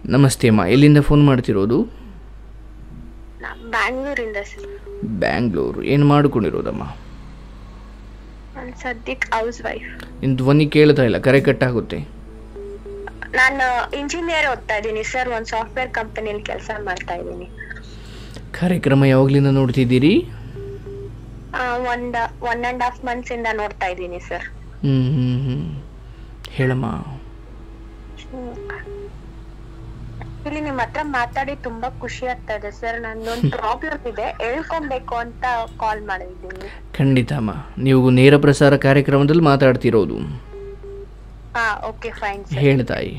ನಮಸ್ತೆ ಅಮ್ಮ ಎಲ್ಲಿಂದ ಫೋನ್ ಮಾಡ್ತಿರೋದು ನಾ ಬ್ಯಾಂಗ್ಳೂರಿಂದ ಸರ್ ಬ್ಯಾಂಗ್ಳೂರು ಏನು ಮಾಡ್ಕೊಂಡಿರೋದಮ್ಮ ನಾನು ಸದ್ಯಕ್ಕೆ ಹೌಸ್ ವೈಫ್ ನಿನ್ನ ಧ್ವನಿ ಕೇಳ್ತಾ ಇಲ್ಲ ಕರೆ ಕಟ್ಟಾಗುತ್ತೆ ನಾನು ಇಂಜಿನಿಯರ್ ಓದ್ತಾ ಇದ್ದೀನಿ ಸರ್ ಒಂದು ಸಾಫ್ಟ್ವೇರ್ ಕಂಪನಿಯಲ್ಲಿ ಕೆಲಸ ಮಾಡ್ತಾ ಇದ್ದೀನಿ ಕಾರ್ಯಕ್ರಮ ಯಾವಾಗಲಿಂದ ನೋಡ್ತಿದ್ದೀರಿ ಒಂದು ಒನ್ ಆ್ಯಂಡ್ ಹಾಫ್ ಮಂತ್ಸ್ ಇಂದ ನೋಡ್ತಾ ಇದ್ದೀನಿ ಸರ್ ಹ್ಞೂ ಹ್ಞೂ ಹ್ಞೂ ಹೇಳಮ್ಮ ಇಲ್ಲಿ ನಿಮ್ಮ ಹತ್ರ ಮಾತಾಡಿ ತುಂಬಾ ಖುಷಿ ಆಗ್ತಾ ಇದೆ ಸರ್ ನಂದೊಂದು ಪ್ರಾಬ್ಲಮ್ ಇದೆ ಹೇಳ್ಕೊಬೇಕು ಅಂತ ಕಾಲ್ ಮಾಡಿದ್ದೀನಿ ಖಂಡಿತ ಅಮ್ಮ ನೀವು ನೇರ ಪ್ರಸಾರ ಕಾರ್ಯಕ್ರಮದಲ್ಲಿ ಮಾತಾಡ್ತಿರೋದು ಹಾ ಓಕೆ ಫೈನ್ ಸರ್ ಹೇಳು ತಾಯಿ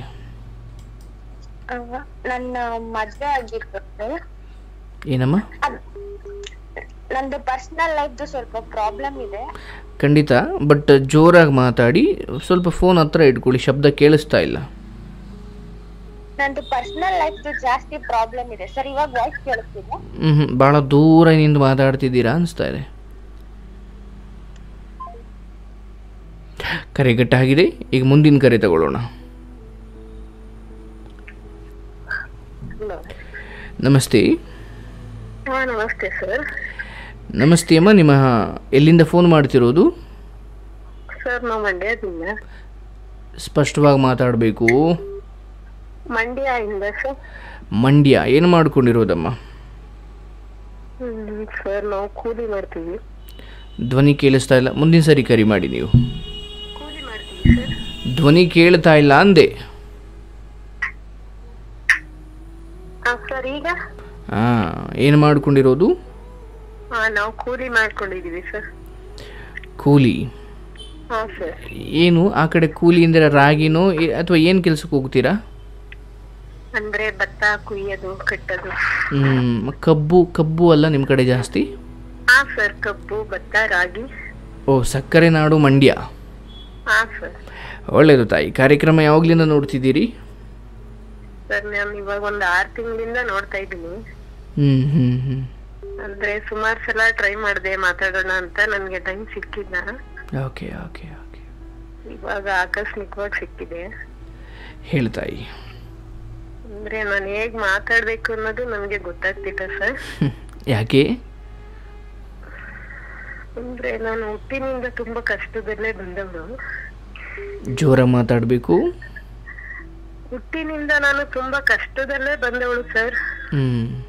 ನನ್ನ ಮದ್ವೆ ಆಗಿತ್ತು ಸರ್ ಏನಮ್ಮ ಅದ್- ನಂದು ಪರ್ಸನಲ್ ಲೈಫ್ದು ಸ್ವಲ್ಪ ಪ್ರಾಬ್ಲಮ್ ಇದೆ ಖಂಡಿತ ಬಟ್ ಜೋರಾಗಿ ಮಾತಾಡಿ ಸ್ವಲ್ಪ ಫೋನ್ ಹತ್ರ ಇಟ್ಕೊಳ್ಳಿ ಶಬ್ದ ಕೇಳಿಸ್ತಾ ಇಲ್ಲ ನಂದು ಪರ್ಸನಲ್ ಲೈಫ್ದು ಜಾಸ್ತಿ ಪ್ರಾಬ್ಲಮ್ ಇದೆ ಸರ್ ಇವಾಗ ವಾಯ್ಸ್ ಕೇಳಿಸ್ತಿದೆ ಹ್ಞೂ ಹ್ಞೂ ಭಾಳ ದೂರ ನಿಂದು ಮಾತಾಡ್ತಿದ್ದೀರಾ ಅನಿಸ್ತಾ ಇದೆ ಕರೆ ಗಟ್ಟಾಗಿದೆ ಈಗ ಮುಂದಿನ ಕರೆ ತಗೊಳ್ಳೋಣ ನಮಸ್ತೆ ಹಾ ನಮಸ್ತೆ ಸರ್ ನಮಸ್ತೆ ಅಮ್ಮ ನಿಮ್ಮ ಎಲ್ಲಿಂದ ಫೋನ್ ಮಾಡ್ತಿರೋದು ಸರ್ ನಾವು ಮಂಡ್ಯದಿಂದ ಸ್ಪಷ್ಟವಾಗಿ ಮಾತಾಡಬೇಕು ಮಂಡ್ಯ ಇಂದ ಸರ್ ಮಂಡ್ಯ ಏನು ಮಾಡ್ಕೊಂಡಿರೋದಮ್ಮ ಹ್ಮ್ ಸರ್ ನಾವು ಕೂಲಿ ಮಾಡ್ತೀವಿ ಧ್ವನಿ ಕೇಳಿಸ್ತಾ ಇಲ್ಲ ಮುಂದಿನ ಸರಿ ಕರಿ ಮಾಡಿ ನೀವು ಕೂಲಿ ಮಾಡ್ತೀವಿ ಸರ್ ಧ್ವನಿ ಕೇಳ್ತಾ ಇಲ್ಲ ಅಂದೆ ಹಾ ಸರ್ ಈಗ ಹಾಂ ಏನು ಮಾಡ್ಕೊಂಡಿರೋದು ಹಾ ನಾವು ಕೂಲಿ ಮಾಡ್ಕೊಂಡಿದೀವಿ ಸರ್ ಕೂಲಿ ಹಾ ಸರ್ ಏನು ಆ ಕಡೆ ಕೂಲಿ ಅಂದರೆ ರಾಗಿನೋ ಅಥವಾ ಏನು ಕೆಲ್ಸಕ್ಕೆ ಹೋಗ್ತೀರಾ ಅಂದ್ರೆ ಭತ್ತ ಕುಯ್ಯೋದು ಕಟ್ಟೋದು ಹ್ಮ್, ಕಬ್ಬು ಕಬ್ಬು ಅಲ್ಲ ನಿಮ್ಮ ಕಡೆ ಜಾಸ್ತಿ ಹಾ ಸರ್ ಕಬ್ಬು ಭತ್ತ ರಾಗಿ ಓ ಸಕ್ಕರೆ ನಾಡು ಮಂಡ್ಯ ಹಾ ಸರ್ ಒಳ್ಳೆಯದು ತಾಯಿ ಕಾರ್ಯಕ್ರಮ ಯಾವಾಗಲಿಂದ ನೋಡ್ತಿದ್ದೀರಿ ಸರ್ ನಾನು ಇವಾಗ ಒಂದ್ ಆರ್ ತಿಂಗಳಿಂದ ನೋಡ್ತಾ ಇದ್ದೀನಿ ಹ್ಞೂ ಹ್ಞೂ ಹ್ಞೂ ಅಂದ್ರೆ ಸುಮಾರು ಸಲ ಟ್ರೈ ಮಾಡಿದೆ ಮಾತಾಡೋಣ ಅಂತ ನನ್ಗೆ ಟೈಮ್ ಸಿಕ್ಕಿಲ್ಲ ಓಕೆ ಓಕೆ ಓಕೆ ಇವಾಗ ಆಕಸ್ಮಿಕವಾಗಿ ಸಿಕ್ಕಿದೆ ಹೇಳು ತಾಯಿ ಅಂದ್ರೆ ನಾನು ಹೇಗ್ ಮಾತಾಡ್ಬೇಕು ಅನ್ನೋದು ನನ್ಗೆ ಗೊತ್ತಾಗ್ತಿಲ್ಲ ಸರ್ ಹ್ಮ್. ಯಾಕೆ ಅಂದ್ರೆ ನಾನು ಹುಟ್ಟಿನಿಂದ ತುಂಬಾ ಕಷ್ಟದಲ್ಲೇ ಬಂದವಳು ಜೋರಾಗಿ ಮಾತಾಡಬೇಕು ಹುಟ್ಟಿನಿಂದ ನಾನು ತುಂಬಾ ಕಷ್ಟದಲ್ಲೇ ಬಂದವಳು ಸರ್ ಹ್ಞೂ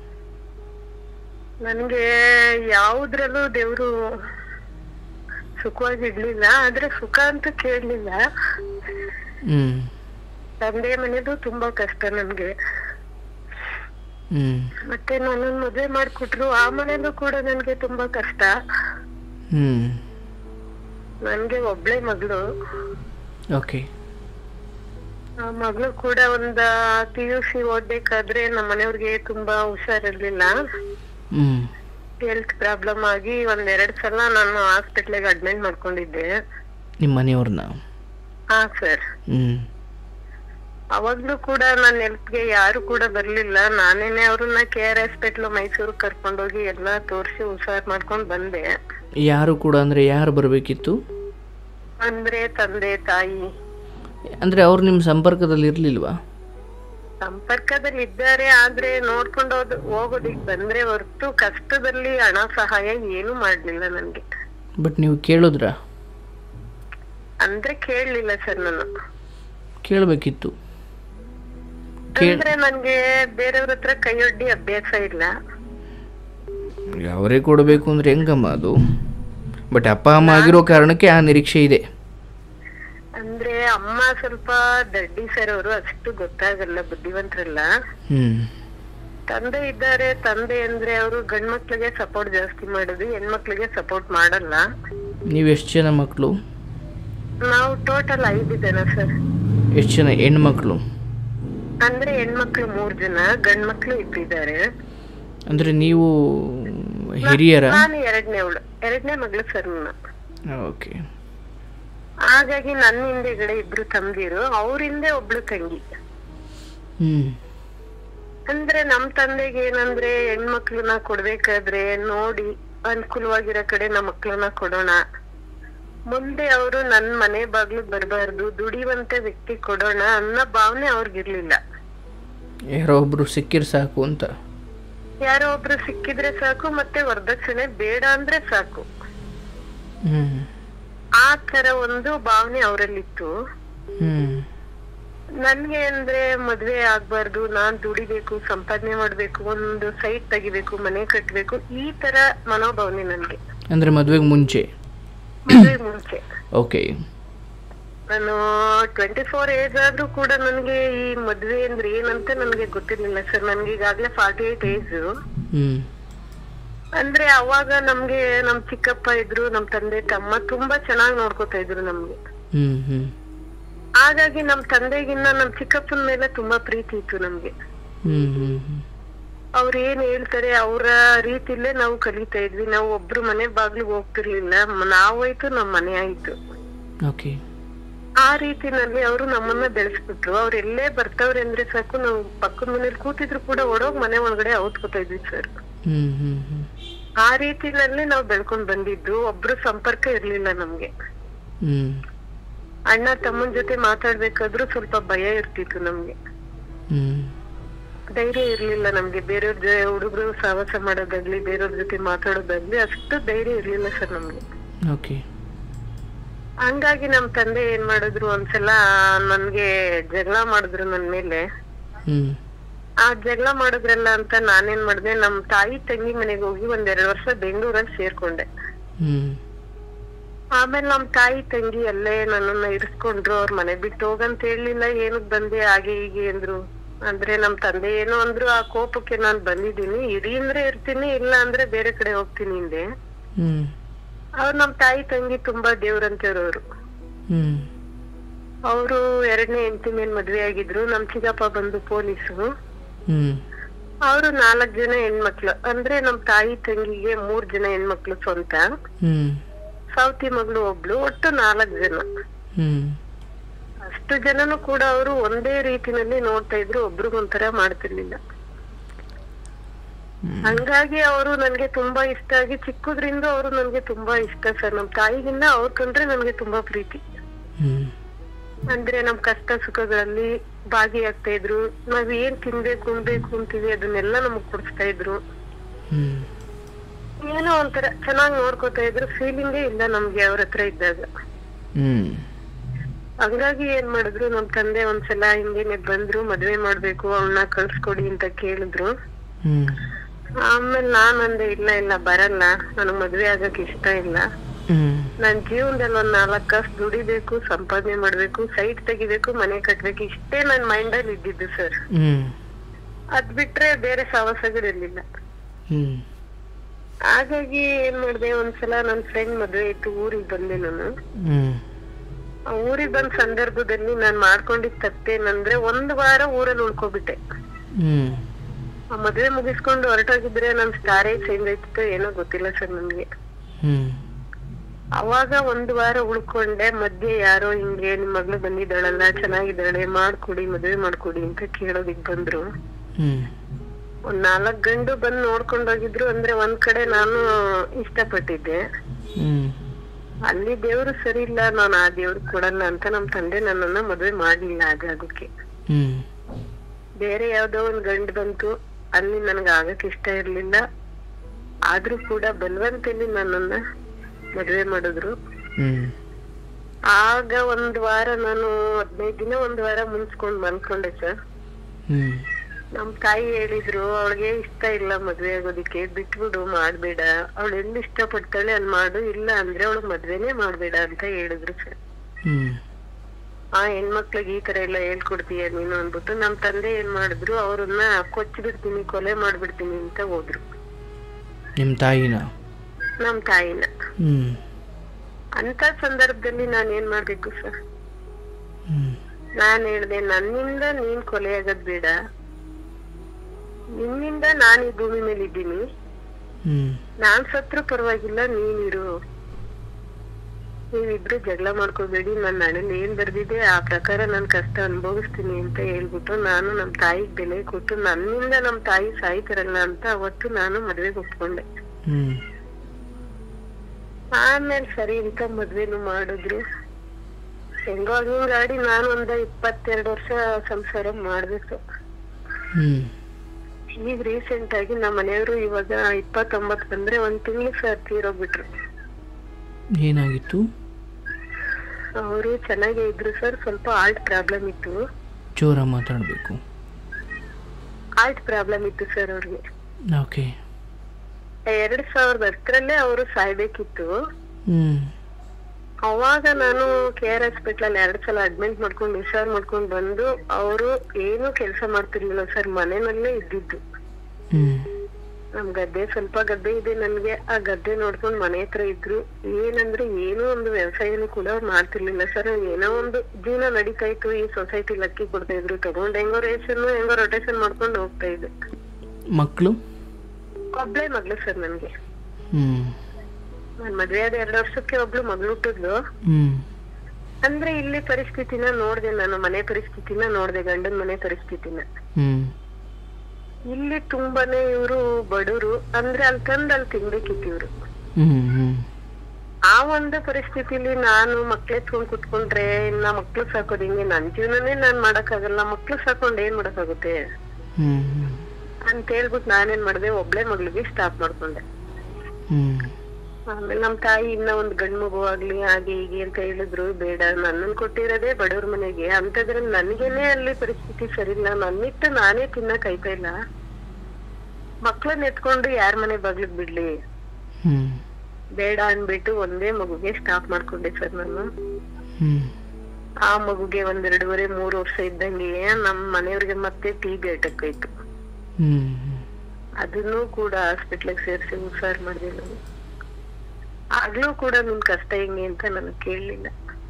ನನ್ಗೆ ಯಾವುದ್ರಲ್ಲೂ ದೇವ್ರು ಸುಖವಾಗಿ ಇಡ್ಲಿಲ್ಲ ಆದ್ರೆ ಸುಖ ಅಂತ ಕೇಳಲಿಲ್ಲ ಹ್ಞೂ ತಂದೆ ಮನೆದು ತುಂಬಾ ಕಷ್ಟ ನನ್ಗೆ ಹ್ಞೂ ಮತ್ತೆ ನನ್ನ ಮದ್ವೆ ಮಾಡ್ಕೊಟ್ರು ಆ ಮನೇಲೂ ಕೂಡ ನನ್ಗೆ ತುಂಬಾ ಕಷ್ಟ ಹ್ಞೂ ನನ್ಗೆ ಒಬ್ಳೆ ಮಗಳು ಓಕೆ ಆ ಮಗಳು ಕೂಡ ಒಂದ ಪಿ ಯು ಸಿ ಓದ್ಬೇಕಾದ್ರೆ ನಮ್ಮ ಮನೆಯವ್ರಿಗೆ ತುಂಬಾ ಹುಷಾರಿರ್ಲಿಲ್ಲ ಹ್ಞೂ ಹೆಲ್ತ್ ಪ್ರಾಬ್ಲಮ್ ಆಗಿ ಒಂದ್ ಎರಡ್ ಸಲ ನಾನು ಹಾಸ್ಪಿಟ್ಲಿಗೆ ಅಡ್ಮಿಟ್ ಮಾಡ್ಕೊಂಡಿದ್ದೆ ನಿಮ್ಮ ಮನೆಯವ್ರನ್ನ ಹಾ ಸರ್ ಹ್ಞೂ ಅವಾಗ್ಲೂ ಕೂಡ ನನ್ನ ಹೆಲ್ತ್ಗೆ ಯಾರು ಕೂಡ ಬರ್ಲಿಲ್ಲ ನಾನೇನೆ ಅವ್ರನ್ನ ಕೆ ಆರ್ ಹಾಸ್ಪಿಟ್ಲ್ ಮೈಸೂರು ಕರ್ಕೊಂಡೋಗಿ ಎಲ್ಲಾ ತೋರ್ಸಿ ಹುಷಾರ್ ಮಾಡ್ಕೊಂಡ್ ಬಂದೆ ಯಾರು ಕೂಡ ಅಂದರೆ ಯಾರು ಬರಬೇಕಿತ್ತು ಅಂದ್ರೆ ತಂದೆ ತಾಯಿ ಅಂದರೆ ಅವ್ರು ನಿಮ್ಮ ಸಂಪರ್ಕದಲ್ಲಿ ಇರಲಿಲ್ವಾ ಸಂಪರ್ಕದಲ್ಲಿ ಇದ್ದಾರೆ ಆದ್ರೆ ನೋಡ್ಕೊಂಡು ಹೋದ್ ಹೋಗೋದಿಕ್ ಬಂದ್ರೆ ಹೊರ್ತು ಕಷ್ಟದಲ್ಲಿ ಹಣ ಸಹಾಯ ಏನು ಮಾಡ್ಲಿಲ್ಲ ನನ್ಗೆ ಬಟ್ ನೀವು ಕೇಳಿದ್ರಾ ಅಂದ್ರೆ ಕೇಳಲಿಲ್ಲ ಸರ್ ನಾನು ಕೇಳಬೇಕಿತ್ತು ಅಂದ್ರೆ ನನ್ಗೆ ಬೇರೆಯವ್ರ ಹತ್ರ ಕೈಯೊಡ್ಡಿ ಅಭ್ಯಾಸ ಇಲ್ಲ ಅವರೇ ಕೊಡಬೇಕು ಅಂದರೆ ಹೆಂಗಮ್ಮ ಅದು ಬಟ್ ಅಪ್ಪ ಅಮ್ಮ ಆಗಿರೋ ಕಾರಣಕ್ಕೆ ಆ ನಿರೀಕ್ಷೆ ಇದೆ ಅಂದ್ರೆ ಅಮ್ಮ ಸ್ವಲ್ಪ ದಡ್ಡಿ ಸರ್ ಅವರು ಅಷ್ಟು ಗೊತ್ತಾಗಲ್ಲ ಬುದ್ಧಿವಂತರಲ್ಲ ಹ್ಞೂ ತಂದೆ ಇದ್ದಾರೆ ತಂದೆ ಅಂದ್ರೆ ಅವರು ಗಂಡ್ ಮಕ್ಳಿಗೆ ಸಪೋರ್ಟ್ ಜಾಸ್ತಿ ಮಾಡೋದು ಹೆಣ್ಮಕ್ಳಿಗೆ ಸಪೋರ್ಟ್ ಮಾಡಲ್ಲ ನೀವು ಎಷ್ಟು ಜನ ಮಕ್ಕಳು ನಾವು ಟೋಟಲ್ ಐದು ಜನ ಸರ್ ಎಷ್ಟು ಜನ ಹೆಣ್ಮಕ್ಳು ಅಂದ್ರೆ ಹೆಣ್ಮಕ್ಳು ಮೂರ್ ಜನ ಗಂಡ್ ಮಕ್ಳು ಇಬ್ಬಿದ್ದಾರೆ ಅಂದರೆ ನೀವು ಹಿರಿಯರ ನಾನು ಎರಡನೇ ಅವಳು ಎರಡನೇ ಮಗಳು ಸರ್ ನಾನು ಓಕೆ ಹಾಗಾಗಿ ನನ್ನ ಹಿಂದೆಗಡೆ ಇಬ್ರು ತಂದಿರು ಅವ್ರ ಹಿಂದೆ ಒಬ್ಳು ತಂಗಿ ಹ್ಞೂ ಅಂದ್ರೆ ನಮ್ ತಂದೆಗೆ ಏನಂದ್ರೆ ಹೆಣ್ಮಕ್ಳನ್ನ ಕೊಡ್ಬೇಕಾದ್ರೆ ನೋಡಿ ಅನುಕೂಲವಾಗಿರೋ ಕಡೆ ನಮ್ಮ ಮಕ್ಳನ್ನ ಕೊಡೋಣ ಮುಂದೆ ಅವರು ನನ್ ಮನೆ ಬಾಗ್ಲು ಬರಬಾರ್ದು ದುಡಿಯುವಂತ ವ್ಯಕ್ತಿ ಕೊಡೋಣ ಅನ್ನೋ ಭಾವನೆ ಅವ್ರಿಗಿರ್ಲಿಲ್ಲ ಯಾರೋ ಒಬ್ರು ಸಿಕ್ಕಿರ್ ಸಾಕು ಅಂತ ಯಾರೋ ಒಬ್ರು ಸಿಕ್ಕಿದ್ರೆ ಸಾಕು ಮತ್ತೆ ವರದಕ್ಷಿಣೆ ಬೇಡ ಅಂದ್ರೆ ಸಾಕು ಹ್ಞೂ ಆ ತರ ಒಂದು ಭಾವನೆ ಅವರಲ್ಲಿತ್ತು ಹ್ಞೂ ನನ್ಗೆ ಅಂದ್ರೆ ಮದ್ವೆ ಆಗ್ಬಾರ್ದು ನಾನ್ ದುಡಿಬೇಕು ಸಂಪಾದನೆ ಮಾಡ್ಬೇಕು ಒಂದು ಸೈಟ್ ತೆಗಿಬೇಕು ಮನೆ ಕಟ್ಬೇಕು ಈ ತರ ಮನೋಭಾವನೆ ನನ್ಗೆ ಅಂದರೆ ಮದುವೆಗೆ ಮುಂಚೆ ಮದ್ವೆ ಮುಂಚೆ ಓಕೆ ನಾನು ಟ್ವೆಂಟಿ ಫೋರ್ ಏಜ್ ಆದ್ರೂ ಕೂಡ ನನ್ಗೆ ಈ ಮದ್ವೆ ಅಂದ್ರೆ ಏನಂತ ನನ್ಗೆ ಗೊತ್ತಿರ್ಲಿಲ್ಲ ಸರ್ ನನ್ಗೆ ಈಗಾಗ್ಲೇ ಫಾರ್ಟಿ ಏಟ್ ಏಜ್ ಹ್ಞೂ ಅಂದ್ರೆ ಅವಾಗ ನಮ್ಗೆ ನಮ್ ಚಿಕ್ಕಪ್ಪ ಇದ್ರು ನಮ್ ತಂದೆ ತಮ್ಮ ತುಂಬಾ ಚೆನ್ನಾಗಿ ನೋಡ್ಕೊತಾ ಇದ್ರು ನಮ್ಗೆ ಹ್ಞೂ ಹ್ಞೂ ಹಾಗಾಗಿ ನಮ್ ತಂದೆಗಿನ್ನ ನಮ್ ಚಿಕ್ಕಪ್ಪನ ಮೇಲೆ ತುಂಬಾ ಪ್ರೀತಿ ಇತ್ತು ನಮ್ಗೆ ಹ್ಞೂ ಹ್ಞೂ ಹ್ಞೂ ಅವ್ರ ಏನ್ ಹೇಳ್ತಾರೆ ಅವರ ರೀತಿಲೇ ನಾವು ಕಲಿತಾ ಇದ್ವಿ ನಾವು ಒಬ್ರು ಮನೆ ಬಾಗ್ಲಿಗೆ ಹೋಗ್ತಿರ್ಲಿಲ್ಲ ಮ- ನಾವಾಯ್ತು ನಮ್ ಮನೆ ಆಯ್ತು ಓಕೆ ಆ ರೀತಿನಲ್ಲಿ ಅವರು ನಮ್ಮನ್ನ ಬೆಳೆಸ್ಬಿಟ್ರು ಅವ್ರ ಎಲ್ಲೇ ಬರ್ತವ್ರೆ ಅಂದ್ರೆ ಸಾಕು ನಾವು ಪಕ್ಕದ ಮನೇಲಿ ಕೂತಿದ್ರು ಕೂಡ ಒಡೋಗ್ ಮನೆ ಒಳಗಡೆ ಔತ್ಕೋತಾ ಇದ್ವಿ ಸರ್ ಹ್ಞೂ ಹ್ಞೂ ಹ್ಞೂ ಆ ರೀತಿನಲ್ಲಿ ನಾವು ಬೆಳ್ಕೊಂಡ್ ಬಂದಿದ್ದು ಒಬ್ರು ಸಂಪರ್ಕ ಇರ್ಲಿಲ್ಲ ನಮ್ಗೆ ಹ್ಞೂ ಅಣ್ಣ ತಮ್ಮನ್ ಜೊತೆ ಮಾತಾಡ್ಬೇಕಾದ್ರೂ ಸ್ವಲ್ಪ ಭಯ ಇರ್ತಿತ್ತು ನಮ್ಗೆ ಹ್ಞೂ ಧೈರ್ಯ ಇರ್ಲಿಲ್ಲ ನಮ್ಗೆ ಬೇರೆಯವ್ರ ಜೊ ಹುಡುಗರು ಸಹವಾಸ ಮಾಡೋದಾಗ್ಲಿ ಬೇರೆಯವ್ರ ಜೊತೆ ಮಾತಾಡೋದಾಗ್ಲಿ ಅಷ್ಟು ಧೈರ್ಯ ಇರ್ಲಿಲ್ಲ ಸರ್ ನಮ್ಗೆ ಓಕೆ ಹಂಗಾಗಿ ನಮ್ ತಂದೆ ಏನ್ ಮಾಡಿದ್ರು ಒಂದ್ಸಲ ನನ್ಗೆ ಜಗಳ ಮಾಡಿದ್ರು ನನ್ ಮೇಲೆ ಹ್ಞೂ ಆ ಜಗಳ ಮಾಡಿದ್ರಲ್ಲ ಅಂತ ನಾನೇನ್ ಮಾಡ್ದೆ ನಮ್ ತಾಯಿ ತಂಗಿ ಮನೆಗೆ ಹೋಗಿ ಒಂದ್ ಎರಡ್ ವರ್ಷ ಬೆಂಗಳೂರಲ್ಲಿ ಸೇರ್ಕೊಂಡೆ ಹ್ಞೂ ಆಮೇಲೆ ನಮ್ ತಾಯಿ ತಂಗಿ ಅಲ್ಲೇ ನನ್ನನ್ನ ಇರಿಸ್ಕೊಂಡ್ರು ಅವ್ರ ಮನೆ ಬಿಟ್ಟು ಹೋಗಂತ ಹೇಳಿಲ್ಲ ಏನಕ್ ಬಂದೆ ಹಾಗೆ ಹೀಗೆ ಅಂದ್ರು ಅಂದ್ರೆ ನಮ್ ತಂದೆ ಏನೋ ಅಂದ್ರು ಆ ಕೋಪಕ್ಕೆ ನಾನ್ ಬಂದಿದ್ದೀನಿ ಇರಿ ಅಂದ್ರೆ ಇರ್ತೀನಿ ಇಲ್ಲ ಅಂದ್ರೆ ಬೇರೆ ಕಡೆ ಹೋಗ್ತೀನಿ ಹಿಂದೆ ಹ್ಞೂ ಅವ್ರು ನಮ್ ತಾಯಿ ತಂಗಿ ತುಂಬಾ ದೇವ್ರಂತಿರೋರು ಹ್ಞೂ ಅವರು ಎರಡನೇ ಹೆಂಡತಿ ಮೇಲೆ ಮದ್ವೆ ಆಗಿದ್ರು ನಮ್ ಚಿಕ್ಕಪ್ಪ ಬಂದು ಪೊಲೀಸು ಹ್ಞೂ ಅವರು ನಾಲ್ಕ್ ಜನ ಹೆಣ್ಮಕ್ಳು ಅಂದ್ರೆ ನಮ್ ತಾಯಿ ತಂಗಿಗೆ ಮೂರ್ ಜನ ಹೆಣ್ಮಕ್ಳು ಸ್ವಂತ ಹ್ಞೂ ಸೌತಿ ಮಗಳು ಒಬ್ಳು ಒಟ್ಟು ನಾಲ್ಕ್ ಜನ ಹ್ಞೂ ಅಷ್ಟು ಜನನು ಕೂಡ ಅವರು ಒಂದೇ ರೀತಿನಲ್ಲಿ ನೋಡ್ತಾ ಇದ್ರು ಒಬ್ರಿಗೊಂಥರ ಮಾಡ್ತಿರ್ಲಿಲ್ಲ ಹಂಗಾಗಿ ಅವರು ನನ್ಗೆ ತುಂಬಾ ಇಷ್ಟ ಆಗಿ ಚಿಕ್ಕದ್ರಿಂದ ಅವರು ನನ್ಗೆ ತುಂಬಾ ಇಷ್ಟ ಸರ್ ನಮ್ ತಾಯಿಗಿನ್ನ ಅವ್ರ ಕಂಡ್ರೆ ನನ್ಗೆ ತುಂಬಾ ಪ್ರೀತಿ ಹ್ಞೂ ಅಂದ್ರೆ ನಮ್ ಕಷ್ಟ ಸುಖಗಳಲ್ಲಿ ಭಾಗಿಯಾಗ್ತಾ ಇದ್ರು ನಾವ್ ಏನ್ ತಿನ್ಬೇಕು ಉಣ್ಬೇಕು ಅಂತೀವಿ ಅದನ್ನೆಲ್ಲ ನಮಗ್ ಕೊಡಿಸ್ತಾ ಇದ್ರು ಹ್ಞೂ ಏನೋ ಒಂಥರ ಚೆನ್ನಾಗ್ ನೋಡ್ಕೊತಾ ಇದ್ರು ಫೀಲಿಂಗೇ ಇಲ್ಲ ನಮ್ಗೆ ಅವ್ರ ಹತ್ರ ಇದ್ದಾಗ ಹ್ಞೂ ಹಂಗಾಗಿ ಏನ್ ಮಾಡಿದ್ರು ನಮ್ ತಂದೆ ಒಂದ್ಸಲ ಹಿಂಗೇನೆ ಬಂದ್ರು ಮದ್ವೆ ಮಾಡ್ಬೇಕು ಅವಳನ್ನ ಕಳ್ಸ್ಕೊಡಿ ಅಂತ ಕೇಳಿದ್ರು ಹ್ಞೂ ಆಮೇಲೆ ನಾನ್ ಅಂದೆ ಇಲ್ಲ ಇಲ್ಲ ಬರಲ್ಲ ನನಗ್ ಮದ್ವೆ ಆಗಕ್ ಇಷ್ಟ ಇಲ್ಲ ಹ್ಞೂ ನನ್ ಜೀವನದಲ್ಲಿ ಒಂದ್ ನಾಲ್ಕ್ ಕಾಸು ದುಡಿಬೇಕು ಸಂಪಾದನೆ ಮಾಡ್ಬೇಕು ಸೈಟ್ ತೆಗಿಬೇಕು ಮನೆ ಕಟ್ಬೇಕು ಇಷ್ಟೇ ನನ್ ಮೈಂಡ್ ಅಲ್ಲಿ ಇದ್ದಿದ್ದು ಸರ್ ಹ್ಞೂ ಅದ್ ಬಿಟ್ರೆ ಬೇರೆ ಸಾಹಸಗಳಿರ್ಲಿಲ್ಲ ಹ್ಞೂ ಹಾಗಾಗಿ ಏನ್ ಮಾಡ್ದೆ ಒಂದ್ಸಲ ನನ್ ಫ್ರೆಂಡ್ ಮದ್ವೆ ಇತ್ತು ಊರಿಗ್ ಬಂದೆ ನಾನು ಹ್ಞೂ ಆ ಊರಿಗ್ ಬಂದ ಸಂದರ್ಭದಲ್ಲಿ ನಾನ್ ಮಾಡ್ಕೊಂಡಿದ್ ತಪ್ಪೇನಂದ್ರೆ ಒಂದ್ ವಾರ ಊರಲ್ಲಿ ಉಳ್ಕೊಬಿಟ್ಟೆ ಹ್ಞೂ ಆ ಮದ್ವೆ ಮುಗಿಸ್ಕೊಂಡು ಹೊರಟೋಗಿದ್ರೆ ನನ್ ಸ್ಟಾರೇ ಚೇಂಜ್ ಆಯ್ತಿತ್ತು ಏನೋ ಗೊತ್ತಿಲ್ಲ ಸರ್ ನನ್ಗೆ ಹ್ಞೂ ಅವಾಗ ಒಂದ್ ವಾರ ಉಳ್ಕೊಂಡೆ ಮಧ್ಯೆ ಯಾರೋ ಹಿಂಗೆ ನಿಮ್ ಮಗಳು ಬಂದಿದ್ದಾಳಲ್ಲ ಚೆನ್ನಾಗಿದ್ದಾಳೆ ಮಾಡ್ಕೊಡಿ ಮದ್ವೆ ಮಾಡ್ಕೊಡಿ ಅಂತ ಕೇಳೋದಿಕ್ ಬಂದ್ರು ಹ್ಞೂ ಒಂದ್ ನಾಲ್ಕ್ ಗಂಡು ಬಂದ್ ನೋಡ್ಕೊಂಡ್ ಹೋಗಿದ್ರು ಅಂದ್ರೆ ಒಂದ್ ಕಡೆ ನಾನು ಇಷ್ಟಪಟ್ಟಿದ್ದೆ ಹ್ಞೂ ಅಲ್ಲಿ ದೇವ್ರು ಸರಿ ಇಲ್ಲ ನಾನು ಆ ದೇವ್ರು ಕೊಡಲ್ಲ ಅಂತ ನಮ್ ತಂದೆ ನನ್ನನ್ನ ಮದ್ವೆ ಮಾಡ್ಲಿಲ್ಲ ಆಗ ಅದಕ್ಕೆ ಹ್ಞೂ ಬೇರೆ ಯಾವ್ದೋ ಒಂದ್ ಗಂಡು ಬಂತು ಅಲ್ಲಿ ನನ್ಗ ಆಗಕ್ ಇಷ್ಟ ಇರ್ಲಿಲ್ಲ ಆದ್ರೂ ಕೂಡ ಬಲವಂತಲ್ಲಿ ನನ್ನನ್ನ ಮದ್ವೆ ಮಾಡಿದ್ರು ಹ್ಞೂ ಆಗ ಒಂದ್ ವಾರ ನಾನು ಹದಿನೈದು ದಿನ ಒಂದ್ ವಾರ ಮುನ್ಸ್ಕೊಂಡ್ ಮನ್ಕೊಂಡೆ ಸರ್ ಹ್ಞೂ ನಮ್ ತಾಯಿ ಹೇಳಿದ್ರು ಅವಳಿಗೆ ಇಷ್ಟ ಇಲ್ಲ ಮದ್ವೆ ಆಗೋದಿಕ್ಕೆ ಬಿಟ್ಬಿಡು ಮಾಡ್ಬೇಡ ಅವಳು ಎಲ್ಲಿ ಇಷ್ಟ ಪಡ್ತಾಳೆ ಅಲ್ಲಿ ಮಾಡು ಇಲ್ಲ ಅಂದ್ರೆ ಅವಳು ಮದ್ವೆನೇ ಮಾಡ್ಬೇಡ ಅಂತ ಹೇಳಿದ್ರು ಸರ್ ಹ್ಞೂ ಆ ಹೆಣ್ಮಕ್ಳಿಗೆ ಈ ತರ ಎಲ್ಲ ಹೇಳ್ಕೊಡ್ತೀಯ ನೀನು ಅನ್ಬಿಟ್ಟು ನಮ್ ತಂದೆ ಏನ್ ಮಾಡಿದ್ರು ಅವ್ರನ್ನ ಕೊಚ್ಚಿ ಬಿಡ್ತೀನಿ ಕೊಲೆ ಮಾಡ್ಬಿಡ್ತೀನಿ ಅಂತ ಹೋದ್ರು ನಿಮ್ಮ ತಾಯಿನ ನಮ್ ತಾಯಿನ ಹ್ಞೂ ಅಂತ ಸಂದರ್ಭದಲ್ಲಿ ನಾನ್ ಏನ್ ಮಾಡ್ಬೇಕು ಸರ್ ಹ್ಞೂ ನಾನ್ ಹೇಳ್ದೆ ನನ್ನಿಂದ ನೀನ್ ಕೊಲೆ ಆಗೋದ್ ಬೇಡ ನಿನ್ನಿಂದ ನಾನ್ ಈ ಭೂಮಿ ಮೇಲೆ ಇದ್ದೀನಿ ಹ್ಞೂ ನಾನ್ ಸತ್ರು ಪರವಾಗಿಲ್ಲ ನೀನಿರು ನೀವಿಬ್ರು ಜಗಳ ಮಾಡ್ಕೋಬೇಡಿ ನನ್ನ ಹಣೆಲ್ ಏನ್ ಬರ್ದಿದೆ ಆ ಪ್ರಕಾರ ನಾನ್ ಕಷ್ಟ ಅನುಭವಿಸ್ತೀನಿ ಅಂತ ಹೇಳ್ಬಿಟ್ಟು ನಾನು ನಮ್ ತಾಯಿಗ್ ಬೆಲೆ ಕೊಟ್ಟು ನನ್ನಿಂದ ನಮ್ ತಾಯಿ ಸಾಯ್ತಾರಲ್ಲ ಅಂತ ಅವತ್ತು ನಾನು ಮದ್ವೆಗೆ ಒಪ್ಕೊಂಡೆ ಹ್ಞೂ ಆಮೇಲೆ ಸರಿ ಅಂತ ಮದ್ವೆನು ಮಾಡಿದ್ರು ಹೆಂಗೋ ಹಿಂಗಾಡಿ ನಾನು ಒಂದ ಇಪ್ಪತ್ತೆರಡು ವರ್ಷ ಸಂಸಾರ ಮಾಡ್ಬೇಕು ಹ್ಞೂ ಈಗ ರೀಸೆಂಟ್ ಆಗಿ ನಮ್ಮ ಮನೆಯವರು ಇವಾಗ ಇಪ್ಪತ್ತೊಂಬತ್ತು ಬಂದ್ರೆ ಒಂದ್ ತಿಂಗಳು ಸರ್ ತೀರೋಗ್ಬಿಟ್ರು ಏನಾಗಿತ್ತು ಅವರು ಚೆನ್ನಾಗೇ ಇದ್ರು ಸರ್ ಸ್ವಲ್ಪ ಆಲ್ಟ್ ಪ್ರಾಬ್ಲಮ್ ಇತ್ತು ಜೋರ ಮಾತಾಡಬೇಕು ಆಲ್ಟ್ ಪ್ರಾಬ್ಲಮ್ ಇತ್ತು ಸರ್ ಅವ್ರಿಗೆ ಓಕೆ ಎರಡ್ ಸಾವಿರದ ಹತ್ತರಲ್ಲೇ ಅವರು ಸಾಯ್ಬೇಕಿತ್ತು ಹ್ಞೂ ಅವಾಗ ನಾನು ಕೆ ಆರ್ ಹಾಸ್ಪಿಟಲ್ ಅಲ್ಲಿ ಎರಡ್ ಸಲ ಅಡ್ಮಿಟ್ ಮಾಡ್ಕೊಂಡು ಹುಷಾರ್ ಮಾಡ್ಕೊಂಡು ಬಂದು ಅವರು ಏನು ಕೆಲಸ ಮಾಡ್ತಿರ್ಲಿಲ್ಲ ಸರ್ ಮನೆಯಲ್ಲೇ ಇದ್ದಿದ್ದು ಹ್ಞೂ ನಮ್ ಗದ್ದೆ ಸ್ವಲ್ಪ ಗದ್ದೆ ಇದೆ ನನ್ಗೆ ಆ ಗದ್ದೆ ನೋಡ್ಕೊಂಡ್ ಮನೆ ಹತ್ರ ಇದ್ರು ಏನಂದ್ರೆ ಏನೋ ಒಂದು ವ್ಯವಸಾಯನೂ ಕೂಡ ಅವ್ರು ಮಾಡ್ತಿರ್ಲಿಲ್ಲ ಸರ್ ಏನೋ ಒಂದು ಜೀವನ ನಡೀತಾ ಇತ್ತು ಈ ಸೊಸೈಟಿ ಅಕ್ಕಿ ಕೊಡ್ತಾ ಇದ್ರು ತಗೊಂಡ್ ಹೆಂಗೋ ರೇಷನ್ ಹೆಂಗೋ ರೊಟೇಷನ್ ಮಾಡ್ಕೊಂಡು ಹೋಗ್ತಾ ಇದ್ದೆ ಮಕ್ಕಳು ಒಬ್ಳೆ ಮಗ್ಳು ಸರ್ ನನ್ಗೆ ಹ್ಞೂ ನಾನ್ ಮದ್ವೆ ಆದ ಎರಡು ವರ್ಷಕ್ಕೆ ಒಬ್ಳು ಮಗಳು ಹುಟ್ಟಿದ್ಲು ಹ್ಞೂ ಅಂದ್ರೆ ಇಲ್ಲಿ ಪರಿಸ್ಥಿತಿನ ನೋಡ್ದೆ ನಾನು ಮನೆ ಪರಿಸ್ಥಿತಿನ ನೋಡ್ದೆ ಗಂಡನ್ ಮನೆ ಪರಿಸ್ಥಿತಿನ ಹ್ಞೂ ಇಲ್ಲಿ ತುಂಬಾನೇ ಇವ್ರು ಬಡವರು ಅಂದ್ರೆ ಅಲ್ಲಿ ತಂದ್ ಅಲ್ಲಿ ತಿನ್ಬೇಕಿತ್ತು ಇವ್ರು ಹ್ಞೂ ಹ್ಞೂ ಆ ಒಂದು ಪರಿಸ್ಥಿತಿಲಿ ನಾನು ಮಕ್ಳು ಎತ್ಕೊಂಡ್ ಕುತ್ಕೊಂಡ್ರೆ ಇನ್ನ ಮಕ್ಳು ಸಾಕೋದ್ ಹಿಂಗೆ ನನ್ ಜೀವನನೇ ನಾನ್ ಮಾಡಕ್ಕಾಗಲ್ಲ ಮಕ್ಳು ಸಾಕೊಂಡ್ ಏನ್ ಮಾಡಕ್ಕಾಗುತ್ತೆ ಹ್ಞೂ ಹ್ಞೂ ಅಂತ ಹೇಳ್ಬಿಟ್ಟು ನಾನೇನ್ ಮಾಡ್ದೆ ಒಬ್ಳೆ ಮಗಳಿಗೆ ಸ್ಟಾಪ್ ಮಾಡ್ಕೊಂಡೆ ಹ್ಞೂ ಆಮೇಲೆ ನಮ್ ತಾಯಿ ಇನ್ನ ಒಂದ್ ಗಂಡ್ ಮಗು ಆಗ್ಲಿ ಹಾಗೆ ಹೀಗೆ ಅಂತ ಹೇಳಿದ್ರು ಬೇಡ ನನ್ನನ್ ಕೊಟ್ಟಿರೋದೇ ಬಡವ್ರ ಮನೆಗೆ ಅಂತದ್ರಲ್ಲಿ ನನ್ಗೇನೆ ಅಲ್ಲಿ ಪರಿಸ್ಥಿತಿ ಸರಿಯಿಲ್ಲ ನನ್ನಿಟ್ಟು ನಾನೇ ತಿನ್ನಕ್ ಆಯ್ತಾ ಇಲ್ಲ ಮಕ್ಳನ್ನ ಎತ್ಕೊಂಡು ಯಾರ್ ಮನೆ ಬಾಗ್ಲಿಗ್ ಬಿಡ್ಲಿ ಹ್ಞೂ ಬೇಡ ಅನ್ಬಿಟ್ಟು ಒಂದೇ ಮಗುಗೆ ಸ್ಟಾಪ್ ಮಾಡ್ಕೊಂಡೆ ಸರ್ ನಾನು ಹ್ಞೂ ಆ ಮಗುಗೆ ಒಂದ್ ಎರಡೂವರೆ ಮೂರು ವರ್ಷ ಇದ್ದಂಗೆ ನಮ್ ಮನೆಯವ್ರಿಗೆ ಮತ್ತೆ ಟಿ ಬಿ ಅಟ್ಯಾಕ್ ಆಯ್ತು ಹ್ಞೂ ಅದನ್ನು ಕೂಡ ಹಾಸ್ಪಿಟ್ಲಿಗೆ ಸೇರ್ಸಿ ಹುಷಾರ್ ಮಾಡಿದೆ ನಾನು ಆಗ್ಲೂ ಕೂಡ ನಿನ್ ಕಷ್ಟ ಹೆಂಗೆ ಅಂತ ನನ್ ಕೇಳಲಿಲ್ಲ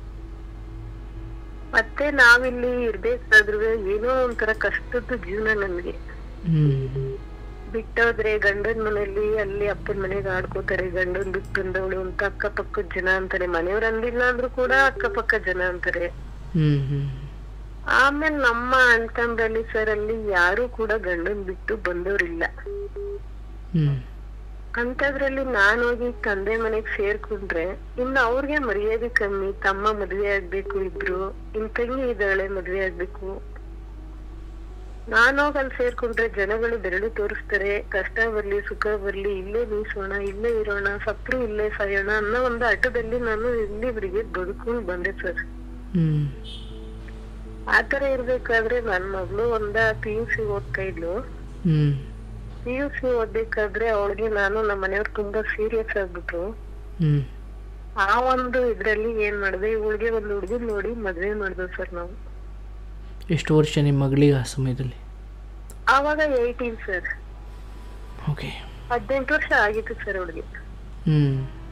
ಮತ್ತೆ ನಾವಿಲ್ಲಿ ಇರ್ಬೇಕಾದ್ರೂ ಏನೋ ಒಂಥರ ಕಷ್ಟದ ಜೀವನ ನನ್ಗೆ ಹ್ಞೂ ಬಿಟ್ಟೋದ್ರೆ ಗಂಡನ್ ಮನೇಲಿ ಅಲ್ಲಿ ಅಪ್ಪನ ಮನೆಗೆ ಆಡ್ಕೋತಾರೆ ಗಂಡನ್ ಬಿಟ್ಟು ಬಂದವಳು ಅಂತ ಅಕ್ಕಪಕ್ಕದ ಜನ ಅಂತಾರೆ ಮನೆಯವ್ರ ಅಂದಿಲ್ಲ ಅಂದ್ರೂ ಕೂಡ ಅಕ್ಕಪಕ್ಕ ಜನ ಅಂತಾರೆ ಹ್ಞೂ ಹ್ಞೂ ಆಮೇಲೆ ನಮ್ಮ ಅಣ್ತಂಬ್ರಲ್ಲಿ ಸರ್ ಅಲ್ಲಿ ಯಾರು ಕೂಡ ಗಂಡನ್ ಬಿಟ್ಟು ಬಂದವ್ರಿಲ್ಲ ಹ್ಞೂ ಅಂತದ್ರಲ್ಲಿ ನಾನ್ ಹೋಗಿ ತಂದೆ ಮನೆಗ್ ಸೇರ್ಕೊಂಡ್ರೆ ಇನ್ನು ಅವ್ರಿಗೆ ಮರ್ಯಾದೆ ಕಮ್ಮಿ ತಮ್ಮ ಮದ್ವೆ ಆಗ್ಬೇಕು ಇಬ್ರು ಇನ್ ತಂಗಿ ಇದ್ದಾಳೆ ಮದ್ವೆ ಆಗ್ಬೇಕು ನಾನ್ ಹೋಗ್ ಅಲ್ಲಿ ಸೇರ್ಕೊಂಡ್ರೆ ಜನಗಳು ಬೆರಳು ತೋರಿಸ್ತಾರೆ ಕಷ್ಟ ಬರ್ಲಿ ಸುಖ ಬರ್ಲಿ ಇಲ್ಲೇ ನಿಲ್ಸೋಣ ಇಲ್ಲೇ ಇರೋಣ ಸತ್ರು ಇಲ್ಲೇ ಸಾಯೋಣ ಅನ್ನೋ ಒಂದು ಆಟದಲ್ಲಿ ನಾನು ಇಲ್ಲಿವರೆಗೆ ಬದುಕೊಂಡ್ ಬಂದೆ ಸರ್ ಹ್ಞೂ ಆತರ ಇರ್ಬೇಕಾದ್ರೆ ನನ್ ಮಗಳು ಒಂದ ಪಿ ಯು ಸಿ ಓದ್ತಾ ಇದ್ಲು ಹ್ಞೂ ಪಿ ಯು ಸಿ ಓದ್ಬೇಕಾದ್ರೆ ಅವಳಿಗೆ ನಾನು ನಮ್ಮ ಮನೆಯವ್ರು ತುಂಬಾ ಸೀರಿಯಸ್ ಆಗ್ಬಿಟ್ರು ಹ್ಞೂ ಆ ಒಂದು ಇದ್ರಲ್ಲಿ ಏನ್ ಮಾಡಿದೆ ಇವಳಿಗೆ ಒಂದು ಹುಡುಗನ್ ನೋಡಿ ಮದ್ವೆ ಮಾಡಿದ್ವಿ ಸರ್ ನಾವು ಎಷ್ಟು ವರ್ಷ ನಿಮ್ಮ ಮಗಳಿಗೆ ಆ ಸಮಯದಲ್ಲಿ ಆವಾಗ ಏಯ್ಟೀನ್ ಸರ್ ಓಕೆ ಹದಿನೆಂಟು ವರ್ಷ ಆಗಿತ್ತು ಸರ್ ಅವಳಿಗೆ ಹ್ಞೂ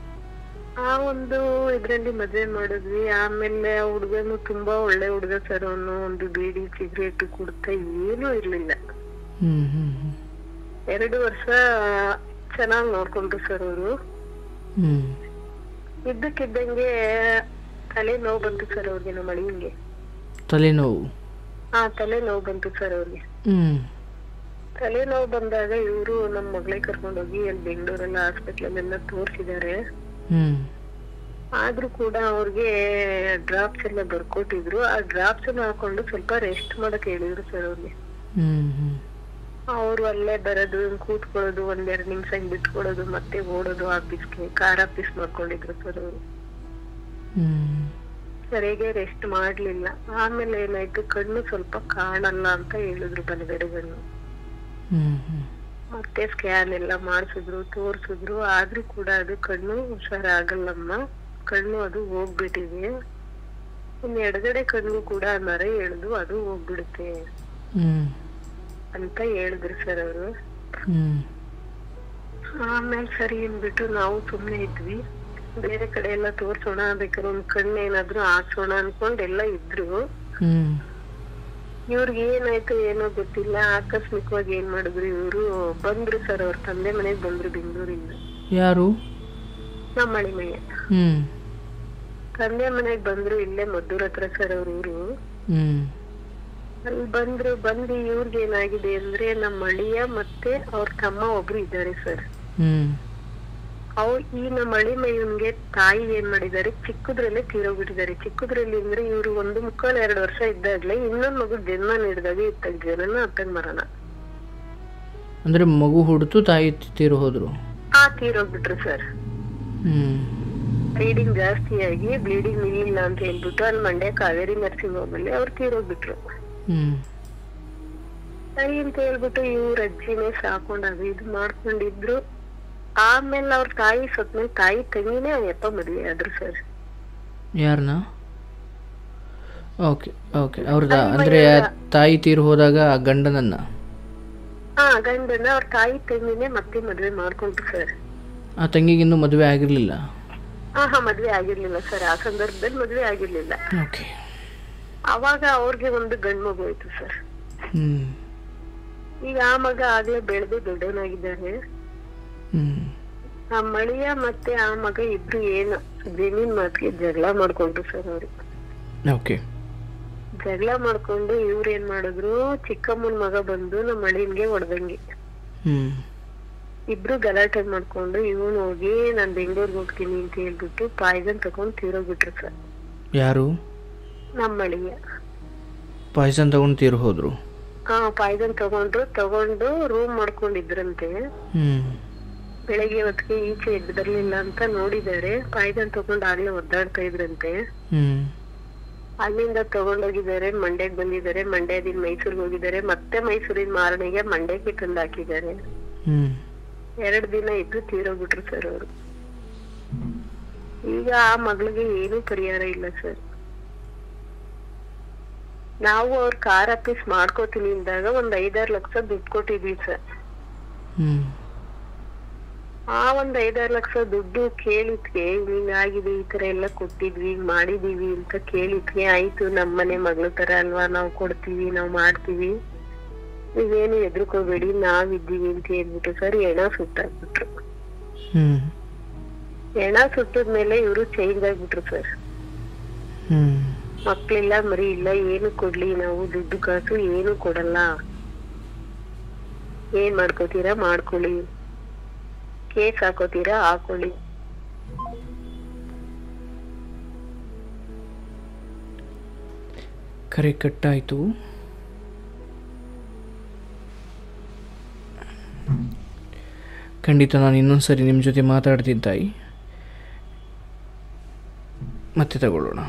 ಆ ಒಂದು ಇದ್ರಲ್ಲಿ ಮದ್ವೆ ಮಾಡಿದ್ವಿ ಆಮೇಲೆ ಆ ಹುಡುಗನು ತುಂಬಾ ಒಳ್ಳೆ ಹುಡುಗ ಸರ್ ಅವನು ಒಂದು ಬೀಡಿ ಸಿಗರೇಟ್ ಕುಡ್ತಾ ಏನೂ ಇರ್ಲಿಲ್ಲ ಹ್ಞೂ ಹ್ಞೂ ಹ್ಞೂ ಎರಡು ವರ್ಷ ಚೆನ್ನಾಗ್ ನೋಡ್ಕೊಂಡ್ರು ಸರ್ ಅವರು ಹ್ಞೂ ಇದ್ದಕ್ಕಿದ್ದಂಗೆ ತಲೆ ನೋವು ಬಂತು ಸರ್ ಅವ್ರಿಗೆ ನಮ್ಮ ಅಳಿಯಂಗೆ ತಲೆನೋವು ಹಾ ತಲೆ ನೋವು ಬಂತು ಸರ್ ಅವ್ರಿಗೆ ಹ್ಞೂ ತಲೆನೋವು ಬಂದಾಗ ಇವರು ನಮ್ಮ ಮಗಳೇ ಕರ್ಕೊಂಡೋಗಿ ಅಲ್ಲಿ ಬೆಂಗಳೂರೆಲ್ಲ ಹಾಸ್ಪಿಟ್ಲಲ್ಲೆಲ್ಲ ತೋರ್ಸಿದಾರೆ ಹ್ಞೂ ಆದ್ರೂ ಕೂಡ ಅವ್ರಿಗೆ ಡ್ರಾಪ್ಸ್ ಎಲ್ಲ ಬರ್ಕೊಟ್ಟಿದ್ರು ಆ ಡ್ರಾಪ್ಸ್ ಹಾಕೊಂಡು ಸ್ವಲ್ಪ ರೆಸ್ಟ್ ಮಾಡಕ್ ಹೇಳಿದ್ರು ಸರ್ ಅವ್ರಿಗೆ ಹ್ಞೂ ಹ್ಞೂ ಅವ್ರು ಅಲ್ಲೇ ಬರೋದು ಕೂತ್ಕೊಳ್ಳೋದು ಒಂದೆರಡು ನಿಮಿಷ ಹಿಂಗ್ ಬಿಟ್ಕೊಡೋದು ಮತ್ತೆ ಓಡೋದು ಆಫೀಸ್ಗೆ ಕಾರ್ ಆಫೀಸ್ ಮಾಡ್ಕೊಂಡಿದ್ರು ಸರ್ ಅವರು ಹ್ಞೂ ಸರಿಯಾಗಿ ರೆಸ್ಟ್ ಮಾಡ್ಲಿಲ್ಲ ಆಮೇಲೆ ಏನಾಯ್ತು ಕಣ್ಣು ಸ್ವಲ್ಪ ಕಾಣಲ್ಲ ಅಂತ ಹೇಳಿದ್ರು ಬಲಗಡೆ ಕಣ್ಣು ಹ್ಞೂ ಹ್ಞೂ ಮತ್ತೆ ಸ್ಕ್ಯಾನ್ ಎಲ್ಲ ಮಾಡ್ಸಿದ್ರು ತೋರ್ಸಿದ್ರು ಆದ್ರೂ ಕೂಡ ಅದು ಕಣ್ಣು ಹುಷಾರಾಗಲ್ಲಮ್ಮ ಕಣ್ಣು ಅದು ಹೋಗ್ಬಿಟ್ಟಿದೆ ಇನ್ ಎಡಗಡೆ ಕಣ್ಣು ಕೂಡ ನರ ಎಳ್ದು ಅದು ಹೋಗ್ಬಿಡುತ್ತೆ ಹ್ಞೂ ಅಂತ ಹೇಳಿದ್ರು ಸರ್ ಅವರು ಹ್ಞೂ ಆಮೇಲೆ ಸರಿ ಅಂದ್ಬಿಟ್ಟು ನಾವು ಸುಮ್ನೆ ಇದ್ವಿ ಬೇರೆ ಕಡೆ ಎಲ್ಲ ತೋರ್ಸೋಣ ಬೇಕಾದ್ರೆ ಒಂದ್ ಕಣ್ಣು ಏನಾದ್ರು ಹಾಕ್ಸೋಣ ಅನ್ಕೊಂಡ್ ಎಲ್ಲ ಇದ್ರು ಹ್ಞೂ ಇವ್ರಿಗೆ ಏನಾಯ್ತು ಏನೋ ಗೊತ್ತಿಲ್ಲ ಆಕಸ್ಮಿಕವಾಗಿ ಏನ್ ಮಾಡಿದ್ರು ಇವ್ರು ಬಂದ್ರು ಸರ್ ಅವ್ರ ತಂದೆ ಮನೆಗ್ ಬಂದ್ರು ಬೆಂಗಳೂರಿಂದ ಯಾರು ನಮ್ಮ ಮಳಿಮಯ್ಯ ಹ್ಞೂ ತಂದೆ ಮನೆಗ್ ಬಂದ್ರು ಇಲ್ಲೇ ಮದ್ದೂರ್ ಹತ್ರ ಸರ್ ಅವ್ರ ಊರು ಹ್ಞೂ ಅಲ್ಲಿ ಬಂದ್ರು ಬಂದು ಇವ್ರಿಗೆ ಏನಾಗಿದೆ ಅಂದ್ರೆ ನಮ್ಮ ಅಳಿಯ ಮತ್ತೆ ಅವ್ರ ತಮ್ಮ ಒಬ್ರು ಇದ್ದಾರೆ ಸರ್ ಹ್ಞೂ ಅವ್ರು ಈ ನಮ್ಮ ಅಳಿಮಯ್ಯನ್ಗೆ ತಾಯಿ ಏನ್ ಮಾಡಿದ್ದಾರೆ ಚಿಕ್ಕದ್ರಲ್ಲೇ ತೀರೋಗ್ಬಿಟ್ಟಿದ್ದಾರೆ ಚಿಕ್ಕದ್ರಲ್ಲಿ ಅಂದ್ರೆ ಇವ್ರು ಒಂದು ಮುಕ್ಕಾಲು ಎರಡು ವರ್ಷ ಇದ್ದಾಗ್ಲೇ ಇನ್ನೊಂದ್ ಮಗು ಜನ್ಮ ನೀಡಿದಾಗ ಇತ್ತಾಗ ಜನನ ಅತ್ತಗ್ ಮರಣ ಅಂದರೆ ಮಗು ಹುಡ್ತು ತಾಯಿ ತೀರು ಹೋದರು ಆ ತೀರೋಗ್ಬಿಟ್ರು ಸರ್ ಹ್ಞೂ ಬ್ಲೀಡಿಂಗ್ ಜಾಸ್ತಿ ಆಗಿ ಬ್ಲೀಡಿಂಗ್ ನಿಲ್ಲಿಲ್ಲ ಅಂತ ಹೇಳ್ಬಿಟ್ಟು ಅಲ್ಲಿ ಮಂಡ್ಯ ಕಾವೇರಿ ನರ್ಸಿಂಗ್ ಹೋಮ್ ಅಲ್ಲಿ ಅವ್ರು ತೀರೋಗ್ಬಿಟ್ರು ಹ್ಞೂ ತಾಯಿ ಅಂತ ಹೇಳ್ಬಿಟ್ಟು ಇವ್ರ ಅಜ್ಜಿನೇ ಸಾಕೊಂಡ್ ಅದು ಇದು ಮಾಡ್ಕೊಂಡಿದ್ರು ಆಮೇಲೆ ಅವ್ರ ತಾಯಿ ಸತ್ಮೇಲೆ ತಾಯಿ ತಂಗಿನೇ ಯಪ್ಪ ಮದ್ವೆ ಆದ್ರು ಸರ್ ಯಾರನ್ನ ಓಕೆ ಓಕೆ ಅವ್ರದ ಅಂದರೆ ತಾಯಿ ತೀರು ಹೋದಾಗ ಆ ಗಂಡನನ್ನು ಹಾ ಗಂಡನ ಅವ್ರ ತಾಯಿ ತಂಗಿನೇ ಮತ್ತೆ ಮದ್ವೆ ಮಾಡ್ಕೊಂಡ್ರು ಸರ್ ಆ ತಂಗಿಗಿನ್ನೂ ಮದುವೆ ಆಗಿರಲಿಲ್ಲ ಹಾ ಹಾ ಮದ್ವೆ ಆಗಿರ್ಲಿಲ್ಲ ಸರ್ ಆ ಸಂದರ್ಭದಲ್ಲಿ ಮದ್ವೆ ಆಗಿರ್ಲಿಲ್ಲ ಓಕೆ ಅವಾಗ ಅವ್ರಿಗೆ ಒಂದು ಗಂಡ್ ಮಗು ಹೋಯ್ತು ಸರ್ ಹ್ಞೂ ಈಗ ಆ ಮಗ ಆಗ್ಲೇ ಬೆಳೆದು ದೊಡ್ಡವನಾಗಿದ್ದಾನೆ ಹ್ಞೂ ಆ ಮಳಿಯ ಮತ್ತೆ ಆ ಮಗ ಇಬ್ರು ಏನು ಜಮೀನ್ ಮಾತಿಗೆ ಜಗಳ ಮಾಡ್ಕೊಂಡ್ರು ಸರ್ ಅವ್ರು ಓಕೆ ಜಗಳ ಮಾಡ್ಕೊಂಡು ಇವ್ರ ಏನ್ ಮಾಡಿದ್ರು ಚಿಕ್ಕಮ್ಮನ್ ಮಗ ಬಂದು ನಮ್ಮ ಮಳಿನ್ಗೆ ಹೊಡ್ದಂಗೆ ಹ್ಞೂ ಇಬ್ರು ಗಲಾಟೆ ಮಾಡ್ಕೊಂಡು ಇವನ್ ಹೋಗಿ ನಾನ್ ಬೆಂಗಳೂರಿಗೆ ಹೋಗ್ತೀನಿ ಅಂತ ಹೇಳ್ಬಿಟ್ಟು ಪಾಯ್ಸನ್ ತಗೊಂಡ್ ತೀರೋಗ್ಬಿಟ್ರು ಸರ್ ಯಾರು ನಮ್ಮ ಮಳಿಯ ಪಾಯ್ಸನ್ ತಗೊಂಡು ತೀರು ಹೋದರು ಹಾ ಪಾಯ್ಸನ್ ತಗೊಂಡ್ರು ತಗೊಂಡು ರೂಮ್ ಮಾಡ್ಕೊಂಡಿದ್ರಂತೆ ಹ್ಞೂ ಬೆಳಗ್ಗೆ ಹೊತ್ತಿಗೆ ಈಚೆ ಎದ್ದು ಬರ್ಲಿಲ್ಲ ಅಂತ ನೋಡಿದ್ದಾರೆ ಪಾಯ್ಸನ್ ತಗೊಂಡ್ ಆಗ್ಲೇ ಒದ್ದಾಡ್ತಾ ಇದ್ರಂತೆ ಹ್ಞೂ ಅಲ್ಲಿಂದ ತಗೊಂಡೋಗಿದ್ದಾರೆ ಮಂಡ್ಯಕ್ ಬಂದಿದ್ದಾರೆ ಮಂಡ್ಯದಿಂದ ಮೈಸೂರಿಗೆ ಹೋಗಿದ್ದಾರೆ ಮತ್ತೆ ಮೈಸೂರಿನ ಮಾರನೆಗೆ ಮಂಡ್ಯಕ್ಕೆ ತಂದು ಹಾಕಿದ್ದಾರೆ ಹ್ಞೂ ಎರಡ್ ದಿನ ಇದ್ದು ತೀರೋಗ್ಬಿಟ್ರು ಸರ್ ಅವರು ಈಗ ಆ ಮಗಳಿಗೆ ಏನು ಪರಿಹಾರ ಇಲ್ಲ ಸರ್ ನಾವು ಅವ್ರ ಕಾರ್ ಆಫೀಸ್ ಮಾಡ್ಕೋತೀನಿ ಅಂದಾಗ ಒಂದ್ ಐದಾರು ಲಕ್ಷ ದುಡ್ಡು ಕೊಟ್ಟಿದ್ವಿ ಸರ್ ಹ್ಞೂ ಆ ಒಂದ್ ಐದಾರು ಲಕ್ಷ ದುಡ್ಡು ಕೇಳಿದ್ಕೆ ಹಿಂಗಾಗಿದೆ ಈ ತರ ಎಲ್ಲ ಕೊಟ್ಟಿದ್ವಿ ಹಿಂಗ್ ಮಾಡಿದೀವಿ ಅಂತ ಕೇಳಿದ್ಕೆ ಆಯ್ತು ನಮ್ಮನೆ ಮಗಳ ತರ ಅಲ್ವಾ ನಾವ್ ಕೊಡ್ತೀವಿ ನಾವ್ ಮಾಡ್ತೀವಿ ನೀವೇನು ಹೆದರ್ಕೋಬೇಡಿ ನಾವಿದ್ದೀವಿ ಅಂತ ಹೇಳ್ಬಿಟ್ಟು ಸರ್ ಹೆಣ ಸುಟ್ಟಾಕ್ಬಿಟ್ರು ಹ್ಞೂ ಹೆಣ ಸುಟ್ಟದ್ಮೇಲೆ ಇವರು ಚೇಂಜ್ ಆಗ್ಬಿಟ್ರು ಸರ್ ಹ್ಞೂ ಮಕ್ಳಿಲ್ಲ ಮರಿ ಇಲ್ಲ ಏನು ಕೊಡ್ಲಿ ನಾವು ದುಡ್ಡು ಕಾಸು ಏನು ಕೊಡಲ್ಲ ಏನ್ ಮಾಡ್ಕೋತೀರಾ ಮಾಡ್ಕೊಳ್ಳಿ ಕೇಸ್ ಹಾಕೋತೀರಾ ಹಾಕೊಳ್ಳಿ ಕರೆ ಕಟ್ಟಾಯಿತು ಖಂಡಿತ ನಾನು ಇನ್ನೊಂದು ಸರಿ ನಿಮ್ಮ ಜೊತೆ ಮಾತಾಡ್ತೀನಿ ತಾಯಿ ಮತ್ತೆ ತಗೊಳ್ಳೋಣ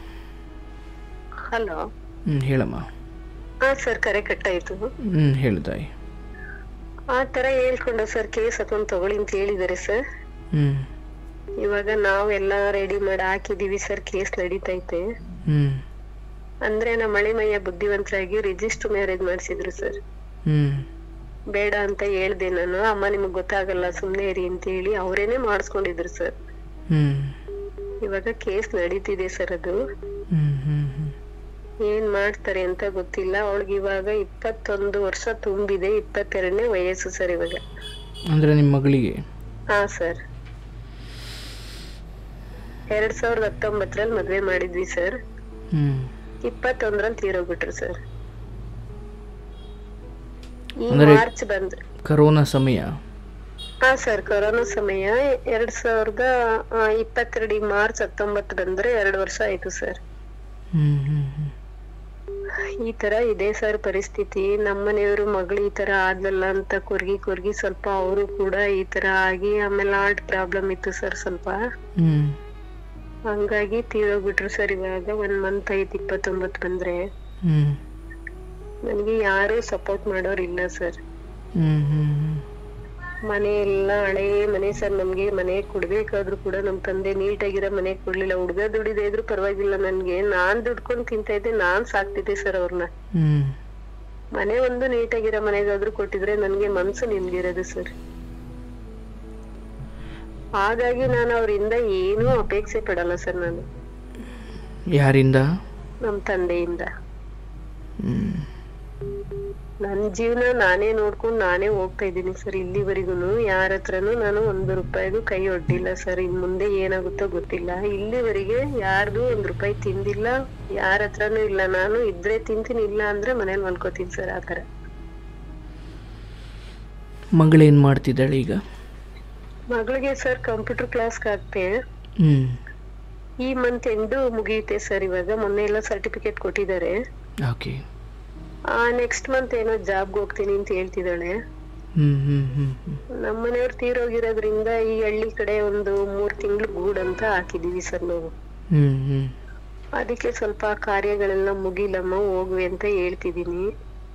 ಹಲೋ ಹ್ಞೂ ಹೇಳಮ್ಮ ಹಾ ಸರ್ ಕರೆ ಕಟ್ಟಾಯ್ತು ಹ್ಞೂ ಹೇಳು ತಾಯಿ ಆ ತರ ಹೇಳ್ಕೊಂಡು ಸರ್ ಕೇಸ್ ಹಾಕೊಂಡ್ ತಗೊಳ್ಳಿ ಅಂತ ಹೇಳಿದಾರೆ ಸರ್ ಹ್ಞೂ ಇವಾಗ ನಾವೆಲ್ಲ ರೆಡಿ ಮಾಡಿ ಹಾಕಿದೀವಿ ಸರ್ ಕೇಸ್ ನಡೀತೈತೆ ಹ್ಞೂ ಅಂದ್ರೆ ನಮ್ಮ ಮಳಿಮಯ್ಯ ಬುದ್ಧಿವಂತರಾಗಿ ರಿಜಿಸ್ಟರ್ ಮ್ಯಾರೇಜ್ ಮಾಡಿಸಿದ್ರು ಸರ್ ಹ್ಞೂ ಬೇಡ ಅಂತ ಹೇಳ್ದೆ ನಾನು ಅಮ್ಮ ನಿಮಗ್ ಗೊತ್ತಾಗಲ್ಲ ಸುಮ್ನೆ ಇರಿ ಅಂತ ಹೇಳಿ ಅವರೇನೆ ಮಾಡಿಸ್ಕೊಂಡಿದ್ರು ಸರ್ ಹ್ಞೂ ಇವಾಗ ಕೇಸ್ ನಡೀತಿದೆ ಸರ್ ಅದು ಹ್ಞೂ ಹ್ಞೂ ಹ್ಞೂ ಏನ್ ಮಾಡ್ತಾರೆ ಅಂತ ಗೊತ್ತಿಲ್ಲ ಅವಳಿಗೆ ಇವಾಗ ಇಪ್ಪತ್ತೊಂದು ವರ್ಷ ತುಂಬಿದೆ ಇಪ್ಪತ್ತೆರಡನೇ ವಯಸ್ಸು ಸರ್ ಇವಾಗ ಅಂದರೆ ನಿಮ್ಮ ಮಗಳಿಗೆ ಹಾ ಸರ್ ಎರಡ್ ಸಾವಿರದ ಹತ್ತೊಂಬತ್ತರಲ್ಲಿ ಮದ್ವೆ ಮಾಡಿದ್ವಿ ಸರ್ ಹ್ಞೂ ಇಪ್ಪತ್ತೊಂದರಲ್ಲಿ ತೀರೋಗ್ಬಿಟ್ರು ಸರ್ ಈ ಅಂದ್ರೆ- ಮಾರ್ಚ್ ಬಂದ್ರೆ ಕರೋನಾ ಸಮಯ ಹಾ ಸರ್ ಕೊರೋನಾ ಸಮಯ ಎರಡ್ ಸಾವಿರದ ಆ, ಇಪ್ಪತ್ತೆರಡು ಈ ಮಾರ್ಚ್ ಹತ್ತೊಂಬತ್ತು ಬಂದ್ರೆ ಎರಡು ವರ್ಷ ಆಯ್ತು ಸರ್ ಹ್ಞೂ ಹ್ಞೂ ಹ್ಞೂ ಈ ತರ ಇದೆ ಸರ್ ಪರಿಸ್ಥಿತಿ ನಮ್ಮನೆಯವರು ಮಗಳು ಈ ತರ ಆದ್ಲಲ್ಲ ಅಂತ ಕೊರ್ಗಿ ಕೊರ್ಗಿ ಸ್ವಲ್ಪ ಅವರು ಕೂಡ ಈ ತರ ಆಗಿ ಆಮೇಲೆ ಹಾರ್ಟ್ ಪ್ರಾಬ್ಲಮ್ ಇತ್ತು ಸರ್ ಸ್ವಲ್ಪ ಹ್ಞೂ ಹಂಗಾಗಿ ತೀರೋಗ್ಬಿಟ್ರು ಸರ್ ಇವಾಗ ಒಂದ್ ಮಂತ್ ಐತ್ ಇಪ್ಪತ್ತೊಂಬತ್ ಬಂದ್ರೆ ಹ್ಞೂ ನನ್ಗೆ ಯಾರು ಸಪೋರ್ಟ್ ಮಾಡೋರ್ ಇಲ್ಲ ಸರ್ ಹ್ಞೂ ಹ್ಞೂ ಹ್ಞೂ ಮನೆ ಎಲ್ಲ ಹಳೇ ಮನೆ ಸರ್ ನಮ್ಗೆ ಮನೆ ಕೊಡ್ಬೇಕಾದ್ರೂ ಕೂಡ ನಮ್ ತಂದೆ ನೀಟಾಗಿರೋ ಮನೆ ಕೊಡ್ಲಿಲ್ಲ ಹುಡ್ಗ ದುಡಿದೇ ಇದ್ರು ಪರವಾಗಿಲ್ಲ ನನ್ಗೆ ನಾನ್ ದುಡ್ಕೊಂಡ್ ತಿಂತಾ ಇದ್ದೆ ನಾನ್ ಸಾಕ್ತಿದ್ದೆ ಸರ್ ಅವ್ರನ್ನ ಹ್ಞೂ ಮನೆ ಒಂದು ನೀಟಾಗಿರೋ ಮನೆಗಾದ್ರೂ ಕೊಟ್ಟಿದ್ರೆ ನನ್ಗೆ ಮನ್ಸು ನಿಮ್ಗಿರೋದು ಸರ್ ಹಾಗಾಗಿ ನಾನು ಅವರಿಂದ ಏನೂ ಅಪೇಕ್ಷೆ ಪಡಲ್ಲ ಸರ್ ನಾನು ಯಾರಿಂದ ನಮ್ ತಂದೆಯಿಂದ ಹ್ಞೂ ನನ್ ಜೀವನ ನಾನೇ ನೋಡ್ಕೊಂಡ್ ನಾನೇ ಹೋಗ್ತಾ ಇದ್ದೀನಿ ಸರ್ ಇಲ್ಲಿವರೆಗೂ ಯಾರ ಹತ್ರನೂ ನಾನು ಒಂದು ರೂಪಾಯಿಗೂ ಕೈ ಒಡ್ಡಿಲ್ಲ ಸರ್ ಇನ್ ಮುಂದೆ ಏನಾಗುತ್ತೋ ಗೊತ್ತಿಲ್ಲ ಇಲ್ಲಿವರೆಗೆ ಯಾರ್ದು ಒಂದ್ ರೂಪಾಯಿ ತಿಂದಿಲ್ಲ ಯಾರ ಹತ್ರನೂ ಇಲ್ಲ ನಾನು ಇದ್ರೆ ತಿಂತೀನಿ ಇಲ್ಲ ಅಂದ್ರೆ ಮನೇಲಿ ಮಲ್ಕೋತೀನಿ ಸರ್ ಆತರ ಮಗಳೇನು ಮಾಡ್ತಿದ್ದಾಳೆ ಈಗ ಮಗಳಿಗೆ ಸರ್ ಕಂಪ್ಯೂಟರ್ ಕ್ಲಾಸ್ ಹಾಕ್ತೆ ಹ್ಞೂ ಈ ಮಂತ್ ಎಂಡು ಮುಗಿಯುತ್ತೆ ಸರ್ ಇವಾಗ ಮೊನ್ನೆ ಎಲ್ಲ ಸರ್ಟಿಫಿಕೇಟ್ ಕೊಟ್ಟಿದ್ದಾರೆ ಓಕೆ ಆ ನೆಕ್ಸ್ಟ್ ಮಂತ್ ಏನೋ ಜಾಬ್ಗೆ ಹೋಗ್ತೀನಿ ಅಂತ ಹೇಳ್ತಿದ್ದಾಳೆ ಹ್ಮ್ ಹ್ಮ್ ಹ್ಮ್ ಹ್ಮ್ ನಮ್ಮ ಮನೆಯವ್ರು ತೀರೋಗಿರೋದ್ರಿಂದ ಈ ಹಳ್ಳಿ ಕಡೆ ಒಂದು ಮೂರ್ ತಿಂಗಳು ಗೂಡಂತ ಹಾಕಿದೀವಿ ಸರ್ ನಾವು ಹ್ಮ್ ಹ್ಮ್ ಅದಕ್ಕೆ ಸ್ವಲ್ಪ ಕಾರ್ಯಗಳೆಲ್ಲ ಮುಗಿಲಮ್ಮ ಹೋಗುವೆ ಅಂತ ಹೇಳ್ತಿದೀನಿ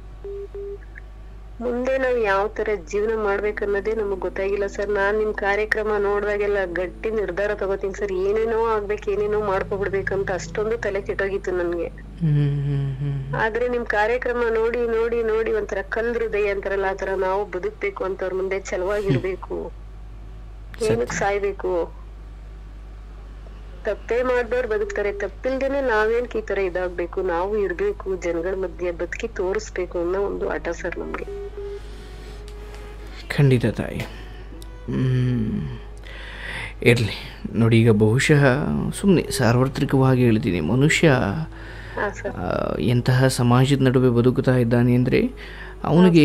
ಮುಂದೆ ನಾವ್ ಯಾವ ತರ ಜೀವನ ಮಾಡ್ಬೇಕನ್ನೋದೇ ನಮಗ್ ಗೊತ್ತಾಗಿಲ್ಲ ಸರ್ ನಾನ್ ನಿಮ್ ಕಾರ್ಯಕ್ರಮ ನೋಡ್ದಾಗೆಲ್ಲ ಗಟ್ಟಿ ನಿರ್ಧಾರ ತಗೋತೀನಿ ಸರ್ ಏನೇನೋ ಆಗ್ಬೇಕು ಏನೇನೋ ಮಾಡ್ಕೊಬಿಡ್ಬೇಕಂತ ಅಷ್ಟೊಂದು ತಲೆ ಕೆಟ್ಟೋಗಿತ್ತು ನನ್ಗೆ ಹ್ಮ್ ಹ್ಮ್ ಹ್ಮ್ ಆದ್ರೆ ನಿಮ್ ಕಾರ್ಯಕ್ರಮ ನೋಡಿ ನೋಡಿ ನೋಡಿ ಒಂಥರ ಕಲ್ ಹೃದಯ ಅಂತಾರಲ್ಲ ಆತರ ನಾವು ಬದುಕ್ಬೇಕು ಅಂತ ಅವ್ರ ಮುಂದೆ ಛಲವಾಗಿರ್ಬೇಕು ಏನಕ್ ಸಾಯ್ಬೇಕು ತಪ್ಪೇ ಮಾಡ್ದವ್ರು ಬದುಕ್ತಾರೆ ತಪ್ಪಿಲ್ದೇನೆ ನಾವೇನ್ಕ್ ಈ ತರ ಇದಾಗ್ಬೇಕು ನಾವು ಇರ್ಬೇಕು ಜನಗಳ ಮಧ್ಯೆ ಬದುಕಿ ತೋರಿಸ್ಬೇಕು ಅನ್ನೋ ಒಂದು ಆಟ ಸರ್ ನಮ್ಗೆ ಖಂಡಿತ ತಾಯಿ ಇರಲಿ ನೋಡಿ ಈಗ ಬಹುಶಃ ಸುಮ್ಮನೆ ಸಾರ್ವತ್ರಿಕವಾಗಿ ಹೇಳ್ತೀನಿ ಮನುಷ್ಯ ಹಾ ಸರ್ ಆ, ಎಂತಹ ಸಮಾಜದ ನಡುವೆ ಬದುಕುತ್ತಾ ಇದ್ದಾನೆ ಅಂದರೆ ಅವನಿಗೆ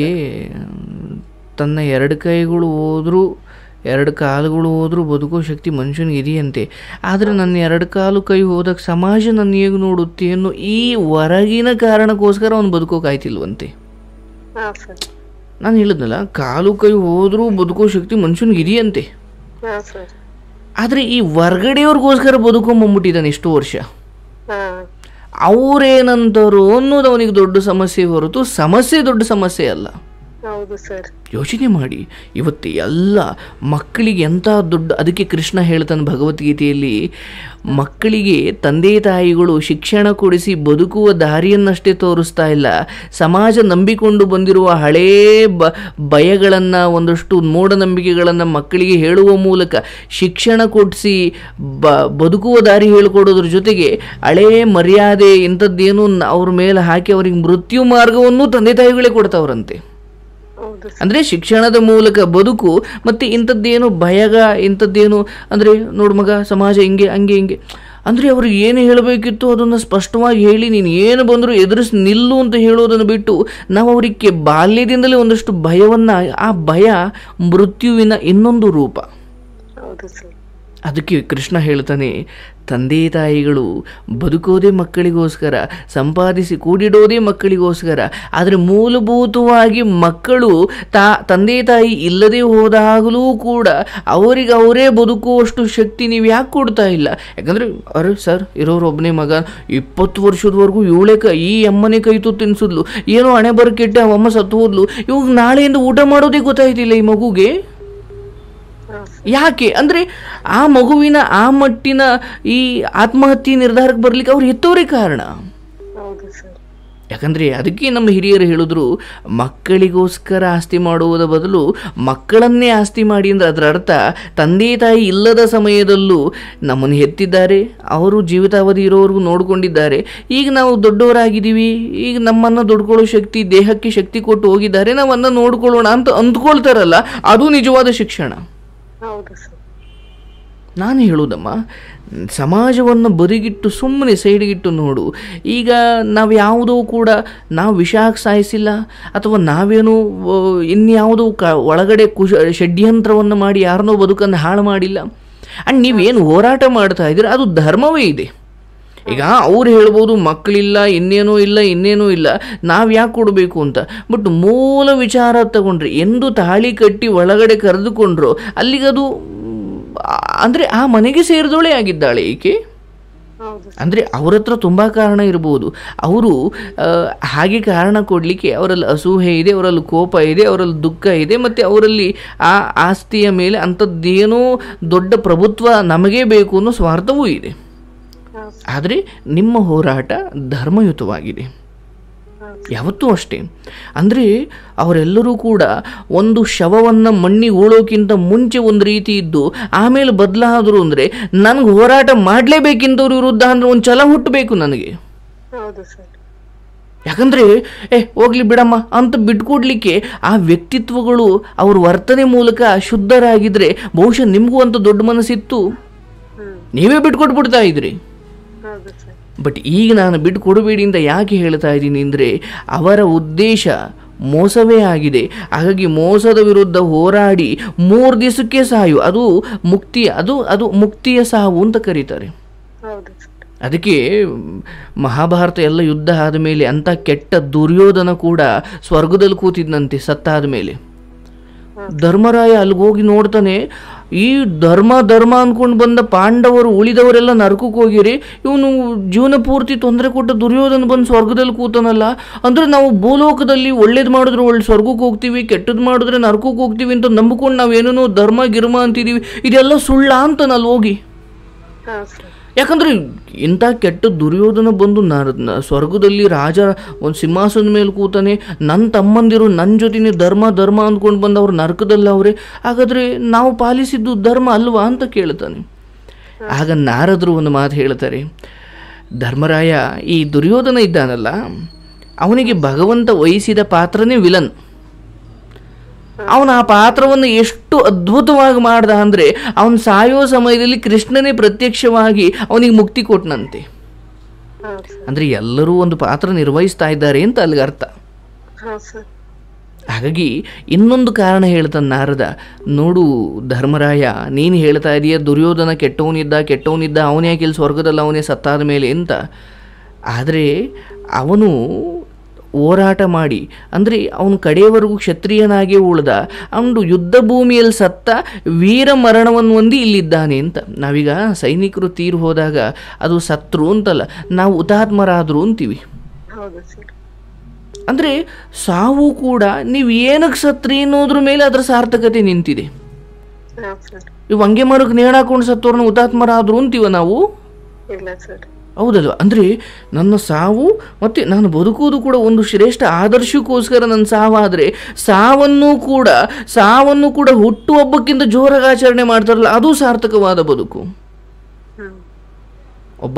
ತನ್ನ ಎರಡು ಕೈಗಳು ಹೋದರೂ ಎರಡು ಕಾಲುಗಳು ಹೋದರೂ ಬದುಕೋ ಶಕ್ತಿ ಮನುಷ್ಯನಿಗೆ ಇದೆಯಂತೆ ಆದರೆ ನನ್ನ ಎರಡು ಕಾಲು ಕೈ ಹೋದಾಗ ಸಮಾಜ ನನ್ನ ಹೇಗೆ ನೋಡುತ್ತೆ ಅನ್ನೋ ಈ ಹೊರಗಿನ ಕಾರಣಕ್ಕೋಸ್ಕರ ಅವನು ಬದುಕೋಕಾಯ್ತಿಲ್ವಂತೆ ಹಾ ಸರ್ ನಾನು ಹೇಳಿದ್ನಲ್ಲ ಕಾಲು ಕೈ ಹೋದರೂ ಬದುಕೋ ಶಕ್ತಿ ಮನುಷ್ಯನಿಗೆ ಇದೆಯಂತೆ ಹಾ ಸರ್ ಆದರೆ ಈ ಹೊರ್ಗಡೆಯವ್ರಿಗೋಸ್ಕರ ಬದುಕೊಂಬಂದ್ಬಿಟ್ಟಿದ್ದಾನೆ ಎಷ್ಟೋ ವರ್ಷ ಹಾ ಅವರೇನಂತಾರೋ ಅನ್ನೋದು ಅವನಿಗೆ ದೊಡ್ಡ ಸಮಸ್ಯೆ ಹೊರತು ಸಮಸ್ಯೆ ದೊಡ್ಡ ಸಮಸ್ಯೆ ಅಲ್ಲ ಹೌದು ಸರ್ ಯೋಚನೆ ಮಾಡಿ ಇವತ್ತು ಎಲ್ಲ ಮಕ್ಕಳಿಗೆ ಎಂಥ ದೊಡ್ಡ ಅದಕ್ಕೆ ಕೃಷ್ಣ ಹೇಳ್ತಾನೆ ಭಗವದ್ಗೀತೆಯಲ್ಲಿ ಮಕ್ಕಳಿಗೆ ತಂದೆ ತಾಯಿಗಳು ಶಿಕ್ಷಣ ಕೊಡಿಸಿ ಬದುಕುವ ದಾರಿಯನ್ನಷ್ಟೇ ತೋರಿಸ್ತಾ ಇಲ್ಲ ಸಮಾಜ ನಂಬಿಕೊಂಡು ಬಂದಿರುವ ಹಳೇ ಬ ಭಯಗಳನ್ನು ಒಂದಷ್ಟು ಮೂಢನಂಬಿಕೆಗಳನ್ನು ಮಕ್ಕಳಿಗೆ ಹೇಳುವ ಮೂಲಕ ಶಿಕ್ಷಣ ಕೊಡಿಸಿ ಬ ಬದುಕುವ ದಾರಿ ಹೇಳಿಕೊಡೋದ್ರ ಜೊತೆಗೆ ಹಳೇ ಮರ್ಯಾದೆ ಇಂಥದ್ದೇನು ನ- ಅವ್ರ ಮೇಲೆ ಹಾಕಿ ಅವ್ರಿಗೆ ಮೃತ್ಯು ಮಾರ್ಗವನ್ನು ತಂದೆ ತಾಯಿಗಳೇ ಕೊಡ್ತಾವ್ರಂತೆ ಹೌದು ಸರ್ ಅಂದರೆ ಶಿಕ್ಷಣದ ಮೂಲಕ ಬದುಕು ಮತ್ತು ಇಂಥದ್ದೇನು ಭಯಗ ಇಂಥದ್ದೇನು ಅಂದರೆ ನೋಡು ಮಗ ಸಮಾಜ ಹಿಂಗೆ ಹಂಗೆ ಹಿಂಗೆ ಅಂದರೆ ಅವ್ರಿಗೆ ಏನು ಹೇಳಬೇಕಿತ್ತು ಅದನ್ನು ಸ್ಪಷ್ಟವಾಗಿ ಹೇಳಿ ನೀನು ಏನು ಬಂದರೂ ಎದುರಿಸಿ ನಿಲ್ಲು ಅಂತ ಹೇಳೋದನ್ನು ಬಿಟ್ಟು ನಾವು ಅವರಿಗೆ ಬಾಲ್ಯದಿಂದಲೇ ಒಂದಷ್ಟು ಭಯವನ್ನು ಆ ಭಯ ಮೃತ್ಯುವಿನ ಇನ್ನೊಂದು ರೂಪ ಹೌದು ಸರ್ ಅದಕ್ಕೆ ಕೃಷ್ಣ ಹೇಳ್ತಾನೆ ತಂದೆ ತಾಯಿಗಳು ಬದುಕೋದೇ ಮಕ್ಕಳಿಗೋಸ್ಕರ ಸಂಪಾದಿಸಿ ಕೂಡಿಡೋದೇ ಮಕ್ಕಳಿಗೋಸ್ಕರ ಆದರೆ ಮೂಲಭೂತವಾಗಿ ಮಕ್ಕಳು ತಾ ತಂದೆ ತಾಯಿ ಇಲ್ಲದೆ ಹೋದಾಗಲೂ ಕೂಡ ಅವರಿಗೆ ಅವರೇ ಬದುಕುವಷ್ಟು ಶಕ್ತಿ ನೀವು ಯಾಕೆ ಕೊಡ್ತಾ ಇಲ್ಲ ಯಾಕಂದರೆ ಅರೆ ಸರ್ ಇರೋರು ಒಬ್ಬನೇ ಮಗ ಇಪ್ಪತ್ತು ವರ್ಷದವರೆಗೂ ಇವಳೆ ಕೈ ಈ ಅಮ್ಮನೇ ಕೈ ತುತ್ತು ತಿನ್ಸಿದ್ಲು ಏನೋ ಹಣೆ ಬರಕೆಟ್ಟೆ ಅವಮ್ಮ ಸತ್ತು ಹೋದ್ಲು ಇವಾಗ ನಾಳೆಯಿಂದ ಊಟ ಮಾಡೋದೇ ಗೊತ್ತಾಯ್ತಿಲ್ಲ ಈ ಮಗುಗೆ ಹಾ ಯಾಕೆ ಅಂದರೆ ಆ ಮಗುವಿನ ಆ ಮಟ್ಟಿನ ಈ ಆತ್ಮಹತ್ಯೆ ನಿರ್ಧಾರಕ್ಕೆ ಬರ್ಲಿಕ್ಕೆ ಅವ್ರು ಎತ್ತೋರೇ ಕಾರಣ ಹೌದು ಸರ್ ಯಾಕಂದರೆ ಅದಕ್ಕೆ ನಮ್ಮ ಹಿರಿಯರು ಹೇಳಿದ್ರು ಮಕ್ಕಳಿಗೋಸ್ಕರ ಆಸ್ತಿ ಮಾಡುವುದ ಬದಲು ಮಕ್ಕಳನ್ನೇ ಆಸ್ತಿ ಮಾಡಿ ಅಂದರೆ ಅದರ ಅರ್ಥ ತಂದೆ ತಾಯಿ ಇಲ್ಲದ ಸಮಯದಲ್ಲೂ ನಮ್ಮನ್ನು ಹೆತ್ತಿದ್ದಾರೆ ಅವರು ಜೀವಿತಾವಧಿ ಇರೋವರೆಗೂ ನೋಡಿಕೊಂಡಿದ್ದಾರೆ ಈಗ ನಾವು ದೊಡ್ಡವರಾಗಿದ್ದೀವಿ ಈಗ ನಮ್ಮನ್ನು ದುಡ್ಕೊಳ್ಳೋ ಶಕ್ತಿ ದೇಹಕ್ಕೆ ಶಕ್ತಿ ಕೊಟ್ಟು ಹೋಗಿದ್ದಾರೆ ನಾವು ಅನ್ನ ನೋಡ್ಕೊಳ್ಳೋಣ ಅಂತ ಅಂದ್ಕೊಳ್ತಾರಲ್ಲ ಅದು ನಿಜವಾದ ಶಿಕ್ಷಣ ಹೌದು ಸರ್ ನಾನು ಹೇಳೋದಮ್ಮ ಸಮಾಜವನ್ನು ಬದಿಗಿಟ್ಟು ಸುಮ್ಮನೆ ಸೈಡಿಗಿಟ್ಟು ನೋಡು ಈಗ ನಾವು ಯಾವುದೋ ಕೂಡ ನಾವು ವಿಷ ಹಾಕಿ ಸಾಯಿಸಿಲ್ಲ ಅಥವಾ ನಾವೇನು ಆ, ಇನ್ಯಾವುದೋ ಕ ಒಳಗಡೆ ಕುಶ ಷಡ್ಯಂತ್ರವನ್ನು ಮಾಡಿ ಯಾರನ್ನೋ ಬದುಕನ್ನು ಹಾಳು ಮಾಡಿಲ್ಲ ಆ್ಯಂಡ್ ನೀವೇನು ಹೋರಾಟ ಮಾಡ್ತಾ ಇದ್ದೀರ ಅದು ಧರ್ಮವೇ ಇದೆ ಈಗ ಅವ್ರು ಹೇಳ್ಬೋದು ಮಕ್ಕಳಿಲ್ಲ ಇನ್ನೇನೂ ಇಲ್ಲ ಇನ್ನೇನೂ ಇಲ್ಲ ನಾವು ಯಾಕೆ ಕೊಡಬೇಕು ಅಂತ ಬಟ್ ಮೂಲ ವಿಚಾರ ತಗೊಂಡ್ರೆ ಎಂದು ತಾಳಿ ಕಟ್ಟಿ ಒಳಗಡೆ ಕರೆದುಕೊಂಡ್ರು ಅಲ್ಲಿಗದು ಅಂದರೆ ಆ ಮನೆಗೆ ಸೇರಿದವಳೇ ಆಗಿದ್ದಾಳೆ ಈಕೆ ಹೌದು ಅಂದರೆ ಅವ್ರ ಹತ್ರ ತುಂಬ ಕಾರಣ ಇರ್ಬೋದು ಅವರು ಆ, ಹಾಗೆ ಕಾರಣ ಕೊಡಲಿಕ್ಕೆ ಅವರಲ್ಲಿ ಅಸೂಹೆ ಇದೆ ಅವರಲ್ಲಿ ಕೋಪ ಇದೆ ಅವರಲ್ಲಿ ದುಃಖ ಇದೆ ಮತ್ತು ಅವರಲ್ಲಿ ಆ ಆಸ್ತಿಯ ಮೇಲೆ ಅಂಥದ್ದೇನೋ ದೊಡ್ಡ ಪ್ರಭುತ್ವ ನಮಗೇ ಬೇಕು ಅನ್ನೋ ಸ್ವಾರ್ಥವೂ ಇದೆ ಹೌದು ಆದರೆ ನಿಮ್ಮ ಹೋರಾಟ ಧರ್ಮಯುತವಾಗಿದೆ ಹೌದು ಯಾವತ್ತೂ ಅಷ್ಟೇ ಅಂದರೆ ಅವರೆಲ್ಲರೂ ಕೂಡ ಒಂದು ಶವವನ್ನು ಮಣ್ಣಿಗೆ ಉಳೋಕ್ಕಿಂತ ಮುಂಚೆ ಒಂದು ರೀತಿ ಇದ್ದು ಆಮೇಲೆ ಬದಲಾದರು ಅಂದರೆ ನನಗೆ ಹೋರಾಟ ಮಾಡಲೇಬೇಕಿಂತವ್ರ ವಿರುದ್ಧ ಅಂದರೆ ಒಂದು ಛಲ ಹುಟ್ಟಬೇಕು ನನಗೆ ಹೌದು ಸರ್ ಯಾಕಂದರೆ ಏ ಹೋಗ್ಲಿ ಬಿಡಮ್ಮ ಅಂತ ಬಿಟ್ಕೊಡ್ಲಿಕ್ಕೆ ಆ ವ್ಯಕ್ತಿತ್ವಗಳು ಅವ್ರ ವರ್ತನೆ ಮೂಲಕ ಶುದ್ಧರಾಗಿದ್ದರೆ ಬಹುಶಃ ನಿಮಗೂ ಅಂತ ದೊಡ್ಡ ಮನಸ್ಸಿತ್ತು ಹ್ಮ್ ನೀವೇ ಬಿಟ್ಕೊಟ್ಬಿಡ್ತಾ ಇದ್ರಿ ಹೌದು ಸರ್ ಬಟ್ ಈಗ ನಾನು ಬಿಟ್ಟು ಕೊಡಬೇಡಿ ಅಂತ ಯಾಕೆ ಹೇಳ್ತಾ ಇದ್ದೀನಿ ಅಂದರೆ ಅವರ ಉದ್ದೇಶ ಮೋಸವೇ ಆಗಿದೆ ಹಾಗಾಗಿ ಮೋಸದ ವಿರುದ್ಧ ಹೋರಾಡಿ ಮೂರು ದಿವಸಕ್ಕೆ ಸಾಯು ಅದು ಮುಕ್ತಿ ಅದು ಅದು ಮುಕ್ತಿಯ ಸಾವು ಅಂತ ಕರೀತಾರೆ ಹೌದು ಸರ್ ಅದಕ್ಕೆ ಮಹಾಭಾರತ ಎಲ್ಲ ಯುದ್ಧ ಆದಮೇಲೆ ಅಂಥ ಕೆಟ್ಟ ದುರ್ಯೋಧನ ಕೂಡ ಸ್ವರ್ಗದಲ್ಲಿ ಕೂತಿದ್ನಂತೆ ಸತ್ತಾದ ಮೇಲೆ ಧರ್ಮರಾಯ ಅಲ್ಲಿಗೆ ಹೋಗಿ ನೋಡ್ತಾನೆ ಈ ಧರ್ಮ ಧರ್ಮ ಅಂದ್ಕೊಂಡು ಬಂದ ಪಾಂಡವರು ಉಳಿದವರೆಲ್ಲ ನರಕಕ್ಕೆ ಹೋಗಿರಿ ಇವನು ಜೀವನ ಪೂರ್ತಿ ತೊಂದರೆ ಕೊಟ್ಟ ದುರ್ಯೋಧನ ಬಂದು ಸ್ವರ್ಗದಲ್ಲಿ ಕೂತಾನಲ್ಲ ಅಂದ್ರೆ ನಾವು ಭೂಲೋಕದಲ್ಲಿ ಒಳ್ಳೇದು ಮಾಡಿದ್ರೆ ಒಳ್ಳೆ ಸ್ವರ್ಗಕ್ಕೆ ಹೋಗ್ತೀವಿ ಕೆಟ್ಟದ್ದು ಮಾಡಿದ್ರೆ ನರಕಕ್ಕೆ ಹೋಗ್ತೀವಿ ಅಂತ ನಂಬಿಕೊಂಡು ನಾವೇನೇನೋ ಧರ್ಮ ಗಿರ್ಮ ಅಂತಿದ್ದೀವಿ ಇದೆಲ್ಲ ಸುಳ್ಳ ಅಂತ ಅಲ್ಲಿ ಹೋಗಿ ಹಾ ಸರ್ ಯಾಕಂದ್ರೆ ಇಂಥ ಕೆಟ್ಟ ದುರ್ಯೋಧನ ಬಂದು ನ- ನ- ಸ್ವರ್ಗದಲ್ಲಿ ರಾಜ ಒಂದು ಸಿಂಹಾಸನದ ಮೇಲೆ ಕೂತಾನೆ ನನ್ನ ತಮ್ಮಂದಿರು ನನ್ನ ಜೊತೆನೆ ಧರ್ಮ ಧರ್ಮ ಅಂದ್ಕೊಂಡು ಬಂದವ್ರು ನರಕದಲ್ಲಿ ಅವರೇ ಹಾಗಾದ್ರೆ ನಾವು ಪಾಲಿಸಿದ್ದು ಧರ್ಮ ಅಲ್ವಾ ಅಂತ ಕೇಳ್ತಾನೆ ಆಗ ನಾರದರು ಒಂದು ಮಾತು ಹೇಳ್ತಾರೆ ಧರ್ಮರಾಯ ಈ ದುರ್ಯೋಧನ ಇದ್ದಾನಲ್ಲ ಅವನಿಗೆ ಭಗವಂತ ವಹಿಸಿದ ಪಾತ್ರನೇ ವಿಲನ್ ಅವನ ಆ ಪಾತ್ರವನ್ನು ಎಷ್ಟು ಅದ್ಭುತವಾಗಿ ಮಾಡ್ದ ಅಂದರೆ ಅವನು ಸಾಯೋ ಸಮಯದಲ್ಲಿ ಕೃಷ್ಣನೇ ಪ್ರತ್ಯಕ್ಷವಾಗಿ ಅವನಿಗೆ ಮುಕ್ತಿ ಕೊಟ್ಟನಂತೆ ಹಾ ಸರ್ ಅಂದರೆ ಎಲ್ಲರೂ ಒಂದು ಪಾತ್ರ ನಿರ್ವಹಿಸ್ತಾ ಇದ್ದಾರೆ ಅಂತ ಅಲ್ಲಿಗೆ ಅರ್ಥ ಹಾ ಸರ್ ಹಾಗಾಗಿ ಇನ್ನೊಂದು ಕಾರಣ ಹೇಳ್ತಾನೆ ನಾರದ ನೋಡು ಧರ್ಮರಾಯ ನೀನು ಹೇಳ್ತಾ ಇದೀಯ ದುರ್ಯೋಧನ ಕೆಟ್ಟವನಿದ್ದ ಕೆಟ್ಟವನಿದ್ದ ಅವನೇ ಯಾಕೆ ಇಲ್ಲಿ ಸ್ವರ್ಗದಲ್ಲಿ ಅವನೇ ಸತ್ತಾದ ಮೇಲೆ ಅಂತ ಆದರೆ ಅವನು ಹೋರಾಟ ಮಾಡಿ ಅಂದರೆ ಅವನು ಕಡೆಯವರೆಗೂ ಕ್ಷತ್ರಿಯನಾಗೇ ಉಳ್ದ ಅವನು ಯುದ್ಧ ಭೂಮಿಯಲ್ಲಿ ಸತ್ತ ವೀರ ಮರಣವನ್ನು ಹೊಂದಿ ಇಲ್ಲಿದ್ದಾನೆ ಅಂತ ನಾವೀಗ ಸೈನಿಕರು ತೀರು ಹೋದಾಗ ಅದು ಸತ್ರು ಅಂತಲ್ಲ ನಾವು ಹುತಾತ್ಮರಾದರು ಅಂತೀವಿ ಹೌದು ಸರ್ ಅಂದರೆ ಸಾವು ಕೂಡ ನೀವು ಏನಕ್ಕೆ ಸತ್ರಿ ಅನ್ನೋದ್ರ ಮೇಲೆ ಅದರ ಸಾರ್ಥಕತೆ ನಿಂತಿದೆ ಹಾ ಸರ್ ಇವು ಹಂಗೆ ಮರಕ್ಕೆ ನೇಣಾಕೊಂಡು ಸತ್ತವ್ರನ್ನ ಹುತಾತ್ಮರಾದ್ರು ಅಂತೀವ ನಾವು ಇಲ್ಲ ಸರ್ ಹೌದಲ್ವ ಅಂದರೆ ನನ್ನ ಸಾವು ಮತ್ತು ನಾನು ಬದುಕುವುದು ಕೂಡ ಒಂದು ಶ್ರೇಷ್ಠ ಆದರ್ಶಕ್ಕೋಸ್ಕರ ನನ್ನ ಸಾವಾದರೆ ಸಾವನ್ನು ಕೂಡ ಸಾವನ್ನು ಕೂಡ ಹುಟ್ಟುಹಬ್ಬಕ್ಕಿಂತ ಜೋರಾಗಿ ಆಚರಣೆ ಮಾಡ್ತಾರಲ್ಲ ಅದು ಸಾರ್ಥಕವಾದ ಬದುಕು ಹ್ಮ್ ಒಬ್ಬ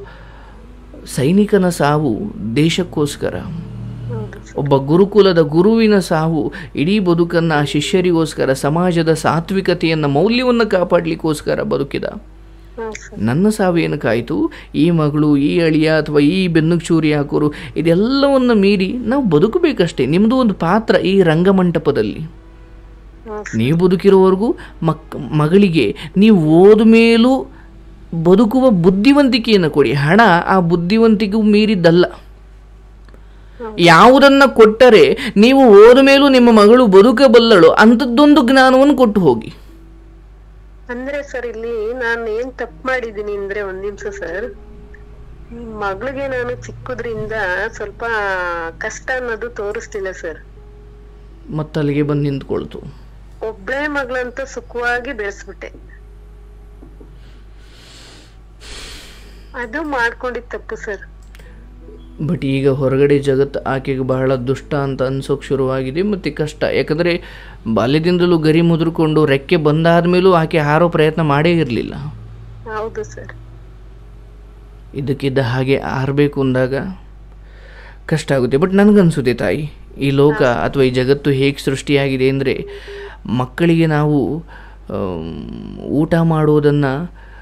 ಸೈನಿಕನ ಸಾವು ದೇಶಕ್ಕೋಸ್ಕರ ಹೌದು ಸರ್ ಒಬ್ಬ ಗುರುಕುಲದ ಗುರುವಿನ ಸಾವು ಇಡೀ ಬದುಕನ್ನು ಆ ಶಿಷ್ಯರಿಗೋಸ್ಕರ ಸಮಾಜದ ಸಾತ್ವಿಕತೆಯನ್ನು ಮೌಲ್ಯವನ್ನು ಕಾಪಾಡಲಿಕ್ಕೋಸ್ಕರ ಬದುಕಿದ ಹಾ ಸರ್ ನನ್ನ ಸಾವೇನು ಕಾಯಿತು ಈ ಮಗಳು ಈ ಅಳಿಯ ಅಥವಾ ಈ ಬೆನ್ನುಗ್ ಚೂರಿ ಹಾಕೋರು ಇದೆಲ್ಲವನ್ನು ಮೀರಿ ನಾವು ಬದುಕಬೇಕಷ್ಟೇ ನಿಮ್ಮದು ಒಂದು ಪಾತ್ರ ಈ ರಂಗಮಂಟಪದಲ್ಲಿ ಹಾ ನೀವು ಬದುಕಿರೋವರೆಗೂ ಮಕ್ ಮಗಳಿಗೆ ನೀವು ಓದ ಮೇಲೂ ಬದುಕುವ ಬುದ್ಧಿವಂತಿಕೆಯನ್ನು ಕೊಡಿ ಹಣ ಆ ಬುದ್ಧಿವಂತಿಕೆಗೂ ಮೀರಿದ್ದಲ್ಲ ಯಾವುದನ್ನು ಕೊಟ್ಟರೆ ನೀವು ಓದ ಮೇಲೂ ನಿಮ್ಮ ಮಗಳು ಬದುಕಬಲ್ಲಳು ಅಂಥದ್ದೊಂದು ಜ್ಞಾನವನ್ನು ಕೊಟ್ಟು ಹೋಗಿ ಅಂದ್ರೆ ಸರ್ ಇಲ್ಲಿ ನಾನು ಏನ್ ತಪ್ಪು ಮಾಡಿದೀನಿ ಅಂದ್ರೆ ಒಂದ್ ನಿಮಿಷ ಸರ್ ಮಗಳಿಗೆ ನಾನು ಚಿಕ್ಕದ್ರಿಂದ ಸ್ವಲ್ಪ ಕಷ್ಟ ಅನ್ನೋದು ತೋರಿಸ್ತಿಲ್ಲ ಸರ್ ಮತ್ತು ಅಲ್ಲಿಗೆ ಬಂದು ನಿಂತ್ಕೊಳ್ತು ಒಬ್ಳೇ ಮಗಳಂತ ಸುಖವಾಗಿ ಬೆಳೆಸ್ಬಿಟ್ಟೆ ಅದು ಮಾಡ್ಕೊಂಡಿದ್ ತಪ್ಪು ಸರ್ ಬಟ್ ಈಗ ಹೊರಗಡೆ ಜಗತ್ತು ಆಕೆಗೆ ಬಹಳ ದುಷ್ಟ ಅಂತ ಅನ್ಸೋಕೆ ಶುರುವಾಗಿದೆ ಮತ್ತು ಕಷ್ಟ ಯಾಕಂದರೆ ಬಾಲ್ಯದಿಂದಲೂ ಗರಿ ಮುದುರ್ಕೊಂಡು ರೆಕ್ಕೆ ಬಂದಾದ ಮೇಲೂ ಆಕೆ ಹಾರೋ ಪ್ರಯತ್ನ ಮಾಡೇ ಇರಲಿಲ್ಲ ಹೌದು ಸರ್ ಇದಕ್ಕಿದ್ದ ಹಾಗೆ ಆರಬೇಕು ಅಂದಾಗ ಕಷ್ಟ ಆಗುತ್ತೆ ಬಟ್ ನನಗನ್ಸುತ್ತೆ ತಾಯಿ ಈ ಲೋಕ ಅಥವಾ ಈ ಜಗತ್ತು ಹೇಗೆ ಸೃಷ್ಟಿಯಾಗಿದೆ ಅಂದರೆ ಮಕ್ಕಳಿಗೆ ನಾವು ಆಮ್, ಊಟ ಮಾಡೋದನ್ನು